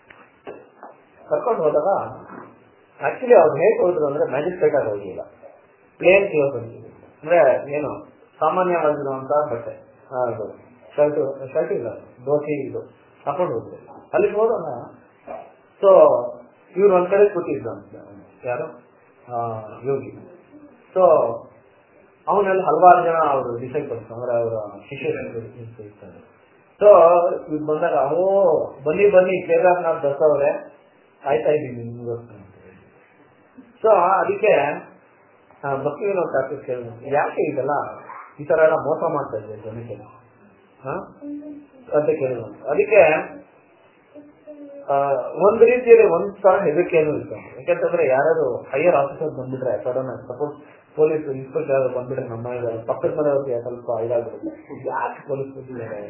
ಕರ್ಕೊಂಡು ಹೋದಾಗ ಆಕ್ಚುಲಿ ಅವ್ರು ಹೇಗೆ ಹೋದ್ರು ಅಂದ್ರೆ ಮ್ಯಾಜಿಸ್ಟ್ರೇಟ್ ಆಗಿ ಹೋಗಿಲ್ಲ ಪ್ಲೇನ್ ಕ್ಲೋಸ್ ಅಂದ್ರೆ ಏನು ಸಾಮಾನ್ಯವಾಗಿರುವಂತ ಬಟ್ಟೆ ಶರ್ಟ್ ಶರ್ಟ್ ಇಲ್ಲ ದೋತಿ ಇದು ಹಾಕೊಂಡು ಹೋದ್ರು ಅಲ್ಲಿಗೆ ಹೋದಾಗ ಸೊ ಇವ್ರು ಒಂದ್ ಕಡೆ ಕೂತಿದ್ದಂತೆ ಯಾರು ಆ, ಯೋಗಿ ಸೊ ಅವನಲ್ಲಿ ಹಲವಾರು ಜನ ಅವರು ಡಿಸೈಪಲ್ಸ್ ಅಂದ್ರೆ ಅವರ ಶಿಷ್ಯರು ಇರ್ತಾರೆ ಸೊ ಇವ್ ಬಂದಾಗ ಓ ಬನ್ನಿ ಬನ್ನಿ ಕೇದಾರ್ನಾಥ್ ದಸ್ ಅವರೇ ಕಾಯ್ತಾ ಇದ್ದೀನಿ ನಿಮ್ಗೋಸ್ಕರ ಅಂತ ಹೇಳಿ. ಸೊ ಅದಕ್ಕೆ ಆ, ಭಕ್ತಿ ವಿನೋದ್ ಠಾಕೂರ್ ಕೇಳಿದ್ರು ಯಾಕೆ ಇದೆಲ್ಲ ಈ ತರ ಎಲ್ಲ ಮೋಸ ಮಾಡ್ತಾ ಇದ್ದಾರೆ ಜನಕ್ಕೆ ಹ? ಅಂತ ಕೇಳಿದ್ರು ಅದಕ್ಕೆ ಆ, ಒಂದ್ ರೀತಿಯಲ್ಲಿ ಒಂದ್ ತರ ಹೆದರಿಕೆಯನ್ನು ಇತ್ತು ಯಾಕಂತಂದ್ರೆ ಯಾರು ಹೈಯರ್ ಆಫೀಸರ್ ಬಂದ್ಬಿಟ್ರೆ ಸಡನ್ ಸಪೋಸ್ ಪೊಲೀಸ್ ಇನ್ಸ್ಪೆಕ್ಟರ್ ಯಾರು ಬಂದ್ಬಿಟ್ರೆ ನಮ್ಮ ಮನೆಯಲ್ಲಿ ಪಕ್ಕದ ಮನೆಯವ್ರಿಗೆ ಸ್ವಲ್ಪ ಇದಾಗ್ಬಿಡುತ್ತೆ ಯಾಕೆ ಪೊಲೀಸ್ ಬಂದಿದ್ದಾರೆ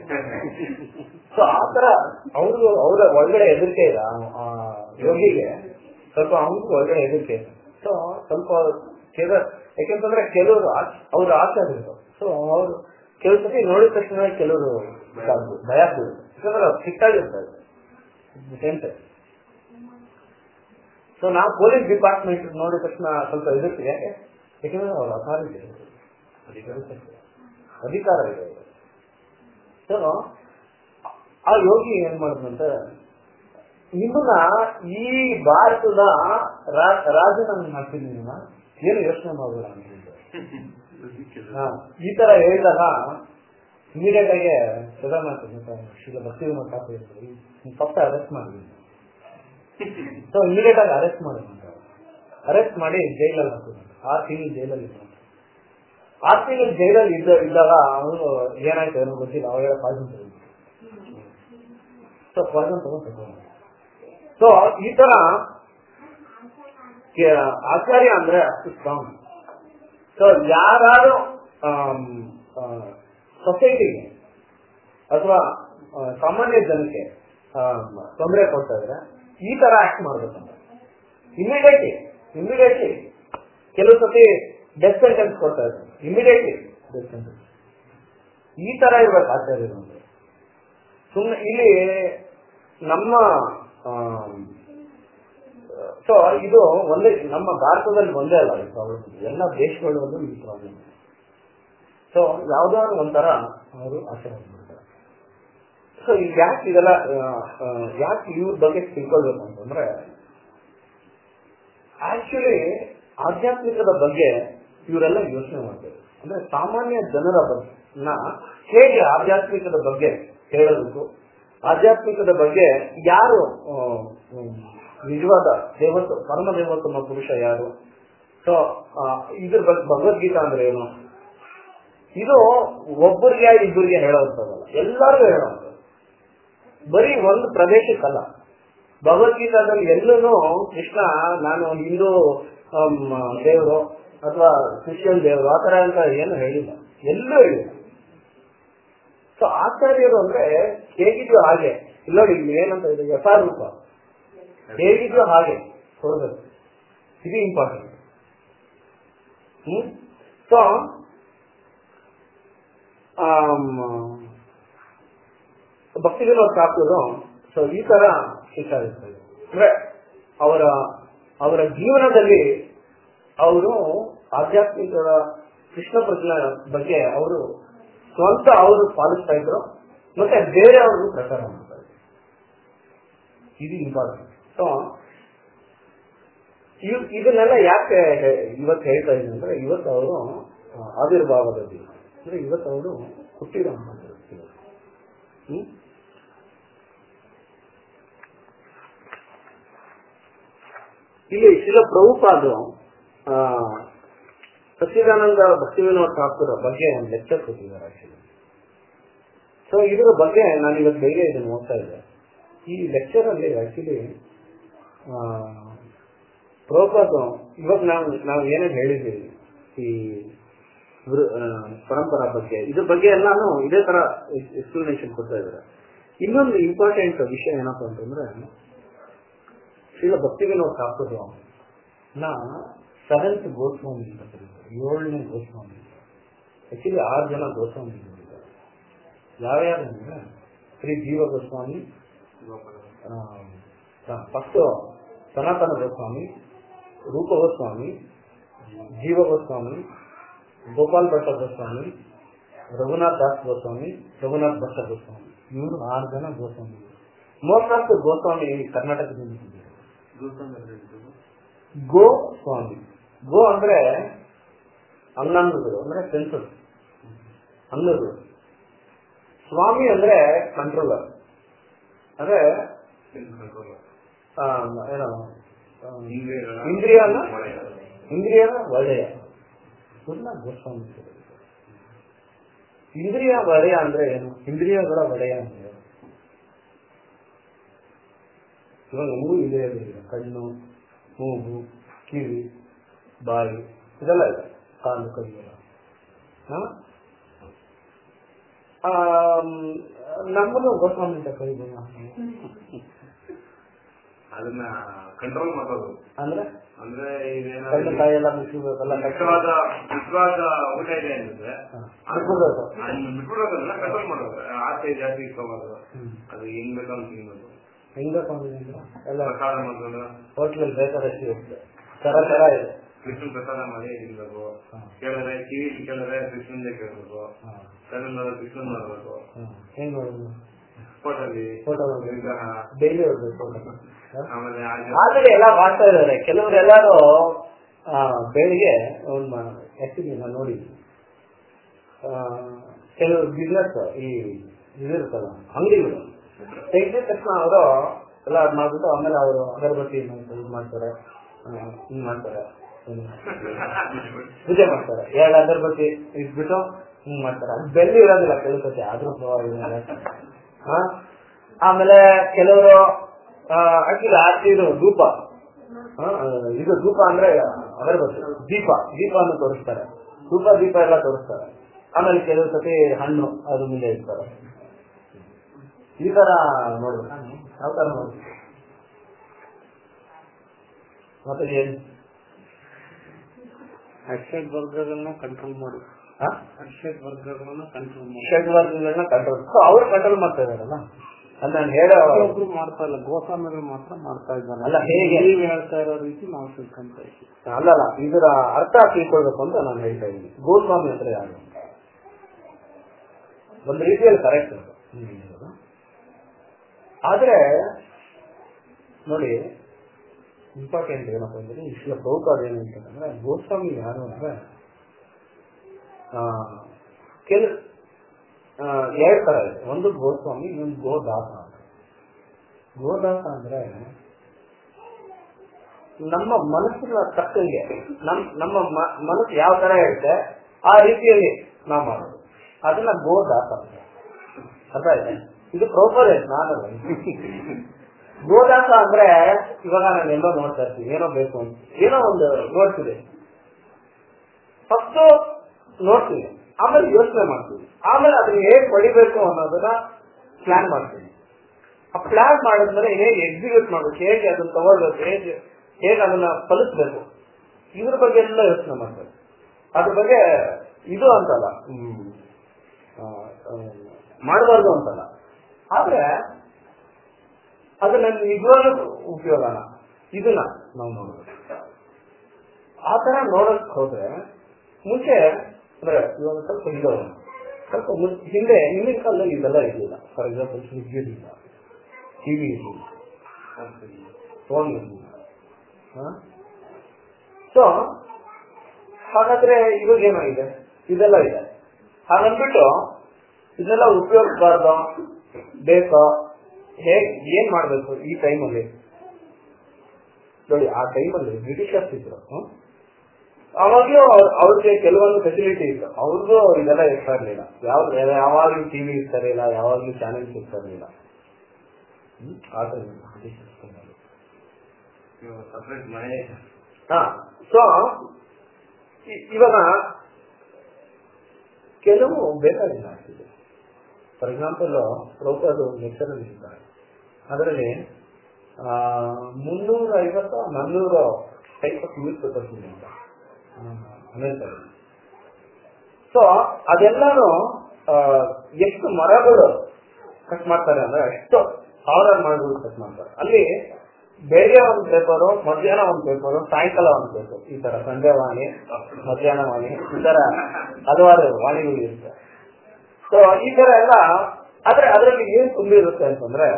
ಸೊ ಆತರ ಅವ್ರಿಗೂ ಅವ್ರ ಒಳಗಡೆ ಹೆದರಿಕೆ ಇದೆ ಆ- ಆ ಯೋಗಿಗೆ ಸ್ವಲ್ಪ ಅವ್ರಿಗೂ ಒಳಗಡೆ ಹೆದರಿಕೆ ಇದೆ ಸೊ ಸ್ವಲ್ಪ ಕೆಲ ಯಾಕೆಂತಂದ್ರೆ ಕೆಲವರು ಅವ್ರ ಆಚಾರ್ಯರು ಸೊ ಅವರು ಕೆಲವು ಸತಿ ನೋಡಿದ ತಕ್ಷಣ ಕೆಲವರು ಇದಾಗ್ಬೋದು, ಭಯ ಆಗ್ಬೋದು ಯಾಕಂದ್ರೆ ಅವ್ರು ಸಿಟ್ಟಾಗಿರ್ತಾರೆ ಸೇಮ್ ಟೈಮ್ ಸೊ ನಾವು ಪೊಲೀಸ್ ಡಿಪಾರ್ಟ್ಮೆಂಟ್ ನೋಡಿದ ತಕ್ಷಣ ಸ್ವಲ್ಪ ಇರುತ್ತೆ ಯಾಕೆ ಯಾಕಂದ್ರೆ ಅವ್ರ ಅಥಾರಿಟಿ ಅಧಿಕಾರ ಇದೆ ಸೊ ಆ ಯೋಗಿ ಏನ್ ಮಾಡಿದ್ರಂತೆ ನಿಮ್ಮನ್ನ ಈ ಭಾರತದ ರಾ- ರಾಜನನ್ನು ಹಾಕ್ತೀನಿ ನಿಮ್ಮನ್ನ ಏನು ಯೋಚನೆ ಮಾಡಬೇಡ ಅಂತ ಹೇಳಿದ್ರು. ಹಾ, ಈ ತರ ಹೇಳಿದಾಗ ಇಮಿಡಿಯೇಟ್ ಆಗಿ ಪ್ರಧಾನಮಂತ್ರಿ ಮತ್ತೆ ಶ್ರೀಲ ಭಕ್ತಿ ಫಸ್ಟ್ ಅರೆಸ್ಟ್ ಮಾಡಿದ್ವಿ ಸೊ ಇಮಿಡಿಯೇಟ್ ಆಗಿ ಅರೆಸ್ಟ್ ಮಾಡಿದ್ರು ಅರೆಸ್ಟ್ ಮಾಡಿ ಜೈಲಲ್ಲಿ ಹಾಕಿದ್ರು ಆರು ತಿಂಗಳು ಜೈಲಲ್ಲಿ ಇದ್ರು ಆರು ತಿಂಗಳು ಜೈಲಲ್ಲಿ ಇದ್ದ ಇದ್ದಾಗ ಅವನು ಏನಾಯ್ತು ಏನೋ ಗೊತ್ತಿಲ್ಲ ಅವಾಗ ಪಾಯ್ಸನ್ ಸೊ ಪಾಯ್ಸನ್ ತಗೊಂಡು ಸೊ ಈ ತರ ಕೆ- ಆಚಾರ್ಯ ಅಂದ್ರೆ ಅಷ್ಟು ಸ್ಟ್ರಾಂಗ್ ಸೊ ಯಾರು ಸೊಸೈಟಿಗೆ ಅಥವಾ ಆ, ಸಾಮಾನ್ಯ ಜನಕ್ಕೆ ತೊಂದರೆ ಕೊಡ್ತಾ ಇದ್ರೆ ಈ ತರ ಆಕ್ಟ್ ಮಾಡ್ಬೇಕಂತ ಇಮಿಡಿಯೇಟ್ಲಿ ಇಮಿಡಿಯೇಟ್ಲಿ ಕೆಲವು ಸತಿ ಡೆತ್ ಸೆಂಟೆನ್ಸ್ ಕೊಡ್ತಾ ಇದ್ದಾರೆ ಇಮಿಡಿಯೇಟ್ಲಿ ಡೆತ್ ಸೆಂಟೆನ್ಸ್ ಈ ತರ ಇರ್ಬೇಕು ಆಚಾರ್ಯರು ಅಂದ್ರೆ ಸುಮ್ಮನೆ ಇಲ್ಲಿ ನಮ್ಮ ಸೊ ಇದು ಒಂದೇ ನಮ್ಮ ಭಾರತದಲ್ಲಿ ಒಂದೇ ಅಲ್ಲ ಈ ಪ್ರಾಬ್ಲಮ್ ಎಲ್ಲ ದೇಶಗಳಲ್ಲೂ ಈ ಪ್ರಾಬ್ಲಮ್ ಸೊ ಯಾವ್ದಾದ್ರು ಒಂಥರ ಅವರು ಆಚರಣೆ ಮಾಡ್ತಾರೆ ಸೊ ಈಗ ಯಾಕೆ ಇದೆಲ್ಲ ಯಾಕೆ ಇವ್ರ ಬಗ್ಗೆ ತಿಳ್ಕೊಳ್ಬೇಕು ಅಂತಂದ್ರೆ ಆಕ್ಚುಲಿ ಆಧ್ಯಾತ್ಮಿಕದ ಬಗ್ಗೆ ಇವರೆಲ್ಲ ಯೋಚನೆ ಮಾಡ್ತಾರೆ ಅಂದ್ರೆ ಸಾಮಾನ್ಯ ಜನರ ಬಗ್ಗೆ ನ ಹೇಗೆ ಆಧ್ಯಾತ್ಮಿಕದ ಬಗ್ಗೆ ಹೇಳಬೇಕು ಆಧ್ಯಾತ್ಮಿಕದ ಬಗ್ಗೆ ಯಾರು ಆ, ಹ್ಮ್, ನಿಜವಾದ ದೇವತ ಪರಮ ದೇವೋತ್ತಮ ಪುರುಷ ಯಾರು ಸೊ ಇದ್ರ ಬಗ್ಗೆ ಭಗವದ್ಗೀತಾ ಅಂದ್ರೆ ಏನು ಇದು ಒಬ್ಬರಿಗೆ ಇಬ್ಬರಿಗೆ ಹೇಳೋಂಥದ್ದಲ್ಲ ಎಲ್ಲರಿಗೂ ಹೇಳೋಂಥದ್ದು ಬರೀ ಒಂದು ಪ್ರದೇಶಕ್ಕಲ್ಲ ಭಗವದ್ಗೀತಾದಲ್ಲಿ ಎಲ್ಲೂ ಕೃಷ್ಣ ನಾನು ಹಿಂದೂ ಆಮ್, ದೇವರು ಅಥವಾ ಕ್ರಿಶ್ಚಿಯನ್ ದೇವರು ಆ ತರ ಅಂತ ಏನು ಹೇಳಿಲ್ಲ ಎಲ್ಲೂ ಹೇಳಿಲ್ಲ ಸೊ ಆಚಾರ್ಯರು ಅಂದ್ರೆ ಹೇಗಿದ್ಯೋ ಹಾಗೆ ಇಲ್ಲ ನೋಡಿ ಇಲ್ಲಿ ಏನಂತ ಇದೆ ಯಥಾರೂಪ ಹೇಗಿದ್ಯೋ ಹಾಗೆ ಕೊಡಬೇಕು ಇದು important hmm so Bhaktivinod Thakur so ಈ ತರ ವಿಚಾರಿಸ್ತಾರೆ ಅಂದ್ರೆ ಅವರ ಅವರ ಜೀವನದಲ್ಲಿ ಅವರು ಆಧ್ಯಾತ್ಮಿಕ ಕೃಷ್ಣ ಪ್ರಜ್ಞೆ ಬಗ್ಗೆ ಅವರು ಸ್ವಂತ ಅವರು ಪಾಲಿಸ್ತಾ ಇದ್ರು ಮತ್ತೆ ಬೇರೆಯವ್ರಿಗೂ ಪ್ರಚಾರ ಮಾಡ್ತಾ ಇದ್ರು ಇದು ಇಂಪಾರ್ಟೆಂಟ್ ಸೊ ಇದನ್ನೆಲ್ಲ ಯಾಕೆ ಇವತ್ತು ಹೇಳ್ತಾ ಇದ್ದೀನಿ ಅಂದ್ರೆ ಇವತ್ತು ಅವರು ಆವಿರ್ಭಾವದ ದಿನ ಅಂದ್ರೆ ಇವತ್ತು ಅವರು ಹುಟ್ಟಿರೋ ಹ್ಮ್ ಇಲ್ಲಿ ಶಿಲ ಪ್ರಭುಪಾದು ಆ, ಸಚ್ಚಿದಾನಂದ ಭಕ್ತಿವಿನೋದ್ ಠಾಕೂರ್ ಬಗ್ಗೆ ಒಂದು ಲೆಕ್ಚರ್ ಕೊಟ್ಟಿದ್ದಾರೆ ಆಕ್ಚುಲಿ ಸೊ ಇದರ ಬಗ್ಗೆ ನಾನು ಇವತ್ತು ಬೆಳಿಗ್ಗೆ ಇದನ್ನು ಓದ್ತಾ ಇದ್ದೆ ಈ ಲೆಕ್ಚರ್ ಅಲ್ಲಿ ಆಕ್ಚುಲಿ ಪ್ರಭುಪಾದ್ ಇವಾಗ ನಾವು ನಾವು ಏನೇನು ಹೇಳಿದ್ದೀವಿ ಈ ವೃ- ಆ, ಪರಂಪರಾ ಬಗ್ಗೆ ಇದ್ರ ಬಗ್ಗೆ ಎಲ್ಲಾನು ಇದೇ ತರ ಎಕ್ಸ್ಪ್ಲನೇಷನ್ ಕೊಡ್ತಾ ಇದ್ದಾರೆ ಇನ್ನೊಂದು ಇಂಪಾರ್ಟೆಂಟ್ ವಿಷಯ ಏನಪ್ಪಾ ಅಂತಂದ್ರೆ ಶ್ರೀಲ ಭಕ್ತಿ ವಿನೋದ್ ಠಾಕೂರ್ ನಾ ಸೆವೆಂತ್ ಗೋಸ್ವಾಮಿ ಅಂತ ಕರೀತಾರೆ ಏಳನೇ ಗೋಸ್ವಾಮಿ ಆಕ್ಚುಲಿ ಆರು ಜನ ಗೋಸ್ವಾಮಿ ಇದ್ದಾರೆ ಯಾವ್ಯಾರು ಅಂದ್ರೆ ಶ್ರೀ ಜೀವ ಗೋಸ್ವಾಮಿ ಫಸ್ಟ್ ಸನಾತನ ಗೋಸ್ವಾಮಿ ರೂಪ ಗೋಸ್ವಾಮಿ ಜೀವ ಗೋಸ್ವಾಮಿ ಗೋಪಾಲ್ ಭಟ್ಟ ಗೋಸ್ವಾಮಿ ರಘುನಾಥ್ ದಾಸ್ ಗೋಸ್ವಾಮಿ ರಘುನಾಥ್ ಭಟ್ಟ ಗೋಸ್ವಾಮಿ ಇವರು ಆರು ಜನ Goswami most of the Goswami ಕರ್ನಾಟಕದಿಂದ ಬಂದಿದ್ದಾರೆ ಗೋ ಸ್ವಾಮಿ ಗೋ ಅಂದ್ರೆ ಅಂಗಾಂಗಗಳು ಅಂದ್ರೆ ಸೆನ್ಸಸ್ ಅಂಗಗಳು ಸ್ವಾಮಿ ಅಂದ್ರೆ ಕಂಟ್ರೋಲರ್ ಅಂದ್ರೆ ಆ, ಏನೋ ಆ, ಇಂದ್ರಿಯನ ಇಂದ್ರಿಯನ ಒಳ್ಳೆಯ ಇದನ್ನ ಗೋಸ್ವಾಮಿ ಅಂತ ಕರೀತಾರೆ. ಇಂದ್ರಿಯ ಒಡೆಯ ಅಂದ್ರೆ ಏನು ಇಂದ್ರಿಯಗಳ ಒಡೆಯ ಅಂದ್ರೆ ಏನು? ಇವಾಗ ನಮಗೂ ಇಂದ್ರಿಯಗಳಿವೆ ಕಣ್ಣು ಮೂಗು ಕಿವಿ ಬಾಯಿ ಇದೆಲ್ಲ ಇದೆ ಕಾಲು ಕೈಯೆಲ್ಲ ಹ? ಆಮ್, ನಮ್ಮನ್ನು ಗೋಸ್ವಾಮಿ ಅಂತ ಕರೀಬೋದು ಅದನ್ನ ಕಂಟ್ರೋಲ್ ಮಾಡೋದು ಅಂದ್ರೆ ಅಂದ್ರೆ ಕಣ್ಣು ಇದೇನಾದ್ರು ಕಾಯಿ ಎಲ್ಲ ಮುಚ್ಚಬೇಕಲ್ಲ ಮಿತವಾದ ಮಿತವಾದ ಊಟ ಇದೆ ಅಂದ್ರೆ ಬಿಟ್ಬಿಡ್ಬೇಕು. ಬಿಟ್ಬಿಡೋದಲ್ಲ ಕಂಟ್ರೋಲ್ ಮಾಡೋದು ಆಸೆ ಜಾಸ್ತಿ ಇಟ್ಕೋಬಾರ್ದು ಹ್ಮ್. ಅದು ಹೆಂಗ್ ಬೇಕೋ ಅಂತ ತಿನ್ನೋದು ಹೆಂಗ ಕೊಂಡಿದ್ದೀನಿ ಎಲ್ಲ ಪ್ರಸಾದ ಮಾಡೋದು ಹೋಟ್ಲಲ್ಲಿ ಬೇಕಾದಷ್ಟು ಇರುತ್ತೆ ತರ ತರ ಇದೆ ಕೃಷ್ಣ ಪ್ರಸಾದ ಮಾಡಿ ಇರ್ಬೇಕು ಕೇಳಿದ್ರೆ ಕಿವಿ ಕೇಳಿದ್ರೆ ಕೃಷ್ಣಂದೇ ಕೇಳ್ಬೇಕು ಕಣ್ಣು ನೋಡಿದ್ರೆ ಕೃಷ್ಣನ್ ನೋಡ್ಬೇಕು ಹೆಂಗ್ ನೋಡೋದು ಫೋಟೋಲಿ ಫೋಟೋ ವಿಗ್ರಹ ಡೈಲಿ ಹೋಗ್ಬೇಕು ಫೋಟೋ ಆಮೇಲೆ ಆಗ ಆಲ್ರೆಡಿ ಎಲ್ಲ ಮಾಡ್ತಾ ಇದಾರೆ ಕೆಲವರು ಎಲ್ಲಾರು ಆ, ಬೆಳಿಗ್ಗೆ ಒಂದು ಆಕ್ಚುಲಿ ನಾನು ನೋಡಿದ್ವಿ ಆ, ಕೆಲವು ಬಿಸ್ನೆಸ್ ಈ ಇದಿರುತ್ತಲ್ಲ ಅಂಗಡಿಗಳು ತೆಗೆದ ತಕ್ಷಣ ಅವರು ಎಲ್ಲ ಅದ್ ಮಾಡ್ಬಿಟ್ಟು ಆಮೇಲೆ ಅವರು ಅಗರಬತ್ತಿ ಇದು ಮಾಡ್ತಾರೆ ಆ, ಹಿಂಗ್ ಮಾಡ್ತಾರೆ ಹ್ಮ್. ಪೂಜೆ ಮಾಡ್ತಾರೆ ಎರಡು ಅಗರಬತ್ತಿ ಇಟ್ಬಿಟ್ಟು ಹಿಂಗ್ ಮಾಡ್ತಾರೆ ಅದು ಬೆಲ್ಲಿ ಇರೋದಿಲ್ಲ ಕೆಲವು ಸತಿ ಆದ್ರೂ ಪರವಾಗಿಲ್ಲ ಹಾ ಆಮೇಲೆ ಕೆಲವರು ಆಕ್ಚುಲಿ ಆರ್ತಿ ಇದು ಧೂಪ ಆ, ಇದು ಧೂಪ ಅಂದ್ರೆ ಅಗರಬತ್ತಿ ದೀಪ ದೀಪ ಅನ್ನು ತೋರಿಸ್ತಾರೆ ಧೂಪ ದೀಪ ಎಲ್ಲ ತೋರಿಸ್ತಾರೆ ಆಮೇಲೆ ಕೆಲವು ಸತಿ ಹಣ್ಣು ಅದು ಮುಂದೆ ಇರ್ತಾರೆ ಈ ತರ ನೋಡ್ಬೇಕು ಯಾವ ತರ ನೋಡ್ಬೇಕು ಮತ್ತೆ ಏನ್ ಅಕ್ಷಯ್ ವರ್ಗಗಳನ್ನ ಕಂಟ್ರೋಲ್ ಮಾಡಿ ಹಾ? ಅಕ್ಷಯ್ ವರ್ಗಗಳನ್ನ ಕಂಟ್ರೋಲ್ ಮಾಡಿ ಷಡ್ವರ್ಗಗಳನ್ನ ಕಂಟ್ರೋಲ್ ಸೊ ಅವ್ರು ಕಂಟ್ರೋಲ್ ಮಾಡ್ತಾ ಇದಾರಲ್ಲ ಅದು ನಾನು ಹೇಳೋ ಒಬ್ರು ಮಾಡ್ತಾ ಇಲ್ಲ ಗೋಸ್ವಾಮಿಗಳು ಮಾತ್ರ ಮಾಡ್ತಾ ಇದ್ದಾರೆ ಅಲ್ಲ, ಹೇಗೆ? ನೀವ್ ಹೇಳ್ತಾ ಇರೋ ರೀತಿ ನಾವು ತಿಳ್ಕೊಂತ ಇದ್ದೀವಿ ಅಲ್ಲಲ್ಲ ಇದರ ಅರ್ಥ ತಿಳ್ಕೊಳ್ಬೇಕು ಅಂತ ನಾನು ಹೇಳ್ತಾ ಇದ್ದೀನಿ ಗೋಸ್ವಾಮಿ ಅಂದ್ರೆ ಯಾರು ಒಂದು ರೀತಿಯಲ್ಲಿ ಕರೆಕ್ಟ್ ಆದ್ರೆ ನೋಡಿ ಇಂಪಾರ್ಟೆಂಟ್ ಏನಪ್ಪ ಅಂದ್ರೆ ಇಷ್ಟು ಪ್ರಭುಪಾದ ಏನು ಅಂತಂದ್ರೆ ಗೋಸ್ವಾಮಿ ಯಾರು ಅಂದ್ರೆ ಆ, ಕೆಲ ಆ, ಎರಡ್ ತರ ಇದೆ ಒಂದು ಗೋಸ್ವಾಮಿ ಇನ್ನೊಂದು ಗೋದಾಸ ಅಂತ ಗೋದಾಸ ಅಂದ್ರೆ ನಮ್ಮ ಮನಸ್ಸಿನ ತಕ್ಕಂಗೆ ನಮ್ ನಮ್ಮ ಮ- ಮನಸ್ಸು ಯಾವ ತರ ಇರುತ್ತೆ ಆ ರೀತಿಯಲ್ಲಿ ನಾವು ಮಾಡೋದು ಅದನ್ನ ಗೋದಾಸ ಅಂತ ಅರ್ಥ ಆಯ್ತಾ ಇದು ಪ್ರೋಪರ್ ನಾನಲ್ಲ ಗೋದಾಸ ಅಂದ್ರೆ ಇವಾಗ ನಾನು ಎಲ್ಲೋ ನೋಡ್ತಾ ಇರ್ತೀನಿ ಏನೋ ಬೇಕು ಅಂತ ಏನೋ ಒಂದು ನೋಡ್ತಿದೆ ಫಸ್ಟ್ ನೋಡ್ತೀನಿ ಆಮೇಲೆ ಯೋಚನೆ ಮಾಡ್ತೀನಿ ಆಮೇಲೆ ಅದನ್ನ ಹೇಗ್ ಪಡಿಬೇಕು ಅನ್ನೋದನ್ನ ಪ್ಲಾನ್ ಮಾಡ್ತೀನಿ ಆ ಪ್ಲಾನ್ ಮಾಡಿದ್ಮೇಲೆ ಹೇಗೆ ಎಕ್ಸಿಕ್ಯೂಟ್ ಮಾಡ್ಬೇಕು ಹೇಗೆ ಅದನ್ನ ತಗೊಳ್ಬೇಕು ಹೇಗೆ ಹೇಗೆ ಅದನ್ನ ಫಲಿಸ್ಬೇಕು ಇದ್ರ ಬಗ್ಗೆ ಎಲ್ಲ ಯೋಚನೆ ಮಾಡ್ಬೇಕು ಅದ್ರ ಬಗ್ಗೆ ಇದು ಅಂತಲ್ಲ ಹ್ಮ್, ಆ, ಆ, ಮಾಡಬಾರ್ದು ಅಂತಲ್ಲ ಆದ್ರೆ ಅದನ್ನ ನಿಜವಾದ ಉಪಯೋಗನ ಇದನ್ನ ನಾವು ನೋಡ್ಬೇಕು ಆ ತರ ನೋಡಕ್ ಹೋದ್ರೆ ಮುಂಚೆ ಅಂದ್ರೆ ಇವಾಗ ಸ್ವಲ್ಪ ಹಿಂದೆ ಹೋಗೋಣ. ಸ್ವಲ್ಪ ಮುನ್- ಹಿಂದೆ ಹಿಂದಿನ ಕಾಲದಲ್ಲಿ ಇದೆಲ್ಲ ಇರಲಿಲ್ಲ ಫಾರ್ ಎಕ್ಸಾಂಪಲ್ ಫ್ರಿಡ್ಜ್ ಇರಲಿಲ್ಲ ಟಿವಿ ಇರಲಿಲ್ಲ ಫೋನ್ ಇರಲಿಲ್ಲ ಸೊ ಹಾಗಾದ್ರೆ ಇವಾಗ ಏನಾಗಿದೆ ಇದೆಲ್ಲ ಇದೆ ಹಾಗಂದ್ಬಿಟ್ಟು ಇದೆಲ್ಲ ಉಪಯೋಗಿಸಬಾರ್ದು ಬೇಕೋ ಹೇಗ್ ಏನ್ ಮಾಡ್ಬೇಕು ಈ ಟೈಮಲ್ಲಿ ನೋಡಿ ಆ ಟೈಮಲ್ಲಿ ಬ್ರಿಟಿಷರ್ಸ್ ಇದ್ರು ಹ್ಮ್? ಅವಾಗ್ಲೂ ಅವ್ರ- ಅವ್ರಿಗೆ ಕೆಲವೊಂದು ಫೆಸಿಲಿಟಿ ಇತ್ತು ಅವ್ರಿಗೂ ಇದೆಲ್ಲ ಇರ್ತಾ ಇರ್ಲಿಲ್ಲ ಯಾವ ಯಾವಾಗ್ಲೂ ಟಿವಿ ಇರ್ತಾ ಇರಲಿಲ್ಲ ಯಾವಾಗ್ಲೂ ಚಾನೆಲ್ಸ್ ಇರ್ತಾ ಇರ್ಲಿಲ್ಲ ಹ್ಮ್? ಆ time ಅಲ್ಲಿ ಬ್ರಿಟಿಷರ್ಸ್ ಬಂದಾಗ. ಸಪ್ರೇಟ್ ಮನೆ ಹಾ ಸೊ ಇವಾಗ ಕೆಲವು ಬೇಕಾಗಿಲ್ಲ ಆಗ್ತಿದೆ ಫಾರ್ ಎಕ್ಸಾಂಪಲ್ ಪ್ರೊಫೆಸರ್ ಲೆಕ್ಚರ್ ಅಲ್ಲಿ ಇರ್ತಾರೆ ಅದರಲ್ಲಿ ಮುನ್ನೂರ ಐವತ್ತು ನಾನ್ನೂರು ಟೈಪ್ ಆಫ್ ನ್ಯೂಸ್ ಪೇಪರ್ಸ್ ಇದೆ ಅಂತ ಅಮೆರಿಕದಲ್ಲಿ ಸೊ ಅದೆಲ್ಲಾನು ಆ, ಎಷ್ಟು ಮರಗಳು ಕಟ್ ಮಾಡ್ತಾರೆ ಅಂದ್ರೆ ಎಷ್ಟು ಸಾವಿರಾರು ಮರಗಳು ಕಟ್ ಮಾಡ್ತಾರೆ ಅಲ್ಲಿ ಬೆಳಿಗ್ಗೆ ಒಂದು ಪೇಪರು ಮಧ್ಯಾಹ್ನ ಒಂದು ಪೇಪರು ಸಾಯಂಕಾಲ ಒಂದು ಪೇಪರ್ ಈ ತರ ಸಂಜೆ ವಾಣಿ ಮಧ್ಯಾಹ್ನ ವಾಣಿ ಈ ತರ ಹಲವಾರು ವಾಣಿಗಳು ಇರುತ್ತೆ ಸೊ ಈ ತರ ಎಲ್ಲ ಆದ್ರೆ ಅದರಲ್ಲಿ ಏನ್ ತುಂಬಿರುತ್ತೆ ಅಂತಂದ್ರೆ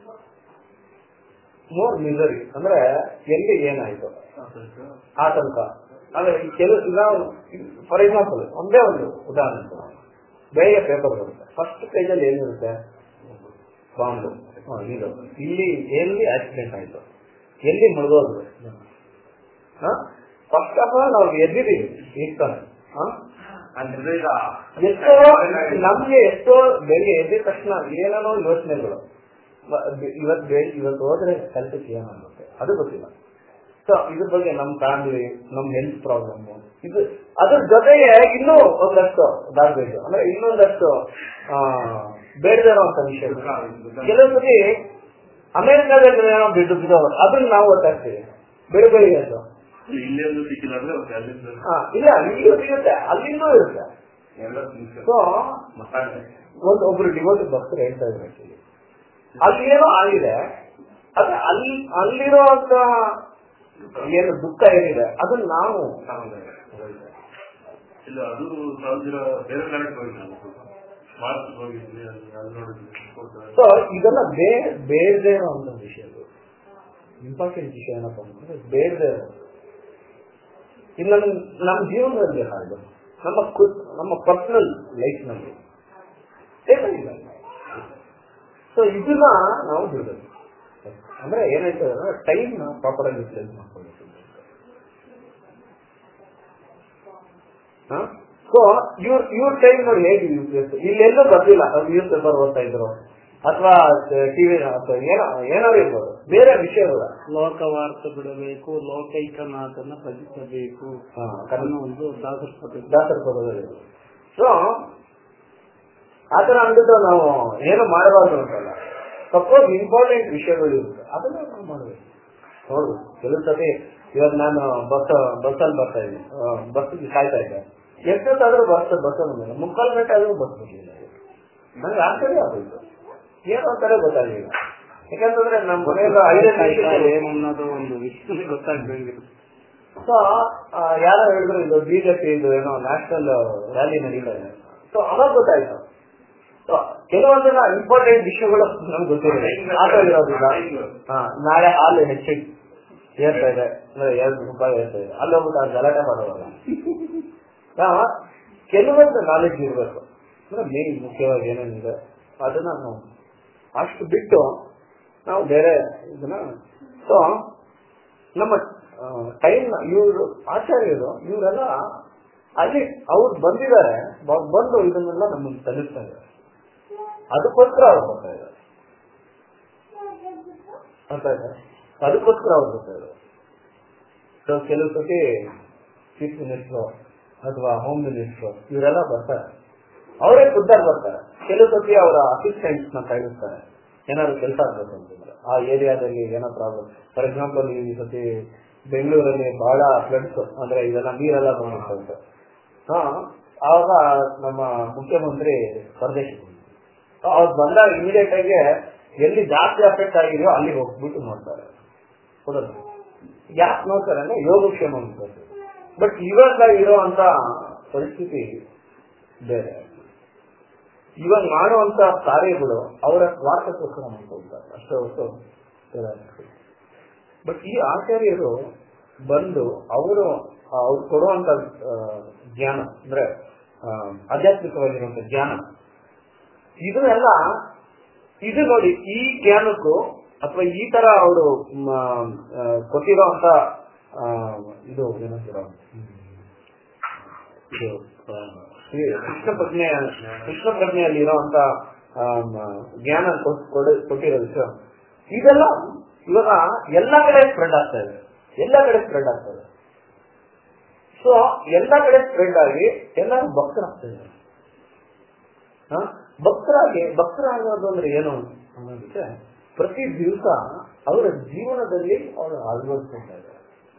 ಮೋರ್ ಮಿಸರಿ ಅಂದ್ರೆ ಎಲ್ಲಿ ಏನಾಯ್ತು ಆತಂಕ ಅಂದ್ರೆ ಈ ಕೆಲವು ಈಗ ಫಾರ್ ಎಕ್ಸಾಂಪಲ್ ಒಂದೇ ಒಂದು ಉದಾಹರಣೆ ತಗೊಳ್ಳೋಣ. ಬೆಳಿಗ್ಗೆ ಪೇಪರ್ ಬರುತ್ತೆ ಫಸ್ಟ್ ಪೇಜಲ್ಲಿ ಏನಿರುತ್ತೆ ಬಾಂಬು ಹ, ಇದು ಇಲ್ಲಿ ಎಲ್ಲಿ ಆಕ್ಸಿಡೆಂಟ್ ಆಯ್ತು ಎಲ್ಲಿ ಮುಳುಗೋದ್ರು ಫಸ್ಟ್ ಆಫ್ ಆಲ್ ನಾವು ಎದ್ದಿದ್ದೀವಿ ಈಗ ತಾನೆ ಹ? ಅಂದ್ರೆ ಈಗ ಎಷ್ಟೋ ನಮ್ಗೆ ಎಷ್ಟೋ ಬೆಳಿಗ್ಗೆ ಎದ್ದ ತಕ್ಷಣ ಏನೇನೋ ಯೋಚನೆಗಳು ಇವತ್ ಬೆ- ಇವತ್ತು ಹೋದ್ರೆ ಕೆಲ್ಸಕ್ಕೆ ಏನಾಗುತ್ತೆ ಅದು ಗೊತ್ತಿಲ್ಲ ಸೊ ಇದ್ರ ಬಗ್ಗೆ ನಮ್ ಫ್ಯಾಮಿಲಿ ನಮ್ ಹೆಲ್ತ್ ಪ್ರಾಬ್ಲಮ್ ಇದು ಅದ್ರ ಜೊತೆಗೆ ಇನ್ನೂ ಒಂದಷ್ಟು ದಾಗಬೇಕು ಅಂದ್ರೆ ಇನ್ನೊಂದಷ್ಟು ಆ, ಬೇಡದೇ ಇರುವಂತ ವಿಷಯಗಳು ಕೆಲವು ಸತಿ ಅಮೆರಿಕಾದಲ್ಲಿ ಏನೋ ಬಿದ್ದು ಬಿದ್ದವರು ಅದನ್ನ ನಾವು ಒಟ್ಟಾಗ್ತೀವಿ ಬೆಳಿ ಬೆಳಿಗ್ಗೆ ಅಂತ ಇಲ್ಲೆಂದು ಸಿಕ್ಕಿಲ್ಲ ಅಂದ್ರೆ ಮತ್ತೆ ಅಲ್ಲಿಂದ ಹಾ ಇಲ್ಲ ಇಲ್ಲಿಯೂ ಸಿಗುತ್ತೆ ಅಲ್ಲಿಂದೂ ಇರುತ್ತೆ ಎಲ್ಲ ಸೊ ಮಸಾಲೆ ಒಂದು ಒಬ್ರು ಡಿವೋಟಿ ಭಕ್ತರು ಹೇಳ್ತಾ ಇದ್ರು actually. ಅಲ್ಲಿ ಏನೋ ಆಗಿದೆ ಅದೇ ಅಲ್ಲಿ ಅಲ್ಲಿರುವಂತ ಏನು ದುಃಖ ಏನಿದೆ ಅದನ್ನ ನಾವು ಇಲ್ಲ ಅದು ಸಾವಿರ ಬೇರೆ ಕಡೆಗೆ ಹೋಗಿಲ್ಲ ಮಾರ್ಚ್ ಹೋಗಿದ್ವಿ ಅಲ್ಲಿ ಅಲ್ಲಿ ನೋಡಿದ್ವಿ ಫೋಟೋ ಸೊ ಇದೆಲ್ಲ ಬೇ ಬೇಡದೇ ಇರುವಂತ ವಿಷಯಗಳು ಇಂಪಾರ್ಟೆಂಟ್ ವಿಷಯ ಏನಪ್ಪ ಅಂತಂದ್ರೆ ಬೇಡದೇ ಇರೋದು ಇಲ್ಲ ನಮ್ಮ ಜೀವನದಲ್ಲಿ ಹಾಗೆ ನಮ್ಮ ಕು- ನಮ್ಮ ಪರ್ಸನಲ್ ಲೈಫ್ ನಲ್ಲಿ ಬೇಕಾಗಿಲ್ಲ ಸೊ ಇದನ್ನ ನಾವು ಬಿಡಬೇಕು ಅಂದ್ರೆ ಏನಾಯ್ತು ಅಂದ್ರೆ ಟೈಮ್ ಪ್ರಾಪರ್ ಆಗಿ ಯೂಟಿಲೈಸ್ ಮಾಡ್ಕೊಳ್ಬೇಕು ಸೊ ಇವ್ರ ಇವ್ರ ಟೈಮ್ ನೋಡಿ ಹೇಗೆ ಯೂಸ್ ಇಲ್ಲೆಲ್ಲೂ ಬರ್ಲಿಲ್ಲ ನ್ಯೂಸ್ ಪೇಪರ್ ಓದ್ತಾ ಇದ್ರು ಅಥವಾ ಟಿವಿ ಏನೋ ಏನಾದ್ರು ಇರ್ಬೋದು ಬೇರೆ ವಿಷಯಗಳ ಲೋಕವಾರ್ತೆ ಬಿಡಬೇಕು ಲೋಕೈಕನಾಥನ ಭಜಿಸಬೇಕು ಹಾ, ಅನ್ನೋ ಒಂದು ದಾಸರ ಪದ್ಧತಿ ದಾಸರ ಪದದಲ್ಲಿ ಸೊ ಆತರ ಅಂದ್ಬಿಟ್ಟು ನಾವು ಏನು ಮಾಡಬಾರ್ದು ಅಂತಲ್ಲ ಸಪೋಸ್ ಇಂಪಾರ್ಟೆಂಟ್ ವಿಷಯಗಳು ಇರುತ್ತೆ ಅದನ್ನ ನಾವು ಮಾಡಬೇಕು ನೋಡ್ಬೇಕು ಕೆಲವು ಸತಿ ಇವಾಗ ನಾನು ಬಸ್ ಬಸ್ಸಲ್ಲಿ ಬರ್ತಾ ಇದ್ದೀನಿ ಬಸ್ಸಿಗೆ ಕಾಯ್ತಾ ಇದ್ದೆ ಎಷ್ಟೊತ್ತಾದ್ರೂ ಬಸ್ ಬಸ್ ಬಂದಿಲ್ಲ ಮುಕ್ಕಾಲು ಗಂಟೆ ಆದ್ರೂ ಬಸ್ ಬರ್ಲಿಲ್ಲ ನಂಗೆ ಆಶ್ಚರ್ಯ ಆಗೋಯ್ತು ಏನು ಅಂತಾರೆ ಗೊತ್ತಾಗಲಿಲ್ಲ ಯಾಕಂತಂದ್ರೆ ನಮ್ಮ ಮನೆಯಲ್ಲ ಐದೈದು ಏನು ಅನ್ನೋದು ಒಂದು ವಿಷಯ ಗೊತ್ತಾಗ್ದಂಗಿರುತ್ತೆ ಸೊ ಯಾರೋ ಹೇಳಿದ್ರು ಇದು ಬಿಜೆಪಿ ಇದು ಏನೋ ನ್ಯಾಷನಲ್ ರ್ಯಾಲಿ ನಡೀತಾ ಇದೆ ಸೊ ಅವಾಗ ಗೊತ್ತಾಯ್ತು ಸೊ ಕೆಲವೊಂದಿನ ಇಂಪಾರ್ಟೆಂಟ್ ವಿಷಯಗಳು ನಮ್ಗೆ ಗೊತ್ತಿರಲಿಲ್ಲ ಆಟೋ ಇರೋದಿಲ್ಲ ಹಾ, ನಾಳೆ ಹಾಲು ಹೆಚ್ಚಿಗೆ ಏರ್ತಾ ಇದೆ ಅಂದ್ರೆ ಎರಡು ರೂಪಾಯಿ ಏರ್ತಾ ಇದೆ ಅಲ್ಲಿ ಹೋಗ್ಬಿಟ್ಟು ಆ ಗಲಾಟೆ ಮಾಡೋವಾಗ ಹಾ, ಕೆಲವೊಂದು ನಾಲೆಜ್ ಇರಬೇಕು ಅಂದ್ರೆ ಮೇನ್ ಮುಖ್ಯವಾಗಿ ಏನೇನಿದೆ ಅದನ್ನ ನಾವು ಅಷ್ಟು ಬಿಟ್ಟು ನಾವು ಬೇರೆ ಇದನ್ನ ಸೊ ನಮ್ಮ ಟೈಮ್ ಇವರು ಆಚಾರ್ಯರು ಇವರೆಲ್ಲ ಅಲ್ಲಿ ಅವ್ರು ಬಂದಿದ್ದಾರೆ ಬ- ಬಂದು ಇದನ್ನೆಲ್ಲ ನಮಗೆ ತಲುಪ್ತಾ ಇದ್ದಾರೆ ಅದಕ್ಕೋಸ್ಕರ ಅವ್ರು ಬರ್ತಾ ಇದ್ದಾರೆ ಅರ್ಥ ಆಯ್ತಾ ಅದಕ್ಕೋಸ್ಕರ ಅವ್ರು ಬರ್ತಾ ಇದ್ದಾರೆ ಸೊ ಕೆಲವು ಸತಿ ಚೀಫ್ ಮಿನಿಸ್ಟರ್ ಅಥವಾ ಹೋಮ್ ಮಿನಿಸ್ಟರ್ ಇವರೆಲ್ಲ ಬರ್ತಾರೆ ಅವರೇ ಖುದ್ದಾಗಿ ಬರ್ತಾರೆ ಕೆಲವು ಸತಿ ಅವರ ಅಸಿಸ್ಟೆಂಟ್ಸ್ ನ ಕಳಿಸ್ತಾರೆ ಏನಾದ್ರು ಕೆಲಸ ಆಗ್ಬೇಕು ಅಂತಂದ್ರೆ ಆ ಏರಿಯಾದಲ್ಲಿ ಏನೋ ಪ್ರಾಬ್ಲಮ್ ಫಾರ್ ಎಕ್ಸಾಂಪಲ್ ಈ ಸತಿ ಬೆಂಗಳೂರಲ್ಲಿ ಬಹಳ ಫ್ಲಡ್ಸ್ ಅಂದ್ರೆ ಇದೆಲ್ಲ ನೀರೆಲ್ಲ ಬಂದಿರ್ತಂತೆ ಹಾ ಆವಾಗ ನಮ್ಮ ಮುಖ್ಯಮಂತ್ರಿ ಸ್ವದೇಶಕ್ಕೆ ಬಂದ್ರು ಅವ್ರು ಬಂದಾಗ ಇಮಿಡಿಯೇಟ್ ಆಗಿ ಎಲ್ಲಿ ಜಾಸ್ತಿ ಅಫೆಕ್ಟ್ ಆಗಿದೆಯೋ ಅಲ್ಲಿ ಹೋಗ್ಬಿಟ್ಟು ನೋಡ್ತಾರೆ ಹೌದಲ್ಲ ಯಾಕೆ ನೋಡ್ತಾರೆ ಅಂದ್ರೆ ಯೋಗಕ್ಷೇಮ ಅಂತ ಬಟ್ ಇವಾಗ ಇರುವಂತ ಪರಿಸ್ಥಿತಿ ಬೇರೆ ಇವಾಗ ಮಾಡುವಂತ ಕಾರ್ಯಗಳು ಅವರ ಸ್ವಾರ್ಥಕ್ಕೋಸ್ಕರ ಮಾಡ್ಕೊಳ್ತಾರೆ ಅಷ್ಟೇ ಹೊರತು ಬಟ್ ಈ ಆಚಾರ್ಯರು ಬಂದು ಅವರು ಅವ್ರು ಕೊಡುವಂತ ಆ, ಜ್ಞಾನ ಅಂದ್ರೆ ಆ, ಆಧ್ಯಾತ್ಮಿಕವಾಗಿರುವಂತ ಜ್ಞಾನ ಇದನ್ನೆಲ್ಲ ಇದು ನೋಡಿ ಈ ಜ್ಞಾನಕ್ಕೂ ಅಥವಾ ಈ ತರ ಅವರು ಕೊಟ್ಟಿರೋಂತ ಆ, ಇದು ಏನಂತೀರ ಇದು ಆ, ಈ ಕೃಷ್ಣ ಪ್ರಜ್ಞೆ ಕೃಷ್ಣ ಪ್ರಜ್ಞೆಯಲ್ಲಿ ಇರುವಂತ ಆ, ಮ- ಜ್ಞಾನ ಕೊಟ್- ಕೊಡ- ಕೊಟ್ಟಿರೋದು ಇದೆಲ್ಲ ಇವಾಗ ಎಲ್ಲ ಕಡೆ ಸ್ಪ್ರೆಡ್ ಆಗ್ತಾ ಇದೆ ಎಲ್ಲ ಕಡೆ ಸ್ಪ್ರೆಡ್ ಆಗ್ತಾ ಇದೆ ಸೊ ಎಲ್ಲ ಕಡೆ ಸ್ಪ್ರೆಡ್ ಆಗಿ ಎಲ್ಲರೂ ಭಕ್ತರಾಗ್ತಾ ಇದ್ದಾರೆ ಹ? ಭಕ್ತರಾಗಿ ಭಕ್ತರಾಗೋದು ಅಂದ್ರೆ ಏನು ಅನ್ನೋದಕ್ಕೆ ಪ್ರತಿ ದಿವಸ ಅವರ ಜೀವನದಲ್ಲಿ ಅವರು ಅಳವಡಿಸ್ತಾ ಇದ್ದಾರೆ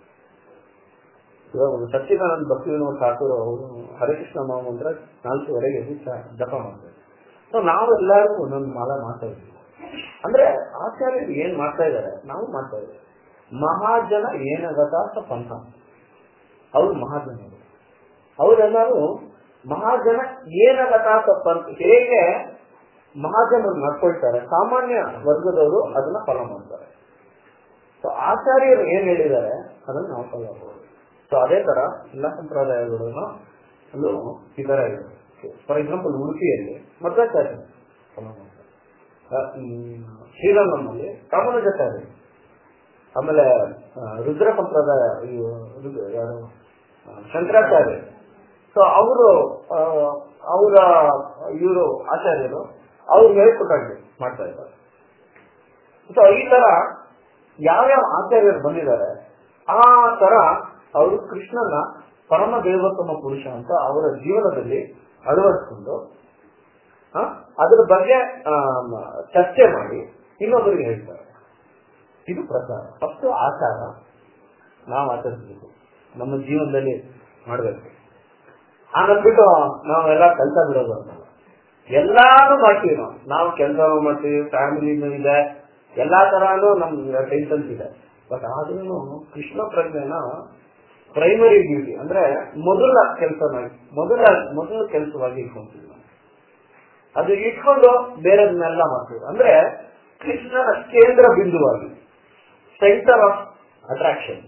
ಇವಾಗ ಒಂದು ಸಚ್ಚಿದಾನಂದ ಭಕ್ತಿ ವಿನೋದ್ ಠಾಕೂರ್ ಅವರು ಹರಿಕೃಷ್ಣ ಮಹಾಮಂತ್ರ ನಾಲ್ಕುವರೆಗೆ ಎದ್ದು ಚ- ಜಪ ಮಾಡ್ತಾರೆ ಸೊ ನಾವೆಲ್ಲರೂ ಒಂದೊಂದು ಮಾಲ ಮಾಡ್ತಾ ಇದ್ದೀವಿ ಅಂದ್ರೆ ಆಚಾರ್ಯರು ಏನ್ ಮಾಡ್ತಾ ಇದ್ದಾರೆ ನಾವು ಮಾಡ್ತಾ ಇದ್ದೀವಿ ಮಹಾಜನ ಏನಗತಾಸ ಪಂಥ ಅವರು ಮಹಾಜನರು ಅವರೆಲ್ಲರೂ ಮಹಾಜನ ಏನಗತಾಸ ಪಂಥ ಹೇಗೆ ಮಹಾಜನರು ನಡ್ಕೊಳ್ತಾರೆ ಸಾಮಾನ್ಯ ವರ್ಗದವರು ಅದನ್ನ ಫಾಲೋ ಮಾಡ್ತಾರೆ ಸೊ ಆಚಾರ್ಯರು ಏನ್ ಹೇಳಿದ್ದಾರೆ ಅದನ್ನ ನಾವು ಫಾಲೋ ಮಾಡಬಹುದು ಸೊ ಅದೇ ತರ ಎಲ್ಲ ಸಂಪ್ರದಾಯಗಳನ್ನು ಅಲ್ಲೂ ಈ ತರ ಇದೆ ಫಾರ್ ಎಕ್ಸಾಂಪಲ್ ಉಡುಪಿಯಲ್ಲಿ ಮಧ್ವಾಚಾರ್ಯ ಫಾಲೋ ಮಾಡ್ತಾರೆ ಆ, ಹ್ಮ್, ಶ್ರೀರಂಗಂನಲ್ಲಿ ಕಾಮನಜಾಚಾರ್ಯ ಆಮೇಲೆ ಆ, ರುದ್ರ ಸಂಪ್ರದಾಯ ಇವು ರುದ್ರ- ಯಾರು ಆ, ಶಂಕರಾಚಾರ್ಯ ಸೊ ಅವರು ಅವರ ಇವರು ಆಚಾರ್ಯರು ಅವ್ರು ಹೇಳ್ಕೊಟ್ಟಾಗಿ ಮಾಡ್ತಾ ಇದ್ದಾರೆ ಸೊ ಈ ತರ ಯಾವ್ಯಾವ ಆಚಾರ್ಯರು ಬಂದಿದ್ದಾರೆ ಆ ತರ ಅವರು ಕೃಷ್ಣನ ಪರಮ ದೇವೋತ್ತಮ ಪುರುಷ ಅಂತ ಅವರ ಜೀವನದಲ್ಲಿ ಅಳವಡಿಸಿಕೊಂಡು ಆ, ಅದ್ರ ಬಗ್ಗೆ ಆ, ಮ- ಚರ್ಚೆ ಮಾಡಿ ಇನ್ನೊಬ್ಬರಿಗೆ ಹೇಳ್ತಾರೆ ಇದು ಪ್ರಸಾರ ಫಸ್ಟ್ ಆಚಾರ ನಾವು ಆಚರಿಸಬೇಕು ನಮ್ಮ ಜೀವನದಲ್ಲಿ ಮಾಡ್ಬೇಕು ಹಾಗಂದ್ಬಿಟ್ಟು ನಾವೆಲ್ಲ ಕೆಲಸ ಬಿಡೋದು ಅಂತಲ್ಲ ಎಲ್ಲಾನು ಮಾಡ್ತೀವಿ ನಾವು ನಾವು ಕೆಲಸ ಮಾಡ್ತೀವಿ ಫ್ಯಾಮಿಲಿನೂ ಇದೆ ಎಲ್ಲಾ ತರಾನು ನಮ್ ಟೆನ್ಷನ್ಸ್ ಇದೆ ಬಟ್ ಆದ್ರೂ ಕೃಷ್ಣ ಪ್ರಜ್ಞೆನ ಪ್ರೈಮರಿ ಡ್ಯೂಟಿ ಅಂದ್ರೆ ಮೊದಲ ಕೆಲಸನಾಗಿ ಮೊದಲ ಮೊದಲ ಕೆಲಸವಾಗಿ ಇಟ್ಕೊಂತೀವಿ ನಾವು. ಅದು ಇಟ್ಕೊಂಡು ಬೇರೆದನ್ನೆಲ್ಲ ಮಾಡ್ತೀವಿ ಅಂದ್ರೆ ಕೃಷ್ಣನ ಕೇಂದ್ರ ಬಿಂದುವಾಗಿ ಸೆಂಟರ್ ಆಫ್ ಅಟ್ರಾಕ್ಷನ್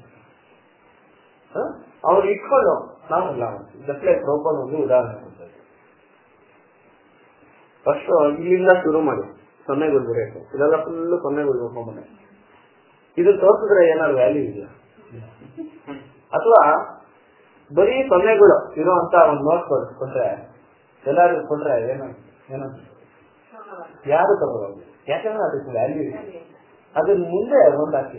ಅವ್ರು ಇಟ್ಕೊಂಡು ನಾವೆಲ್ಲ ಮಾಡ್ತೀವಿ ಜಸ್ಟ್ ಪ್ರೋಪರ್ ಒಂದು ಉದಾಹರಣೆ ಕೊಡ್ತಾರೆ ಫಸ್ಟ್ ಇಲ್ಲಿಂದ ಶುರು ಮಾಡಿ ಸೊನ್ನೆಗಳು ಬರೆಯಕ್ಕೆ ಇದೆಲ್ಲ ಫುಲ್ ಸೊನ್ನೆಗಳು ನೋಡ್ಕೊಂಬನ್ನಿ ಇದು ತೋರಿಸಿದ್ರೆ ಏನಾದ್ರು ವ್ಯಾಲ್ಯೂ ಇದೆಯಾ ಅಥವಾ ಬರೀ ಸೊನ್ನೆಗಳು ಇರುವಂತ ಒಂದು ನೋಟ್ ಕೊಟ್ರೆ ಎಲ್ಲರಿಗೂ ಕೊಟ್ರೆ ಏನು ಏನು ಯಾರು ತಗೋಬಹುದು ಯಾಕಂದ್ರೆ ಅದಕ್ಕೆ ವ್ಯಾಲ್ಯೂ ಇದೆ ಅದ್ರ ಮುಂದೆ ಒಂದು ಹಾಕಿ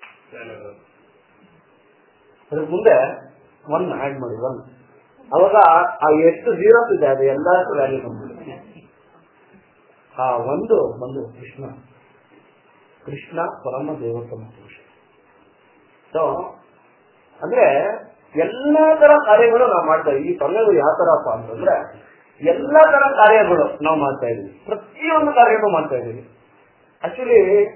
ಅದ್ರ ಮುಂದೆ ಒನ್ ಆಡ್ ಮಾಡಿ ಒನ್ ಅವಾಗ ಆ ಎಷ್ಟು ಜೀರೋಸ್ ಇದೆ ಅದು ಎಲ್ಲದಕ್ಕೂ ವ್ಯಾಲ್ಯೂ ಬಂದ್ಬಿಡುತ್ತೆ ಆ ಒಂದು ಬಂದು ಕೃಷ್ಣ ಕೃಷ್ಣ ಪರಮ ದೇವೋತ್ತಮ ಪುರುಷ ಸೊ ಅಂದ್ರೆ ಎಲ್ಲಾ ತರ ಕಾರ್ಯಗಳು ನಾವು ಮಾಡ್ತಾ ಇದ್ದೀವಿ ಈ ಸೊನ್ನೆಗಳು ಯಾವ ತರಪ್ಪ ಅಂತಂದ್ರೆ ಎಲ್ಲಾ ತರ ಕಾರ್ಯಗಳು ನಾವು ಮಾಡ್ತಾ ಇದೀವಿ ಪ್ರತಿಯೊಂದು ಕಾರ್ಯನೂ ಮಾಡ್ತಾ ಇದೀವಿ ಆಕ್ಚುಲಿ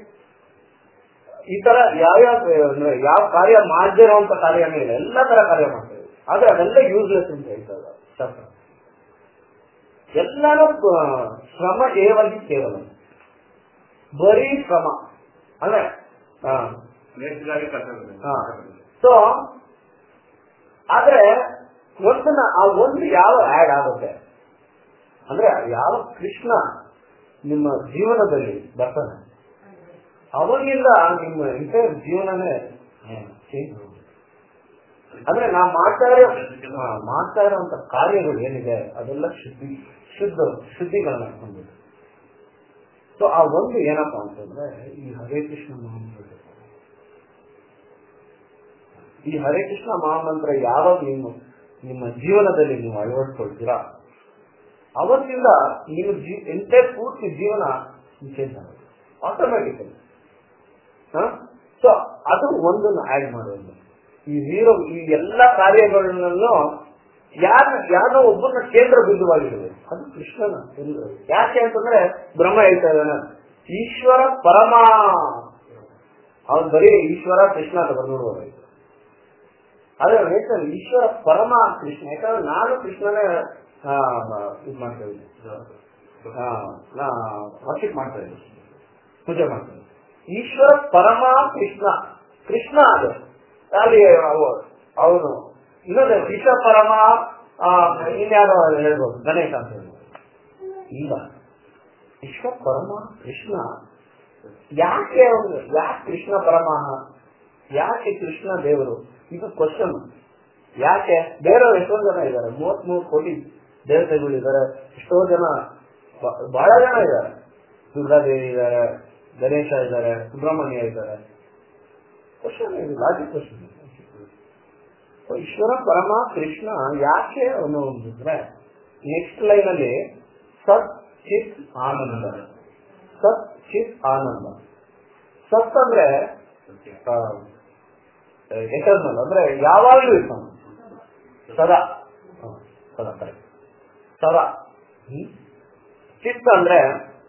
ಈ ತರ ಯಾವ್ಯಾವ ಅಂದ್ರೆ ಯಾವ ಕಾರ್ಯ ಮಾಡದೇ ಇರುವಂತ ಕಾರ್ಯನೇ ಇಲ್ಲ ಎಲ್ಲಾ ತರ ಕಾರ್ಯ ಮಾಡ್ತಾ ಇದೀವಿ ಆದ್ರೆ ಅದೆಲ್ಲ ಯೂಸ್ಲೆಸ್ ಅಂತ ಹೇಳ್ತಾರೆ ಶಾಸ್ತ್ರ ಎಲ್ಲಾನು ಆ, ಶ್ರಮ ಏವಲ್ಲಿ ಕೇವಲ ಬರೀ ಶ್ರಮ ಅಂದ್ರೆ ಆ, ನೇಚರಾಗಿ ಕರ್ತವ್ಯ ಹಾ. ಸೊ ಆದ್ರೆ ಒಂದನ್ನ ಆ ಒಂದು ಯಾವ ಆಡ್ ಆಗುತ್ತೆ ಅಂದ್ರೆ ಯಾವ ಕೃಷ್ಣ ನಿಮ್ಮ ಜೀವನದಲ್ಲಿ ಬರ್ತಾನೆ ಅವಾಗಿಂದ ನಿಮ್ಮ ಎಂಟೈರ್ ಜೀವನನೇ ಚೇಂಜ್ ಅಂದ್ರೆ ನಾವು ಮಾಡ್ತಾ ಇರೋ ಹಾ, ಮಾಡ್ತಾ ಇರುವಂತ ಕಾರ್ಯಗಳು ಏನಿದೆ ಅದೆಲ್ಲ ಶುದ್ಧಿ ಶುದ್ಧ ಶುದ್ಧಿಗಳನ್ನ ಹೊಂದಿದೆ ಸೊ ಆ ಒಂದು ಏನಪ್ಪಾ ಅಂತಂದ್ರೆ ಈ ಹರೇ ಕೃಷ್ಣ ಮಹಾಮಂತ್ರ ಈ ಹರೇ ಕೃಷ್ಣ ಮಹಾಮಂತ್ರ ಯಾವಾಗ ನೀವು ನಿಮ್ಮ ಜೀವನದಲ್ಲಿ ನೀವು ಅಳವಡಿಸ್ಕೊಳ್ತೀರಾ ಅವತ್ತಿಂದ ನಿಮ್ಮ ಜೀ ಎಂಟೈರ್ ಪೂರ್ತಿ ಜೀವನ ಚೇಂಜ್ ಆಗುತ್ತೆ ಆಟೋಮ್ಯಾಟಿಕಲಿ ಸೊ ಅದು ಒಂದನ್ನು ಆಡ್ ಮಾಡೋದು ಈ ಜೀರೋ ಈ ಎಲ್ಲ ಕಾರ್ಯಗಳನ್ನು ಯಾರ ಯಾರೋ ಒಬ್ಬರನ್ನ ಕೇಂದ್ರ ಬಿಂದುವಾಗಿರಬೇಕು ಅದು ಕೃಷ್ಣನ ಕೇಂದ್ರ. ಯಾಕೆ ಅಂತಂದ್ರೆ ಬ್ರಹ್ಮ ಹೇಳ್ತಾ ಇದ್ದಾನೆ ಈಶ್ವರ ಪರಮ ಅವ್ನು ಬರೀ ಈಶ್ವರ ಕೃಷ್ಣ ಅಂತ ಬಂದ್ಬಿಡುವಾಗ ಆದ್ರೆ ಅವ್ನು ಹೇಳ್ತಾನೆ ಈಶ್ವರ ಪರಮ ಕೃಷ್ಣ ಯಾಕಂದ್ರೆ ನಾನು ಕೃಷ್ಣನೇ ಆ, ಇದ್ ಮಾಡ್ತಾ ಇದ್ದೀನಿ ವರ್ಷಿಪ್ ಮಾಡ್ತಾ ಇದ್ದೀನಿ ಪೂಜೆ ಮಾಡ್ತಾ ಇದ್ದೀನಿ ಈಶ್ವರ ಪರಮ ಕೃಷ್ಣ ಕೃಷ್ಣ ಅದು ಅಲ್ಲಿ ಅವನು ಇನ್ನೊಂದು ವಿಶ್ವ ಪರಮ ಆ, ಇನ್ಯಾರೋ ಹೇಳ್ಬೋದು ಗಣೇಶ ಅಂತ ಹೇಳ್ಬೋದು ಇಲ್ಲ ವಿಶ್ವ ಪರಮ ಕೃಷ್ಣ ಯಾಕೆ ಅವನು ಯಾಕೆ ಕೃಷ್ಣ ಪರಮ ಯಾಕೆ ಕೃಷ್ಣ ದೇವರು ಇದು ಕ್ವಶನ್ ಯಾಕೆ ಬೇರೆಯವ್ರು ಎಷ್ಟೊಂದು ಜನ ಇದ್ದಾರೆ ಮೂವತ್ ಮೂರು ಕೋಟಿ ದೇವತೆಗಳಿದ್ದಾರೆ ಎಷ್ಟೋ ಜನ ಬ- ಬಹಳ ಜನ ಇದ್ದಾರೆ ದುರ್ಗಾದೇವಿ ಇದ್ದಾರೆ ಗಣೇಶ ಇದ್ದಾರೆ ಸುಬ್ರಹ್ಮಣ್ಯ ಇದ್ದಾರೆ ಕ್ವಶನ್ ಲಾಜಿಕ್ ಕ್ವಶನ್ ಈಶ್ವರ ಪರಮ ಕೃಷ್ಣ ಯಾಕೆ ಅವನು ಅಂದ್ರೆ ನೆಕ್ಸ್ಟ್ ಲೈನ್ ಅಲ್ಲಿ ಸತ್ ಚಿತ್ ಆನಂದ ಸತ್ ಚಿತ್ ಆನಂದ ಸತ್ ಅಂದ್ರೆ ಎಟರ್ನಲ್ ಅಂದ್ರೆ ಯಾವಾಗಲೂ ಇರ್ತಾನೆ ಸದಾ ಹ, ಸದಾ correct. ಸದಾ ಹ್ಮ್? ಚಿತ್ ಅಂದ್ರೆ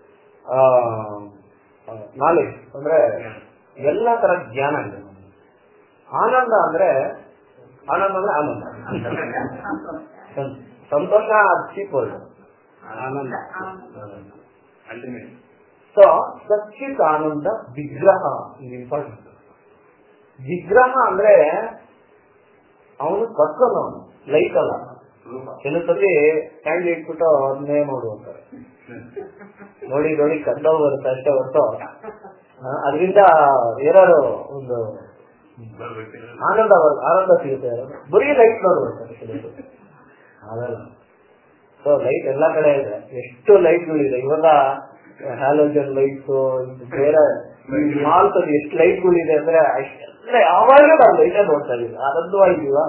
ನಾಲೆಜ್ ಅಂದ್ರೆ ಎಲ್ಲ ತರ ಜ್ಞಾನ ಇದೆ ಆನಂದ ಅಂದ್ರೆ ಆನಂದ ಅಂದ್ರೆ ಆನಂದ ಸಂ- ಸಂತೋಷ ಚೀಪ್ ವರ್ಡ್ ಆನಂದ ಅಲ್ಟಿಮೇಟ್ ಸೊ ಸಚ್ಚಿತ್ ಆನಂದ ವಿಗ್ರಹ ಇಂಪಾರ್ಟೆಂಟ್ ವಿಗ್ರಹ ಅಂದ್ರೆ ಅವನು ಪರ್ಸನ್ ಅವನು ಲೈಟ್ ಅಲ್ಲ ರೂಪ ಕೆಲವು ಸತಿ ಕ್ಯಾಂಡಿ ಇಟ್ಬಿಟ್ಟು ಅದನ್ನೇ ನೋಡು ಅಂತಾರೆ ನೋಡಿ ನೋಡಿ ಕಂಡ ಬರುತ್ತೆ ಅಷ್ಟೇ ಹೊರತು ಅದರಿಂದ ಏನಾದ್ರು ಒಂದು ಬರ್ಬೇಕು ಆನಂದ ಬರ್- ಆನಂದ ಸಿಗುತ್ತೆ ಬರೀ ಲೈಟ್ ನೋಡ್ಬೇಕು ಕೆಲವ್ರು. ಆಗಲ್ಲ ಸೊ ಲೈಟ್ ಎಲ್ಲಾ ಕಡೆ ಇದೆ ಎಷ್ಟು ಲೈಟ್ಗಳಿದೆ ಇವಾಗ ಹ್ಯಾಲೋಜನ್ ಲೈಟ್ಸ್ ಬೇರೆ ಮಾಲ್ಸ್ ಅಲ್ಲಿ ಎಷ್ಟು ಲೈಟ್ಗಳಿದೆ ಅಂದ್ರೆ ಅಷ್ಟೆಲ್ಲ ಯಾವಾಗಲೂ ನಾವು ಲೈಟ್ ನೋಡ್ತಾ ಇದೀವಿ ಆನಂದವಾಗಿದೀವ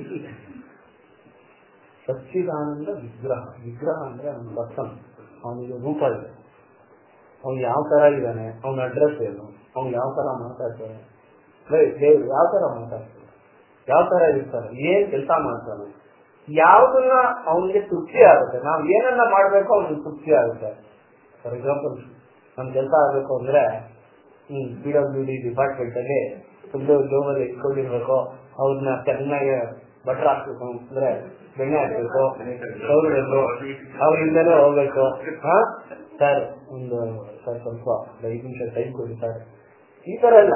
ಸಚ್ಚಿದಾನಂದ ವಿಗ್ರಹ ವಿಗ್ರಹ ಅಂದ್ರೆ ಅವನ ಪರ್ಸನ್ ಅವನಿಗೆ ರೂಪ ಇದೆ ಅವ್ನು ಯಾವ ತರ ಇದ್ದಾನೆ ಅವನ ಅಡ್ರೆಸ್ ಏನು ಅವ್ನು ಯಾವ ತರ ಮಾತಾಡ್ತಾನೆ ಬರೀ ದೇವ್ರು ಯಾವ ತರ ಮಾತಾಡ್ತಾನೆ ಯಾವ ತರ ಇರ್ತಾನೆ ಏನ್ ಕೆಲಸ ಮಾಡ್ತಾನೆ ಯಾವ್ದನ್ನ ಅವನಿಗೆ ತೃಪ್ತಿ ಆಗುತ್ತೆ ನಾವ್ ಏನನ್ನ ಮಾಡ್ಬೇಕು ಅವ್ನಿಗೆ ತೃಪ್ತಿ ಆಗುತ್ತೆ ಫಾರ್ ಎಕ್ಸಾಂಪಲ್ ನಮ್ ಕೆಲಸ ಆಗ್ಬೇಕು ಅಂದ್ರೆ ಹ್ಮ್ ಪಿ ಡಬ್ಲ್ಯೂ ಡಿ ಡಿಪಾರ್ಟ್ಮೆಂಟ್ ಅಲ್ಲಿ ಫುಲ್ ಜೋಬಲ್ಲಿ ಇಟ್ಕೊಂಡಿರ್ಬೇಕು ಅವ್ರನ್ನ ಚೆನ್ನಾಗಿ ಬಟ್ರ್ ಹಾಕ್ಬೇಕು ಅಂದ್ರೆ ಬೆಣ್ಣೆ ಹಾಕ್ಬೇಕು ಸೌರಬೇಕು ಅವ್ರಿಂದಲೇ ಹೋಗ್ಬೇಕು ಹಾ ಸರ್ ಒಂದು ಸರ್ ಸ್ವಲ್ಪ ಒಂದು ಐದು ನಿಮಿಷ ಟೈಮ್ ಕೊಡಿ ಸರ್ ಈ ತರ ಎಲ್ಲ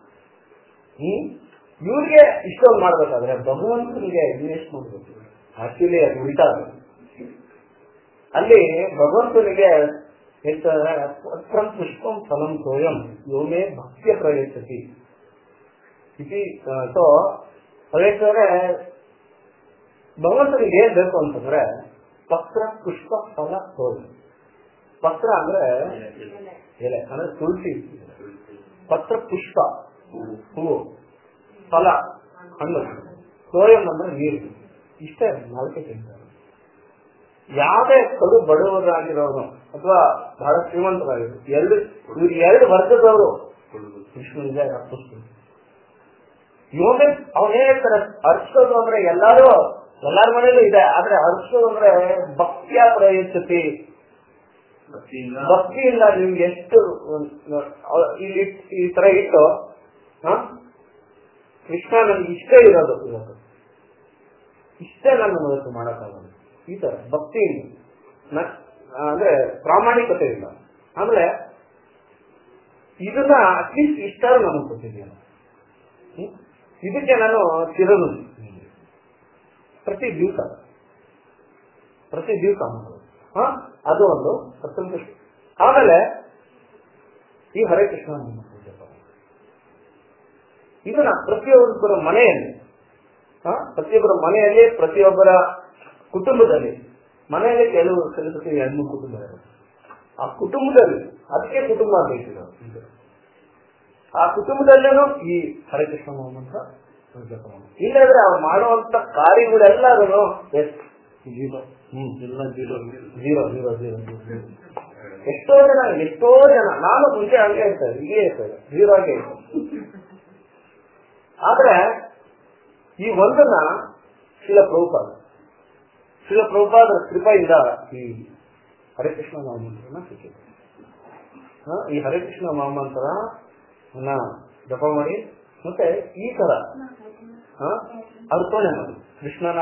ಹ್ಮ್ ಇವ್ರಿಗೆ ಇಷ್ಟೊಂದು ಮಾಡ್ಬೇಕಾದ್ರೆ ಭಗವಂತನಿಗೆ ಇನ್ವೆಸ್ಟ್ ಮಾಡ್ಬೇಕು ಆಕ್ಚುಲಿ ಅದು ಉಲ್ಟಾ ಅದು. ಅಲ್ಲಿ ಭಗವಂತನಿಗೆ ಹೇಳ್ತಾರೆ ಪತ್ರಂ ಪುಷ್ಪಂ ಫಲಂ ಸೋಯಂ ಯೋಮೇ ಭಕ್ತಿಯ ಪ್ರಯತ್ತಿ ಇತಿ ಸೊ ಹೇಳ್ತಾರೆ ಭಗವಂತನಿಗೆ ಏನ್ ಬೇಕು ಅಂತಂದ್ರೆ ಪತ್ರ ಪುಷ್ಪ ಫಲ ಸೋಯಂ ಪತ್ರ ಅಂದ್ರೆ ಎಲೆ ಅಂದ್ರೆ ತುಳಸಿ ಪತ್ರ ಪುಷ್ಪ ಹೂವು ಫಲ ಹಣ್ಣು ಸೋಯಂ ಅಂದ್ರೆ ನೀರು ಇಷ್ಟೇ ನಾಲ್ಕೇ ತಿಂತಾರೆ ಯಾವುದೇ ಕಡು ಬಡವರಾಗಿರೋರು ಅಥವಾ ಬಹಳ ಶ್ರೀಮಂತರಾಗಿರೋರು ಎರಡು ಇವ್ರು ಎರಡು ವರ್ಗದವರು ವಿಷ್ಣುವಿಗೆ ಅರ್ಪಿಸ್ತಾರೆ ಇವನೇ ಅವನೇ ಹೇಳ್ತಾರೆ ಅರ್ಪಿಸೋದು ಅಂದ್ರೆ ಎಲ್ಲಾರು ಎಲ್ಲಾರ ಮನೇಲೂ ಇದೆ ಆದ್ರೆ ಅರ್ಪಿಸೋದು ಅಂದ್ರೆ ಭಕ್ತಿಯ ಪ್ರಯತ್ತಿ ಭಕ್ತಿಯಿಂದ ಭಕ್ತಿಯಿಂದ ನಿಮ್ಗೆ ಎಷ್ಟು ಅಹ್ ಇಲ್ಲಿ ಈ ತರ ಇಟ್ಟು ಹ? ಕೃಷ್ಣ ನನ್ಗೆ ಇಷ್ಟೇ ಇರೋದು ಇವತ್ತು ಇಷ್ಟೇ ನನ್ನ ಇವತ್ತು ಮಾಡಕ್ಕಾಗಲ್ಲ ಈ ತರ ಭಕ್ತಿ ನ- ಅಂದ್ರೆ ಪ್ರಾಮಾಣಿಕತೆ ಇಲ್ಲ ಆಮೇಲೆ ಇದನ್ನ ಅಟ್ಲೀಸ್ಟ್ ಇಷ್ಟಾರು ನಮಗೆ ಕೊಟ್ಟಿದ್ದೀನ ಇದಕ್ಕೆ ನಾನು ಚಿರನು ಪ್ರತಿ ದಿವಸ ಪ್ರತಿ ದಿವಸ ಮಾಡೋದು ಹ? ಅದು ಒಂದು ಅತ್ಯಂತ ಇಷ್ಟ. ಆಮೇಲೆ ಈ ಹರೇ ಕೃಷ್ಣ ನಮ್ಮ ಪೂಜೆ ಮಾಡೋದು. ಇದನ್ನ ಪ್ರತಿಯೊಬ್ಬರ ಮನೆಯಲ್ಲಿ ಹ? ಪ್ರತಿಯೊಬ್ಬರ ಮನೆಯಲ್ಲಿ ಪ್ರತಿಯೊಬ್ಬರ ಕುಟುಂಬದಲ್ಲಿ ಮನೆಯಲ್ಲಿ ಕೆಲವು ಕೆಲಸಕ್ಕೆ ಎರಡು ಮೂರು ಕುಟುಂಬ ಇರುತ್ತೆ ಆ ಕುಟುಂಬದಲ್ಲಿ ಅದಕ್ಕೆ ಕುಟುಂಬ ಬೇಕಿದೆ ಆ ಕುಟುಂಬದಲ್ಲೇನು ಈ ಹರೇ ಕೃಷ್ಣ ಮಂತ್ರ ಜಪ ಮಾಡೋದು. ಇಲ್ಲದ್ರೆ ಅವ್ರು ಮಾಡುವಂತ ಕಾರ್ಯಗಳೆಲ್ಲರೂ ಎಸ್ ಜೀರೋ ಹ್ಮ್ ಎಲ್ಲ zero zero zero zero zero ಎಷ್ಟೋ ಜನ ಎಷ್ಟೋ ಜನ ನಾನು ಮುಂಚೆ ಹಂಗೆ ಇರ್ತದೆ ಹೀಗೆ ಇರ್ತದೆ ಜೀರೋ ಆಗಿ ಇರ್ತದೆ ಆದ್ರೆ ಈ ಒಂದನ್ನ ಶಿಲ ಪ್ರಭುಪಾದ ಶಿಲ ಪ್ರಭುಪಾದರ ಕೃಪೆಯಿಂದ ಈ ಹರಿಕೃಷ್ಣ ಮಹಾಮಂತ್ರನ ಸಿಕ್ಕಿದೆ ಹ, ಈ ಹರಿಕೃಷ್ಣ ಮಹಾಮಂತ್ರ ಜಪ ಮಾಡಿ ಮತ್ತೆ ಈ ತರ ಹ, ಅರ್ಪಣೆ ಮಾಡಿ ಕೃಷ್ಣನ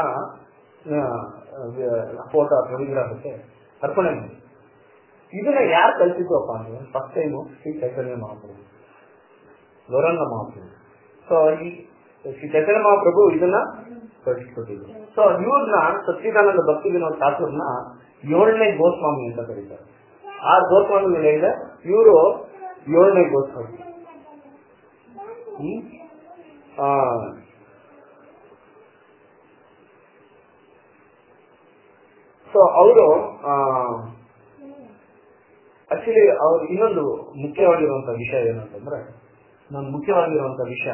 ಫೋಟೋ ಅಥವಾ ವಿಗ್ರಹಕ್ಕೆ ಅರ್ಪಣೆ ಮಾಡಿ ಇದನ್ನ ಯಾರು ಕಲ್ಸಿದ್ವಪ್ಪ ಅಂದ್ರೆ ಫಸ್ಟ್ ಟೈಮು ಶ್ರೀ ಚೈತನ್ಯ ಮಹಾಪ್ರಭು ಗೌರಂಗ ಮಹಾಪ್ರಭು ಸೊ ಈ ಶ್ರೀ ಚೈತನ್ಯ ಮಹಾಪ್ರಭು ಇದನ್ನ ಕಳಿಸ್ಕೊಟ್ಟಿದ್ರು ಸೊ ಇವ್ರನ್ನ ಸಚ್ಚಿದಾನಂದ ಭಕ್ತಿ ವಿನೋದ್ ಠಾಕೂರ್ನ ಏಳನೇ ಗೋಸ್ವಾಮಿ ಅಂತ ಕರೀತಾರೆ ಆ ಗೋಸ್ವಾಮಿ ಮೇಲೆ ಇದೆ ಇವರು ಏಳನೇ ಗೋಸ್ವಾಮಿ ಹ್ಮ್ ಆ, ಸೊ ಅವರು ಆಕ್ಚುಲಿ ಅವ್ರು ಇನ್ನೊಂದು ಮುಖ್ಯವಾಗಿರುವಂತ ವಿಷಯ ಏನಂತಂದ್ರೆ ನಾನು ಮುಖ್ಯವಾಗಿರುವಂತ ವಿಷಯ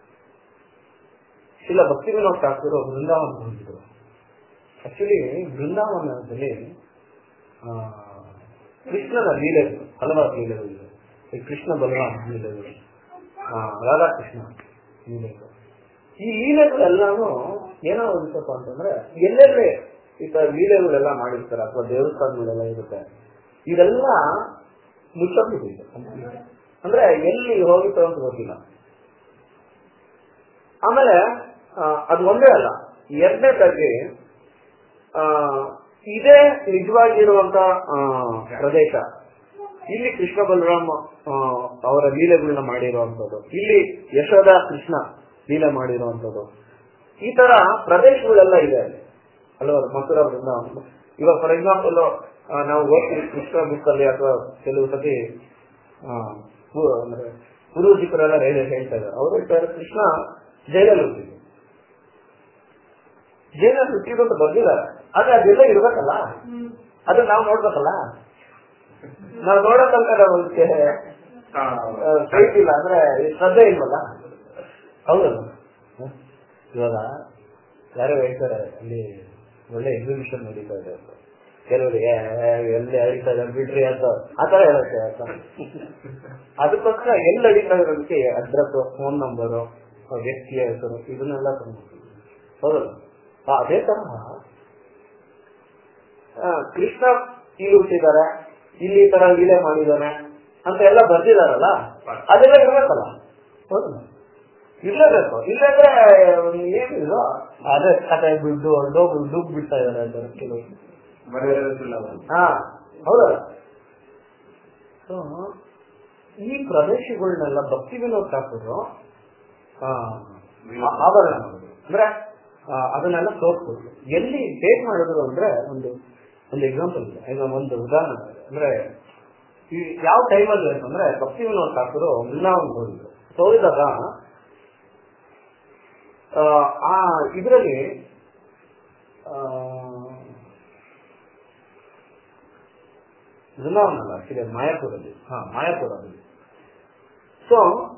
ಶಿಲ ಭಕ್ತಿ ವಿನೋದ್ ಠಾಕೂರ್ ಬೃಂದಾವನ ಹೋಗಿದ್ರು ಆಕ್ಚುಲಿ ಬೃಂದಾವನದಲ್ಲಿ ಆ, ಕೃಷ್ಣನ ಲೀಲೆಗಳು ಹಲವಾರು ಲೀಲೆಗಳಿವೆ ಈ ಕೃಷ್ಣ ಬಲರಾಮ ಲೀಲೆಗಳು ಆ, ರಾಧಾಕೃಷ್ಣ ಲೀಲೆಗಳು ಈ ಲೀಲೆಗಳೆಲ್ಲಾನು ಏನೋ ಅನ್ಸಪ್ಪ ಅಂತಂದ್ರೆ ಎಲ್ಲೆಲ್ಲಿ ಈ ತರ ಲೀಲೆಗಳೆಲ್ಲ ಮಾಡಿರ್ತಾರೆ ಅಥವಾ ದೇವಸ್ಥಾನಗಳೆಲ್ಲ ಇರುತ್ತೆ ಇದೆಲ್ಲ ಮುಚ್ಚಬಿಟ್ಟಿದೆ ಅಂದ್ರೆ ಎಲ್ಲಿ ಹೋಗಿತ್ತು ಅಂತ ಗೊತ್ತಿಲ್ಲ ಆಮೇಲೆ ಆ, ಅದು ಒಂದೇ ಅಲ್ಲ ಎರಡನೇದಾಗಿ ಆ, ಇದೇ ನಿಜವಾಗಿರುವಂತ ಆ, ಪ್ರದೇಶ ಇಲ್ಲಿ ಕೃಷ್ಣ ಬಲರಾಮ ಆ, ಅವರ ಲೀಲೆಗಳನ್ನ ಮಾಡಿರುವಂತದ್ದು ಇಲ್ಲಿ ಯಶೋಧ ಕೃಷ್ಣ ಲೀಲೆ ಮಾಡಿರುವಂತದ್ದು ಈ ತರ ಪ್ರದೇಶಗಳೆಲ್ಲ ಇದೆ ಅಲ್ಲಿ ಹಲವಾರು ಮಥುರಾ ಬೃಂದಾವನ ಇವಾಗ ಫಾರ್ ಎಕ್ಸಾಂಪಲ್ ನಾವು ಓದ್ತೀವಿ ಕೃಷ್ಣ ಬುಕ್ ಅಲ್ಲಿ ಅಥವಾ ಕೆಲವು ಸತಿ ಆ, ಪೂ- ಅಂದ್ರೆ ಪೂರ್ವಜಿಕರೆಲ್ಲ ಹೇಳಿ ಹೇಳ್ತಾ ಇದ್ದಾರೆ ಅವರು ಹೇಳ್ತಾರೆ ಕೃಷ್ಣ ಜೈಲಲ್ಲಿ ಹುಟ್ಟಿದ್ರು ಜೈಲಲ್ಲಿ ಹುಟ್ಟಿದ್ರು ಅಂತ ಬಂದಿದ್ದಾರೆ ಆದ್ರೆ ಅದೆಲ್ಲ ಇರ್ಬೇಕಲ್ಲ ಅದು ನಾವು ನೋಡ್ಬೇಕಲ್ಲ ನಾವು ನೋಡೋ ತನಕ ನಾವು ಅದಕ್ಕೆ ಹಾ. ಫೈಟ್ ಇಲ್ಲ ಅಂದ್ರೆ ಶ್ರದ್ಧೆ ಇಲ್ವಲ್ಲ ಹೌದಲ್ಲ ಹ? ಇವಾಗ ಯಾರೋ ಹೇಳ್ತಾರೆ ಅಲ್ಲಿ ಒಳ್ಳೆ ಎಕ್ಸಿಬಿಷನ್ ನಡೀತಾ ಇದೆ ಅಂತ ಕೆಲವರು ಏ ಎಲ್ಲಿ ಅಡಿತಾ ಇದೆ ಬಿಡ್ರಿ ಅಂತ ಆತರ ಹೇಳುತ್ತೆ ಅಂತ ಅದಕ್ಕೋಸ್ಕರ ಎಲ್ಲಿ ಅಡಿತಾ ಇರೋದಕ್ಕೆ ಅಡ್ರೆಸ್ ಫೋನ್ ನಂಬರು ವ್ಯಕ್ತಿಯ ಹೆಸರು ಇದನ್ನೆಲ್ಲ ತಂದು ಹೌದಲ್ಲ ಆ, ಅದೇ ತರಹ ಆ, ಕೃಷ್ಣ ಇಲ್ಲಿ ಹುಟ್ಟಿದ್ದಾರೆ ಇಲ್ಲಿ ಈ ತರ ಲೀಲೆ ಮಾಡಿದ್ದಾನೆ ಅಂತ ಎಲ್ಲ ಬರ್ದಿದಾರಲ್ಲ ಅದೆಲ್ಲ ಇರ್ಬೇಕಲ್ಲ ಹೌದಲ್ಲ ಇರ್ಲೇಬೇಕು ಇಲ್ಲಂದ್ರೆ ಏನಿದು ಅದೇ ಕತೆ ಬಿದ್ದು ಡೋಗ್ ಡುಗ್ ಬಿಡ್ತಾ ಇದಾರೆ ಅಂತ ಕೆಲವು ಬರೆಯೋದಿಲ್ಲ ಅವರು. ಹಾ ಹೌದಲ್ಲ ಸೊ ಈ ಪ್ರದೇಶಗಳನ್ನೆಲ್ಲ ಭಕ್ತಿ ವಿನೋದ್ ಠಾಕೂರು ಆ, ಆ- ಆಭರಣ ಮಾಡಿದ್ರು. ಅಂದ್ರೆ ಆ, ಅದನ್ನೆಲ್ಲ ತೋರಿಸ್ಕೊಡ್ರು ಎಲ್ಲಿ ಹೇಗ್ ಮಾಡಿದ್ರು ಅಂದ್ರೆ ಒಂದು ಒಂದು ಎಕ್ಸಾಂಪಲ್ ಇದೆ ಈಗ ಒಂದು ಉದಾಹರಣೆ ಇದೆ. ಅಂದ್ರೆ ಈ ಯಾವ ಟೈಮಲ್ಲಿ ಅಂತಂದ್ರೆ ಭಕ್ತಿ ವಿನೋದ್ ಠಾಕೂರು ವೃಂದಾವನ್ ಹೋಗಿದ್ರು ಹೋಗಿದಾಗ ಆ, ಆ ಇದರಲ್ಲಿ ವೃಂದಾವನ ಅಲ್ಲ ಆಕ್ಚುಲಿ ಮಾಯಾಪುರಲ್ಲಿ ಹಾ ಮಾಯಾಪುರಲ್ಲಿ ಸೊ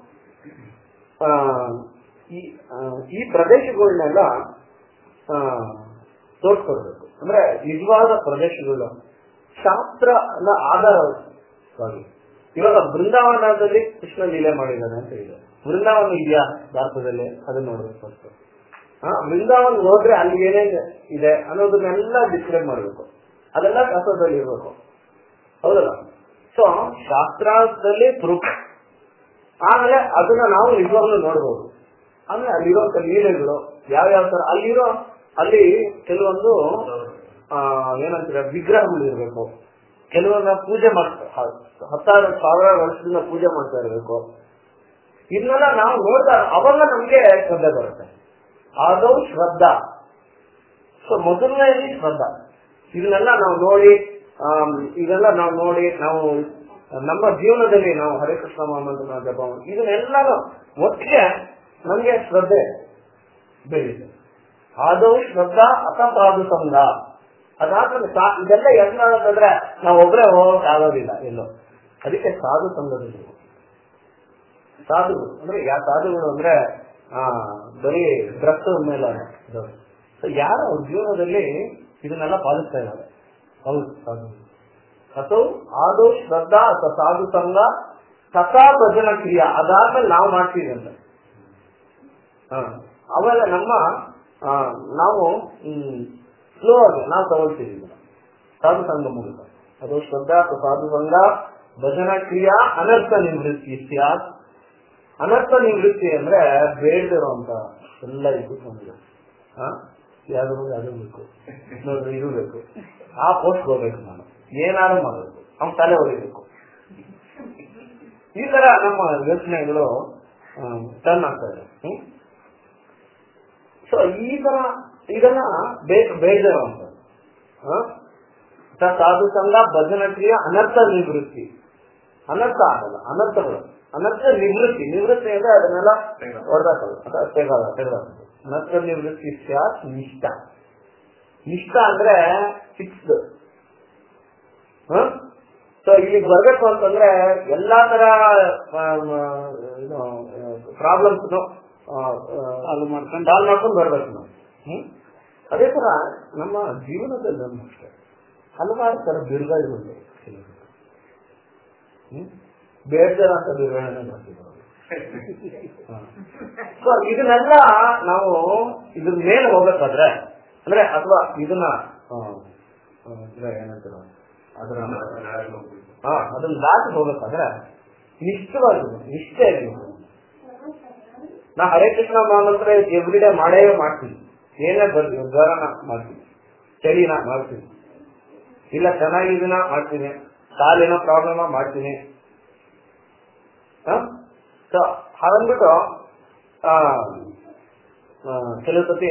ಈ ಆ, ಈ ಪ್ರದೇಶಗಳನ್ನೆಲ್ಲ ಆ, ತೋರ್ಸ್ಕೊಡ್ಬೇಕು ಅಂದ್ರೆ ನಿಜವಾದ ಪ್ರದೇಶಗಳು ಶಾಸ್ತ್ರನ ಆಧಾರವಾಗಿ ಇವಾಗ ಬೃಂದಾವನದಲ್ಲಿ ಕೃಷ್ಣ ಲೀಲೆ ಮಾಡಿದ್ದಾನೆ ಅಂತ ಇದೆ ಬೃಂದಾವನ ಇದೆಯಾ ಭಾರತದಲ್ಲಿ ಅದನ್ನ ನೋಡ್ಬೇಕು ಫಸ್ಟ್ ಹಾ ಬೃಂದಾವನ್ ಹೋದ್ರೆ ಅಲ್ಲಿ ಏನೇನ್ ಇದೆ ಅನ್ನೋದನ್ನೆಲ್ಲ ಡಿಸ್ಕ್ರೈಬ್ ಮಾಡ್ಬೇಕು ಅದೆಲ್ಲ ಶಾಸ್ತ್ರದಲ್ಲಿ ಇರ್ಬೇಕು ಹೌದಲ್ಲ ಸೊ ಶಾಸ್ತ್ರದಲ್ಲಿ ಪ್ರೂಫ್ ಆಮೇಲೆ ಅದನ್ನ ನಾವು ನಿಜವಾಗ್ಲೂ ನೋಡ್ಬೋದು ಆಮೇಲೆ ಅಲ್ಲಿರುವಂತ ಲೀಲೆಗಳು ಯಾವ ಯಾವ ತರ ಅಲ್ಲಿರೋ ಅಲ್ಲಿ ಕೆಲವೊಂದು ಆ, ಏನಂತಾರೆ ವಿಗ್ರಹಗಳು ಇರಬೇಕು ಕೆಲವೊಂದ ಪೂಜೆ ಮಾಡ್ತಾ ಹತ್ತಾರು ಸಾವಿರ ವರ್ಷದಿಂದ ಪೂಜೆ ಮಾಡ್ತಾ ಇರಬೇಕು ಇದನ್ನೆಲ್ಲ ನಾವು ನೋಡ್ತಾ ಅವಾಗ ನಮ್ಗೆ ಶ್ರದ್ಧೆ ಬರುತ್ತೆ ಆದೌ ಶ್ರದ್ಧಾ ಸೊ ಮೊದಲನೇది ಶ್ರದ್ಧಾ ಇದನ್ನೆಲ್ಲ ನಾವು ನೋಡಿ ಆಮ್, ಇದೆಲ್ಲ ನಾವು ನೋಡಿ ನಾವು ನಮ್ಮ ಜೀವನದಲ್ಲಿ ನಾವು ಹರೇ ಕೃಷ್ಣ ಮಹಾಮಂತ್ರ ನಾವು ಜಪ ಮಾಡಿ ಇದನ್ನೆಲ್ಲ ಒಟ್ಟಿಗೆ ನಮ್ಗೆ ಶ್ರದ್ಧೆ ಬೆಳೆಯುತ್ತೆ ಆದೌ ಶ್ರದ್ಧಾ ಅಥ ಸಾಧು ಸಂಘ ಅದಾದ್ಮೇಲೆ ಸಾ- ಇದೆಲ್ಲ ಹೆಂಗಾದ್ರೆ ನಾವು ಒಬ್ಬರೇ ಹೋಗಕ್ ಆಗೋದಿಲ್ಲ ಎಲ್ಲೋ ಅದಕ್ಕೆ ಸಾಧು ಸಂಘದಲ್ಲಿ ಸಾಧುಗಳು ಅಂದ್ರೆ ಯಾವ ಸಾಧುಗಳು ಅಂದ್ರೆ ಆ ಬರೀ ಡ್ರಗ್ಸ್ ಮೇಲೆ ಸೊ ಯಾರು ಅವ್ರ ಜೀವನದಲ್ಲಿ ಇದನ್ನೆಲ್ಲ ಪಾಲಿಸ್ತಾ ಇದ್ದಾರೆ ಹೌದು ಸಾಧುಗಳು ಅಥವಾ ಆದೋ ಶ್ರದ್ಧಾ ಅಥವಾ ಸಾಧು ಸಂಘ ಸದಾ ಭಜನ ಕ್ರಿಯಾ ಅದಾದ್ಮೇಲೆ ನಾವು ಮಾಡ್ತೀವಿ ಅಂತ ಹ. ಆಮೇಲೆ ನಮ್ಮ ಆ, ನಾವು ಸ್ಲೋ ಆಗಿ ನಾವು ತಗೊಳ್ತೀವಿ ಇದನ್ನ. ಸಾಧು ಸಂಘ ಮೂಲಕ ಅದು ಶ್ರದ್ಧಾ ಅಥವಾ ಸಾಧು ಸಂಘ ಭಜನ ಕ್ರಿಯಾ ಅನರ್ಥ ನಿವೃತ್ತಿ ಸ್ಯಾತ್ ಅನರ್ಥ ನಿವೃತ್ತಿ ಅಂದ್ರೆ ಬೇಡದಿರುವಂತ ಎಲ್ಲ ಇದು ನಮ್ಗೆ ಯಾವ್ದು ಬಂದು ಅದು ಬೇಕು ನೋಡ್ರಿ ಇದು ಬೇಕು ಆ ಪೋಸ್ಟ್ ಹೋಗ್ಬೇಕು ನಾನು ಏನಾದ್ರು ಮಾಡಬೇಕು ಅವ್ನ ತಲೆ ಹೊಡಿಬೇಕು ಈ ತರ ನಮ್ಮ ಯೋಚನೆಗಳು ಟರ್ನ್ ಆಗ್ತಾ ಇದೆ ಹ್ಮ್ ಸೊ ಈ ತರ ಇದನ್ನ ಬೇಡದಿರುವಂತ ಸಾಧು ಸಂಘ ಭಜನ ಕ್ರಿಯೆ ಅನರ್ಥ ನಿವೃತ್ತಿ ಅನರ್ಥ ಆಗಲ್ಲ ಅನರ್ಥಗಳು ಅನರ್ಥ ನಿವೃತ್ತಿ ನಿವೃತ್ತಿ ಅಂದ್ರೆ ಅದನ್ನೆಲ್ಲ ಹೊಡೆದಾಕಲ್ಲ ಅಥವಾ ತೆಗಲ್ಲ ತೆಗೆದಾಕಲ್ಲ ಅನರ್ಥ ನಿವೃತ್ತಿ ಸ್ಯಾತ್ ನಿಷ್ಠ ನಿಷ್ಠ ಅಂದ್ರೆ ಫಿಕ್ಸ್ಡ್ ಸೊ ಇಲ್ಲಿ ಬರ್ಬೇಕು ಅಂತಂದ್ರೆ ಎಲ್ಲಾ ತರ ಪ್ರಾಬ್ಲಮ್ಸ್ ಸಾಲ್ವ್ ಮಾಡ್ಕೊಂಡು ಸಾಲ್ವ್ ಮಾಡ್ಕೊಂಡು ಬರ್ಬೇಕು ನಾವು ಹ್ಮ್? ಅದೇ ತರ ನಮ್ಮ ಜೀವನದಲ್ಲಿ ಅಷ್ಟೇ ಹಲವಾರು ತರ ಬಿರುಗಾಳಿಗಳು ಹ್ಮ್ ಬೇಡದರ ಅಂತ ಬಿರುಗಾಳಿನ ಬರ್ತಿದ್ರು ಸೊ ಇದನ್ನೆಲ್ಲ ನಾವು ಇದ್ರ ಮೇಲೆ ಹೋಗ್ಬೇಕಾದ್ರೆ ಅಂದ್ರೆ ಅಥವಾ ಇದನ್ನ ಆ, ಆ, ಅಂದ್ರೆ ಏನಂತಾರ ಅದರ ಹಾ ಅದನ್ನ ದಾಟಿ ಹೋಗ್ಬೇಕಾದ್ರೆ ನಿಷ್ಠವಾಗಿ ನಿಷ್ಠೆ ಆಗಿರ್ಬೇಕು ನಾ ಹರೇ ಕೃಷ್ಣ ಮಹಾಮಂತ್ರ ಎವ್ರಿಡೇ ಮಾಡೇ ಮಾಡ್ತೀನಿ ಏನೇ ಬರ್ಲಿ ಜ್ವರನ ಮಾಡ್ತೀನಿ ಚಳಿನ ಮಾಡ್ತೀನಿ ಇಲ್ಲ ಚೆನ್ನಾಗಿದ್ದೀನ ಮಾಡ್ತೀನಿ ಕಾಲೇನೋ ಪ್ರಾಬ್ಲಮ್ ಮಾಡ್ತೀನಿ ಸೊ ಹಾಗಂದ್ಬಿಟ್ಟು ಆ, ಆ, ಕೆಲವು ಸತಿ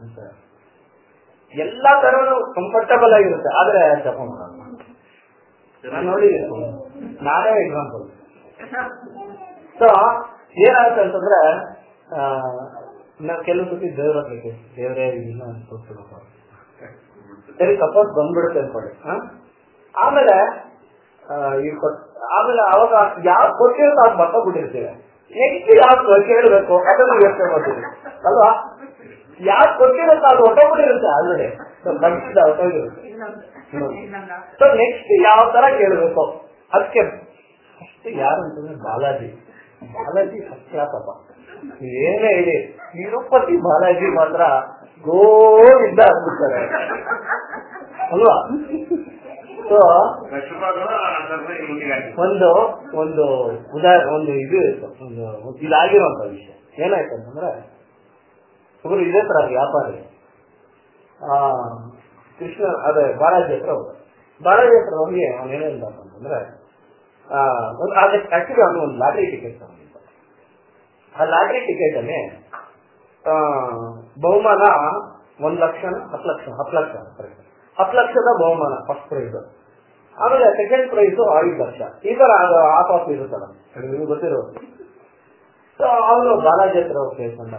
ಎಲ್ಲಾ ತರನು ಕಂಫರ್ಟಬಲ್ ಆಗಿರುತ್ತೆ ಆದ್ರೆ ಜಪ ಮಾಡಲ್ಲ ನಾನು ನೋಡಿದ್ದೀನಿ ನಾನೇ ಎಕ್ಸಾಂಪಲ್ ಸೊ ಏನಾಗುತ್ತೆ ಅಂತಂದ್ರೆ ಆ, ನಾ ಕೆಲವು ಸತಿ ದೇವ್ರ ಹತ್ರಕ್ಕೆ ದೇವರೇ ಇಲ್ಲ ಅನ್ಸ್ಕೊಡ್ತೀರಪ್ಪ ಸರಿ ಸಪೋಸ್ ಬಂದ್ಬಿಡುತ್ತೆ ಅನ್ಕೊಳ್ಳಿ ಆ? ಆಮೇಲೆ ಆ, ಈ ಕೊಟ್- ಆಮೇಲೆ ಅವಾಗ ಯಾವ ಕೊಟ್ಟಿರುತ್ತೆ ಅದು ಬರ್ತಾ ಬಿಟ್ಟಿರ್ತೀವಿ ನೆಕ್ಸ್ಟ್ ಯಾವ್ದು ಕೇಳಬೇಕು ಅದನ್ನು ಯೋಚನೆ ಮಾಡ್ತೀವಿ ಅಲ್ವಾ ಯಾವ್ದು ಕೊಟ್ಟಿರುತ್ತೆ ಅದು ಹೊಟ್ಟೋಗ್ಬಿಟ್ಟಿರುತ್ತೆ ಆಲ್ರೆಡಿ ಬಗ್ಸಿದ ಹೊಟ್ಟೋಗಿರುತ್ತೆ ಸೊ ನೆಕ್ಸ್ಟ್ ಯಾವ ತರ ಕೇಳಬೇಕು ಅದಕ್ಕೆ ಫಸ್ಟ್ ಯಾರು ಅಂತಂದ್ರೆ ಬಾಲಾಜಿ ಬಾಲಾಜಿ ಸತ್ಯಾತಪ ಏನೇ ಹೇಳಿ ತಿರುಪತಿ ಬಾಲಾಜಿ ಮಾತ್ರ ಗೋವಿಂದ ಅಂದ್ಬಿಡ್ತಾರೆ ಅಲ್ವಾ ಸೊ ಲಕ್ಷ್ಮಣ ಅದನ್ನ ಇಲ್ಲಿಗೆ ಹಾಕಿ ಒಂದು ಒಂದು ಉದಾಹರಣೆ ಒಂದು ಇದು ಇತ್ತು ಒಂದು ಇದಾಗಿರುವಂತ ವಿಷಯ ಏನಾಯ್ತು ಅಂತಂದ್ರೆ ಒಬ್ರು ಇದೇ ತರ ವ್ಯಾಪಾರಿ ಆ ಕೃಷ್ಣ ಅದೇ ಬಾಲಾಜಿ ಹತ್ರ ಹೋದ ಬಾಲಾಜಿ ಹತ್ರ ಹೋಗಿ ಅವನು ಏನೇನ್ ಅಂತಂದ್ರೆ ಆ, ಒಂದು ಆಕ್ಚುಲಿ ಅವನು ಒಂದು ಲಾಟ್ರಿ ಟಿಕೆಟ್ ತಗೊಂಡಿದ್ದ ಆ ಲಾಟ್ರಿ ಟಿಕೆಟ್ ಅಲ್ಲಿ ಆ, ಬಹುಮಾನ ಒಂದ್ ಲಕ್ಷ ಹತ್ತು ಲಕ್ಷ ಹತ್ತು ಲಕ್ಷ correct. ಹತ್ತು ಲಕ್ಷದ ಬಹುಮಾನ ಫಸ್ಟ್ ಪ್ರೈಸ್ ಆಮೇಲೆ ಸೆಕೆಂಡ್ ಪ್ರೈಸ್ ಐದು ಲಕ್ಷ ಈ ತರ ಅದು ಆಫ್ ಆಫ್ ಇರುತ್ತಲ್ಲ ಅದು ನಿಮ್ಗೆ ಗೊತ್ತಿರೋದು ಸೊ ಅವನು ಬಾಲಾಜಿ ಹತ್ರ ಹೋಗಿ ಕೇಳ್ಕೊಂಡ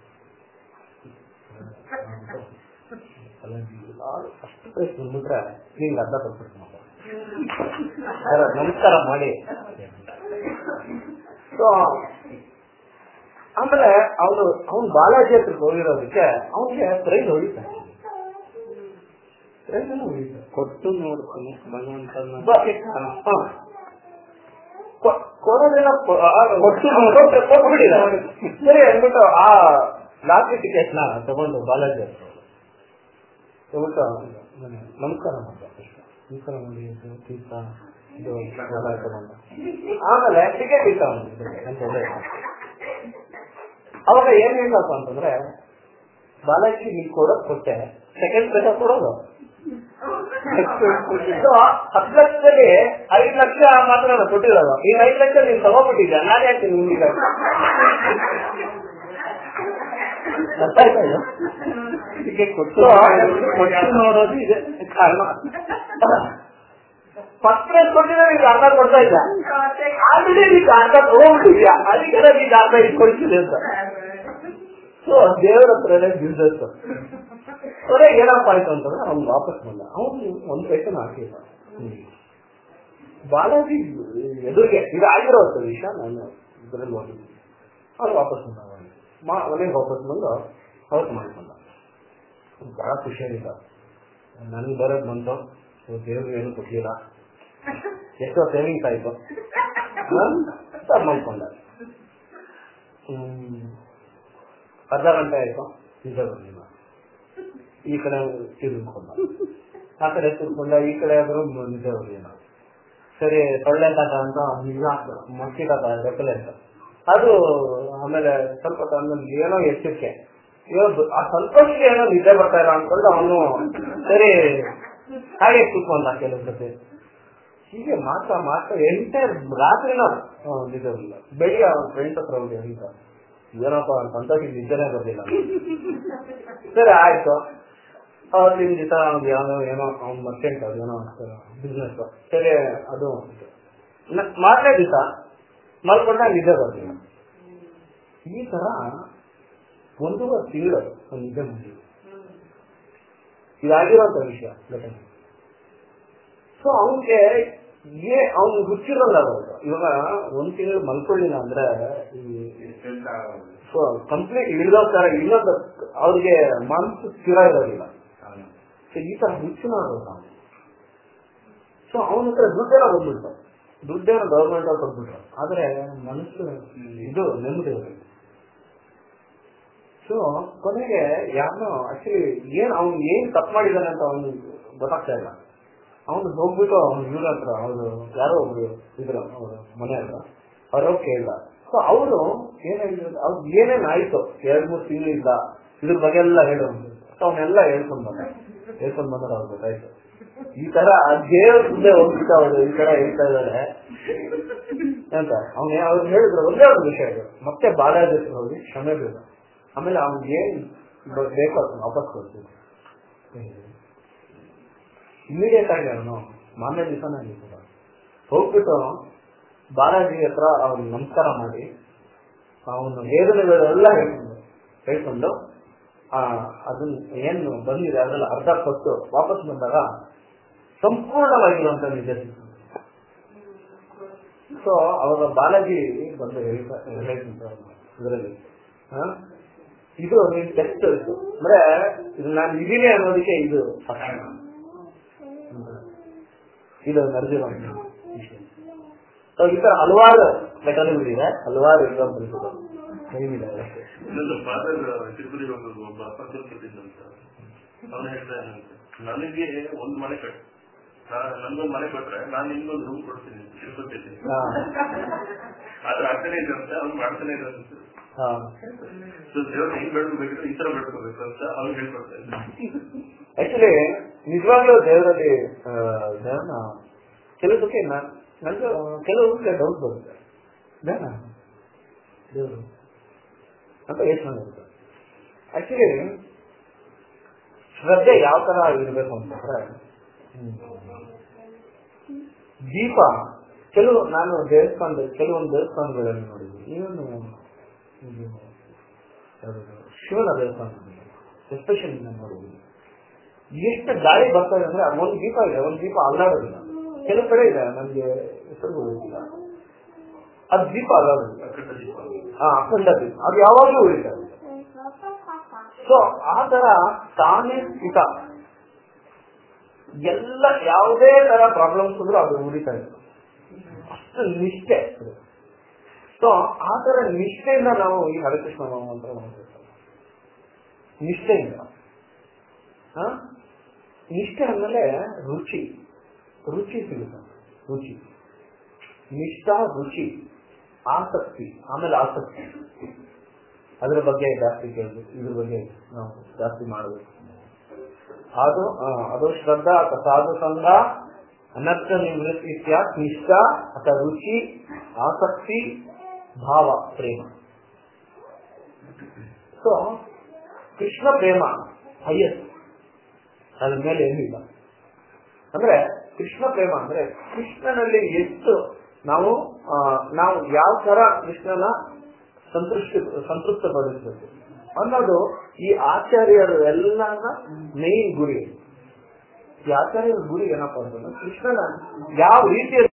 ಫಸ್ಟ್ ಪ್ರೈಸ್ ಬಂದ್ಬಿಟ್ರೆ ನಿಂಗೆ ಅರ್ಧ ಕೊಟ್ಬಿಟ್ಟು ನಮಸ್ಕಾರ ಮಾಡಿ ಸೊ ಆಮೇಲೆ ಅವನು ಅವ್ನು ಬಾಲಾಜಿ ಹತ್ರಕ್ಕೆ ಹೋಗಿರೋದಕ್ಕೆ ಅವನಿಗೆ ಪ್ರೈಸ್ ಹೊಡಿತಾನೆ ಪ್ರೈಸ್ ಹೊಡಿತಾನೆ ಕೊಟ್ಟು ನೋಡ್ತಾನೆ ಭಗವಂತನ ಹ. ಕೊ- ಕೊಡೋದೆಲ್ಲ ಕೊ- ಆ, ಕೊಟ್ಟು ಕೊಟ್ರೆ ಕೊಟ್ಬಿಟ್ಟಿದ ಸರಿ ಅಂದ್ಬಿಟ್ಟು ಆ ಲಾಟ್ರಿ ಟಿಕೆಟ್ ನ ತಗೊಂಡು ಬಾಲಾಜಿ ಹತ್ರ ಹೋದ. ತಗೊಂಡು ಮನೆ ನಮಸ್ಕಾರ ಮಾಡ್ದ ಕೃಷ್ಣ ನಮಸ್ಕಾರ ಮಾಡಿ ಇದು ತೀರ್ಥ ಇದು ಎಲ್ಲ ತಗೊಂಡ ಆಮೇಲೆ ಟಿಕೆಟ್ ಇಟ್ಟ ಅವನಿಗೆ ಅಂತ ಒಳ್ಳೆ ಅವಾಗ ಏನ್ ಹೇಳಪ್ಪ ಅಂತಂದ್ರೆ ಬಾಲಾಜಿ ನೀನ್ ಕೊಡೋದ್ ಕೊಟ್ಟೆ ಸೆಕೆಂಡ್ ಪ್ರೈಸ್ ಕೊಡೋದು So, ಹತ್ತು ಲಕ್ಷದಲ್ಲಿ ಐದು ಲಕ್ಷ ಮಾತ್ರ ನಾನು ಕೊಟ್ಟಿರೋದು ಈ ಐದು ಲಕ್ಷ ನೀನ್ ತಗೋಬಿಟ್ಟಿದ್ದೆ ನಾನು ಯಾಕೆ ನಿಮ್ಗೆ ಅರ್ಥ ಆಯ್ತಾ ಇದು? ಇದಕ್ಕೆ ಕೊಟ್ಟು So, ಕೊಟ್ಟು ನೋಡೋದು ಇದೆ ಕಾರಣ ಫಸ್ಟ್ ಪ್ರೈಸ್ ಕೊಟ್ಟಿದ್ರೆ ನೀನು ಅರ್ಧ ಕೊಡ್ತಾ ಇದ್ದ ಆಲ್ರೆಡಿ ನೀನು ಅರ್ಧ ತಗೋಬಿಟ್ಟಿದ್ಯಾ ಅದಕ್ಕೆ ನೀನು ಅರ್ಧ ಇಟ್ಕೊಳ್ತಿದೆ ಅಂತ ಸೊ ದೇವರ ಹತ್ರನೇ ಬಿಸ್ನೆಸ್ ಕೊನೆ ಏನಪ್ಪ ಆಯ್ತು ಅಂತಂದ್ರೆ ಅವ್ನು ವಾಪಸ್ ಬಂದ ಅವನು ಒಂದ್ ಪೈಸನ ಹಾಕಿಲ್ಲ ಬಾಲಾಜಿ ಎದುರಿಗೆ ಇದು ಆಗಿರೋದು ವಿಷಯ ನಾನು ಇದರಲ್ಲಿ ಹೋಗಿದ್ದೀನಿ ಅವ್ನು ವಾಪಸ್ ಬಂದ ಅವನಿಗೆ. ಮಾ ಮನೆಗೆ ವಾಪಸ್ ಬಂದು ಅವತ್ತು ಮಾಡ್ಕೊಂಡ ಬಹಳ ಖುಷಿಯಾಗಿಲ್ಲ ನನ್ಗೆ ಬರೋದು ಬಂತು ದೇವ್ರು ಏನು ಕೊಡ್ಲಿಲ್ಲ ಎಷ್ಟೋ ಸೇವಿಂಗ್ಸ್ ಆಯ್ತು ಮಾಡ್ಕೊಂಡ ಹ್ಮ್ ಅರ್ಧ ಗಂಟೆ ಆಯ್ತು ನಿಜ ಬರ್ಲಿಲ್ಲ ಈ ಕಡೆ ತಿರುಗಿಕೊಂಡ ಆ ಕಡೆ ತಿರ್ಕೊಂಡ ಈ ಕಡೆ ಆದ್ರೂ ನಿಜ ಬರ್ಲಿಲ್ಲ ಸರಿ ಸೊಳ್ಳೆ ಕಾಟ ಅಂತ ನಿಜ ಮಕ್ಕಿ ಕಾಟ ರೆಪಲೆಂಟ್ ಅದು ಆಮೇಲೆ ಸ್ವಲ್ಪ ಹೊತ್ತು ಆದ್ಮೇಲೆ ಏನೋ ಎಚ್ಚರಿಕೆ ಇವತ್ತು ಆ ಸಂತೋಷಕ್ಕೆ ಏನೋ ನಿದ್ದೆ ಬರ್ತಾ ಇಲ್ಲ ಅನ್ಕೊಂಡು ಅವನು ಸರಿ ಹಾಗೆ ಕೂತ್ಕೊಂಡ ಕೆಲವು ಜೊತೆ ಹೀಗೆ ಮಾತಾ ಮಾತಾ ಎಂಟೈರ್ ರಾತ್ರಿನ ನಿದ್ದೆ ಬರಲಿಲ್ಲ ಬೆಳಿಗ್ಗೆ ಅವನ ಫ್ರೆಂಡ್ಸ್ ಹತ್ರ ಹೋಗಿ ಅಂತ ಏನಪ್ಪ ಅವ್ನ್ ಸಂತೋಷಕ್ಕೆ ನಿದ್ದೆನೇ ಬರ್ಲಿಲ್ಲ ಸರಿ ಆಯ್ತು ಅವತ್ತಿನ ದಿವಸ ಅವ್ನಿಗೆ ಯಾವ್ದೋ ಏನೋ ಅವ್ನ ಮರ್ಚೆಂಟ್ ಅದು ಏನೋ ಬಿಸ್ನೆಸ್ ಸರಿ ಅದು ನ- ಮಾರನೇ ದಿವಸ ಮಲ್ಕೊಂಡಾಗ ನಿದ್ದೆ ಬರ್ಲಿಲ್ಲ ಈ ತರ ಒಂದೂವರೆ ತಿಂಗಳು ಅವ್ನು ನಿದ್ದೆ ಬಂದಿಲ್ಲ ಇದಾಗಿರೋಂಥ ವಿಷಯ ಘಟನೆ ಸೊ ಅವನ್ಗೆ ಏ ಅವ್ನು ಹುಚ್ಚಿರಲ್ಲ ಅವರು ಇವಾಗ ಒಂದ್ ತಿಂಗಳು ಮಲ್ಕೊಳ್ಳಿಲ್ಲ ಅಂದ್ರೆ ಕಂಪ್ಲೀಟ್ ಇಳಿದೋಗ್ತಾರೆ ಇನ್ನೊಂದು ಅವ್ರಿಗೆ ಮನಸ್ಸು ಸ್ಥಿರ ಇರೋದಿಲ್ಲ ಸೊ ಈ ತರ ಹುಚ್ಚು ಮಾಡೋದು ಅವನು ಸೊ ಅವನ ಹತ್ರ ದುಡ್ಡೆಲ್ಲ ಬಂದ್ಬಿಟ್ಟು ದುಡ್ಡೇನೋ ಗೌರ್ಮೆಂಟ್ ಅವ್ರು ಕೊಟ್ಬಿಟ್ರು ಆದ್ರೆ ಮನಸ್ಸು ಇದು ನೆಮ್ಮದಿ ಇರೋದಿಲ್ಲ ಸೊ ಕೊನೆಗೆ ಯಾರನ್ನೋ ಆಕ್ಚುಲಿ ಏನ್ ಅವ್ನು ಏನ್ ತಪ್ಪು ಮಾಡಿದಾನೆ ಅಂತ ಅವ್ನು ಗೊತ್ತಾಗ್ತಾ ಇಲ್ಲ ಅವನು ಹೋಗ್ಬಿಟ್ಟು ಅವ್ನು ಇವ್ರ ಹತ್ರ ಅವರು ಯಾರೋ ಒಬ್ರು ಇದ್ರು ಅವ್ರ ಮನೆ ಹತ್ರ ಅವ್ರು ಹೋಗಿ ಕೇಳ್ದ ಸೊ ಅವರು ಏನಾಗಿದೆ ಅವ್ರು ಏನೇನ್ ಆಯ್ತು ಎರಡ್ ಮೂರ್ ತಿಂಗಳಿಂದ ಇದ್ರ ಬಗ್ಗೆ ಎಲ್ಲ ಹೇಳು ಸೊ ಅವನ್ನೆಲ್ಲ ಹೇಳ್ಕೊಂಡ್ ಬಂದ ಹೇಳ್ಕೊಂಡ್ ಬಂದ್ರೆ ಅವ್ರಿಗೆ ಗೊತ್ತಾಯ್ತು ಈ ತರ ಆ ದೇವ್ರ ಮುಂದೆ ಹೋಗ್ಬಿಟ್ಟು ಅವರು ಈ ತರ ಹೇಳ್ತಾ ಇದಾರೆ ಅಂತ ಅವ್ನು ಅವ್ರು ಹೇಳಿದ್ರು ಒಂದೇ ಒಂದು ವಿಷಯ ಇದು ಮತ್ತೆ ಬಾಲಾಜಿ ಹತ್ರ ಹೋಗಿ ಕ್ಷಮೆ ಬೇಕು ಆಮೇಲೆ ಅವ್ನಿಗೆ ಏನ್ ಬ- ಬೇಕೋ ಅದನ್ನ ವಾಪಸ್ ಕೊಡ್ತೀನಿ ಇಮಿಡಿಯೇಟ್ ಆಗಿ ಅವನು ಮಾನ್ಯ ದಿವಸನೇ ನಿಂತಿದ್ದ ಹೋಗ್ಬಿಟ್ಟು ಬಾಲಾಜಿ ಹತ್ರ ಅವ್ನು ನಮಸ್ಕಾರ ಮಾಡಿ ಅವನು ವೇದನೆಗಳು ಎಲ್ಲ ಹೇಳ್ಕೊಂಡು ಹೇಳ್ಕೊಂಡು ಆ ಅದನ್ನ ಏನು ಬಂದಿದೆ ಅದ್ರಲ್ಲಿ ಅರ್ಧ ಕೊಟ್ಟು ವಾಪಸ್ ಬಂದಾಗ ಸಂಪೂರ್ಣವಾಗಿರುವಂತ ನಿಜ ಸೊ ಅವಾಗ ಬಾಲಾಜಿ ಬಂದು ಹೇಳ್ತಾ ಹೇಳ್ತಿದ್ದ ಇದರಲ್ಲಿ ಇದು ನೀನ್ ಟೆಸ್ಟ್ ಅಂದ್ರೆ ಇದು ನಾನು ಇದೀನಿ ಅನ್ನೋದಕ್ಕೆ ಇದು ಸಾಕ್ಷಿ. ಇದು ನಡೆದಿರೋ ವಿಷಯ ಸೊ ಈ ತರ ಹಲವಾರು ಘಟನೆಗಳಿದೆ ಹಲವಾರು ಎಕ್ಸಾಂಪಲ್ಸ್ ಟೈಮಿದೆ ಇನ್ನೊಂದು ಫಾದರ್ ತಿರುಪತಿ ಒಂದು ಒಬ್ಬ ಅಪ್ಪ ತಿರುಪತಿದ್ದಂತ ಅವನು ಹೇಳ್ತಾ ಇದ್ದಾನಂತೆ ನನಗೆ ಒಂದು ಮನೆ ಕಟ್ ನಾನು ನನ್ಗೊಂದು ಮನೆ ಕೊಟ್ರೆ ನಾನು ನಿಮ್ಗೊಂದು ರೂಮ್ ಕೊಡ್ತೀನಿ ತಿರುಪತಿಯಲ್ಲಿ ಹಾ ಅದ್ರ ಅರ್ಥನೇ ಇದೆ ಅಂತ ಅವ್ನು ಮಾಡ್ತಾನೆ ಇದೆ ಅಂತ ಹಾ ಸೊ ದೇವ್ರ ಹೆಂಗ್ ಬೆಳ್ಕೋಬೇಕಿದ್ರೆ ಈ ತರ ಬೆಳ್ಕೋಬೇಕು ಅಂತ ಅವ್ನು ಹೇಳ್ಕೊಡ್ತಾ ಇದ್ದ ಆಕ್ಚುಲಿ ನಿಜವಾಗ್ಲೂ ದೇವರಲ್ಲಿ ದೇವನ ಕೆಲಸಕ್ಕೆ ನನಗೆ ಕೆಲವು ಡೌಟ್ ಬರುತ್ತೆ ದೇವನ ದೇವರು ಅಂತ ಯೋಚನೆ ಬರುತ್ತೆ ಆಕ್ಚುಲಿ ಶ್ರದ್ಧೆ ಯಾವ ತರ ಇರಬೇಕು ಅಂತಂದ್ರೆ ಹ್ಮ್. ದೀಪ ಕೆಲವು ನಾನು ದೇವಸ್ಥಾನದ ಕೆಲವೊಂದು ದೇವಸ್ಥಾನಗಳಲ್ಲಿ ನೋಡಿದ್ದೀನಿ ಇವನು ಇದು ಯಾವ್ದು? ಶಿವನ ದೇವಸ್ಥಾನ ಎಸ್ಪೆಷಲಿ ನಾನು ನೋಡಿದ್ದೀನಿ ಎಷ್ಟು ಗಾಳಿ ಬರ್ತದೆ ಅಂದ್ರೆ ಒಂದು ದೀಪ ಇದೆ ಒಂದು ದೀಪ ಅಲ್ಲಾಡೋದಿಲ್ಲ ಕೆಲವು ಕಡೆ ಇದೆ ನನಗೆ ಹೆಸರು ಗೊತ್ತಿಲ್ಲ ಅದು ದೀಪ ಅಲ್ಲಾಡೋದಿಲ್ಲ ಅಕ್ಕಟ ದೀಪ ಹಾ ಅಖಂಡ ದೀಪ ಅದು ಯಾವಾಗಲೂ ಉಳಿತದೆ ಸೊ ಆ ತರ ತಾನೇ ಸ್ಥಿತ ಎಲ್ಲ ಯಾವುದೇ ತರ ಪ್ರಾಬ್ಲಮ್ಸ್ ಇದ್ರೂ ಅದು ಉಳಿತಾ ಇದೆ ಅಷ್ಟು ನಿಷ್ಠೆ ಸೊ ಆ ತರ ನಿಷ್ಠೆಯಿಂದ ನಾವು ಈ ಹರಿಕೃಷ್ಣ ಮಂತ್ರ ಮಾಡಬೇಕು ನಿಷ್ಠೆಯಿಂದ ಹ? ನಿಷ್ಠೆ ಅಂದ್ಮೇಲೆ ರುಚಿ ರುಚಿ ಸಿಗುತ್ತೆ ರುಚಿ ನಿಷ್ಠ ರುಚಿ ಆಸಕ್ತಿ ಆಮೇಲೆ ಆಸಕ್ತಿ ಅದ್ರ ಬಗ್ಗೆ ಜಾಸ್ತಿ ಕೇಳಬೇಕು ಇದ್ರ ಬಗ್ಗೆ ನಾವು ಜಾಸ್ತಿ ಮಾಡಬೇಕು ಅದು ಆ, ಅದು ಶ್ರದ್ಧಾ ಅಥವಾ ಸಾಧು ಸಂಘ ಅನರ್ಥ ನಿವೃತ್ತಿ ಸ್ಯಾತ್ ನಿಷ್ಠ ಅಥವಾ ರುಚಿ ಆಸಕ್ತಿ ಭಾವ ಪ್ರೇಮ ಸೊ ಕೃಷ್ಣ ಪ್ರೇಮ ಹೈಯೆಸ್ಟ್ ಅದ್ರ ಮೇಲೆ ಏನಿಲ್ಲ ಅಂದ್ರೆ ಕೃಷ್ಣ ಪ್ರೇಮ ಅಂದ್ರೆ ಕೃಷ್ಣನಲ್ಲಿ ಎಷ್ಟು ನಾವು ಆ, ನಾವು ಯಾವ ತರ ಕೃಷ್ಣನ ಸಂತೃಷ್ಟಿ ಸಂತೃಪ್ತಪಡಿಸಬೇಕು ಅನ್ನೋದು ಈ ಆಚಾರ್ಯರು ಎಲ್ಲರ ಮೇನ್ ಗುರಿ ಈ ಆಚಾರ್ಯರ ಗುರಿ ಏನಪ್ಪಾ ಅಂತಂದ್ರೆ ಕೃಷ್ಣನ ಯಾವ ರೀತಿಯ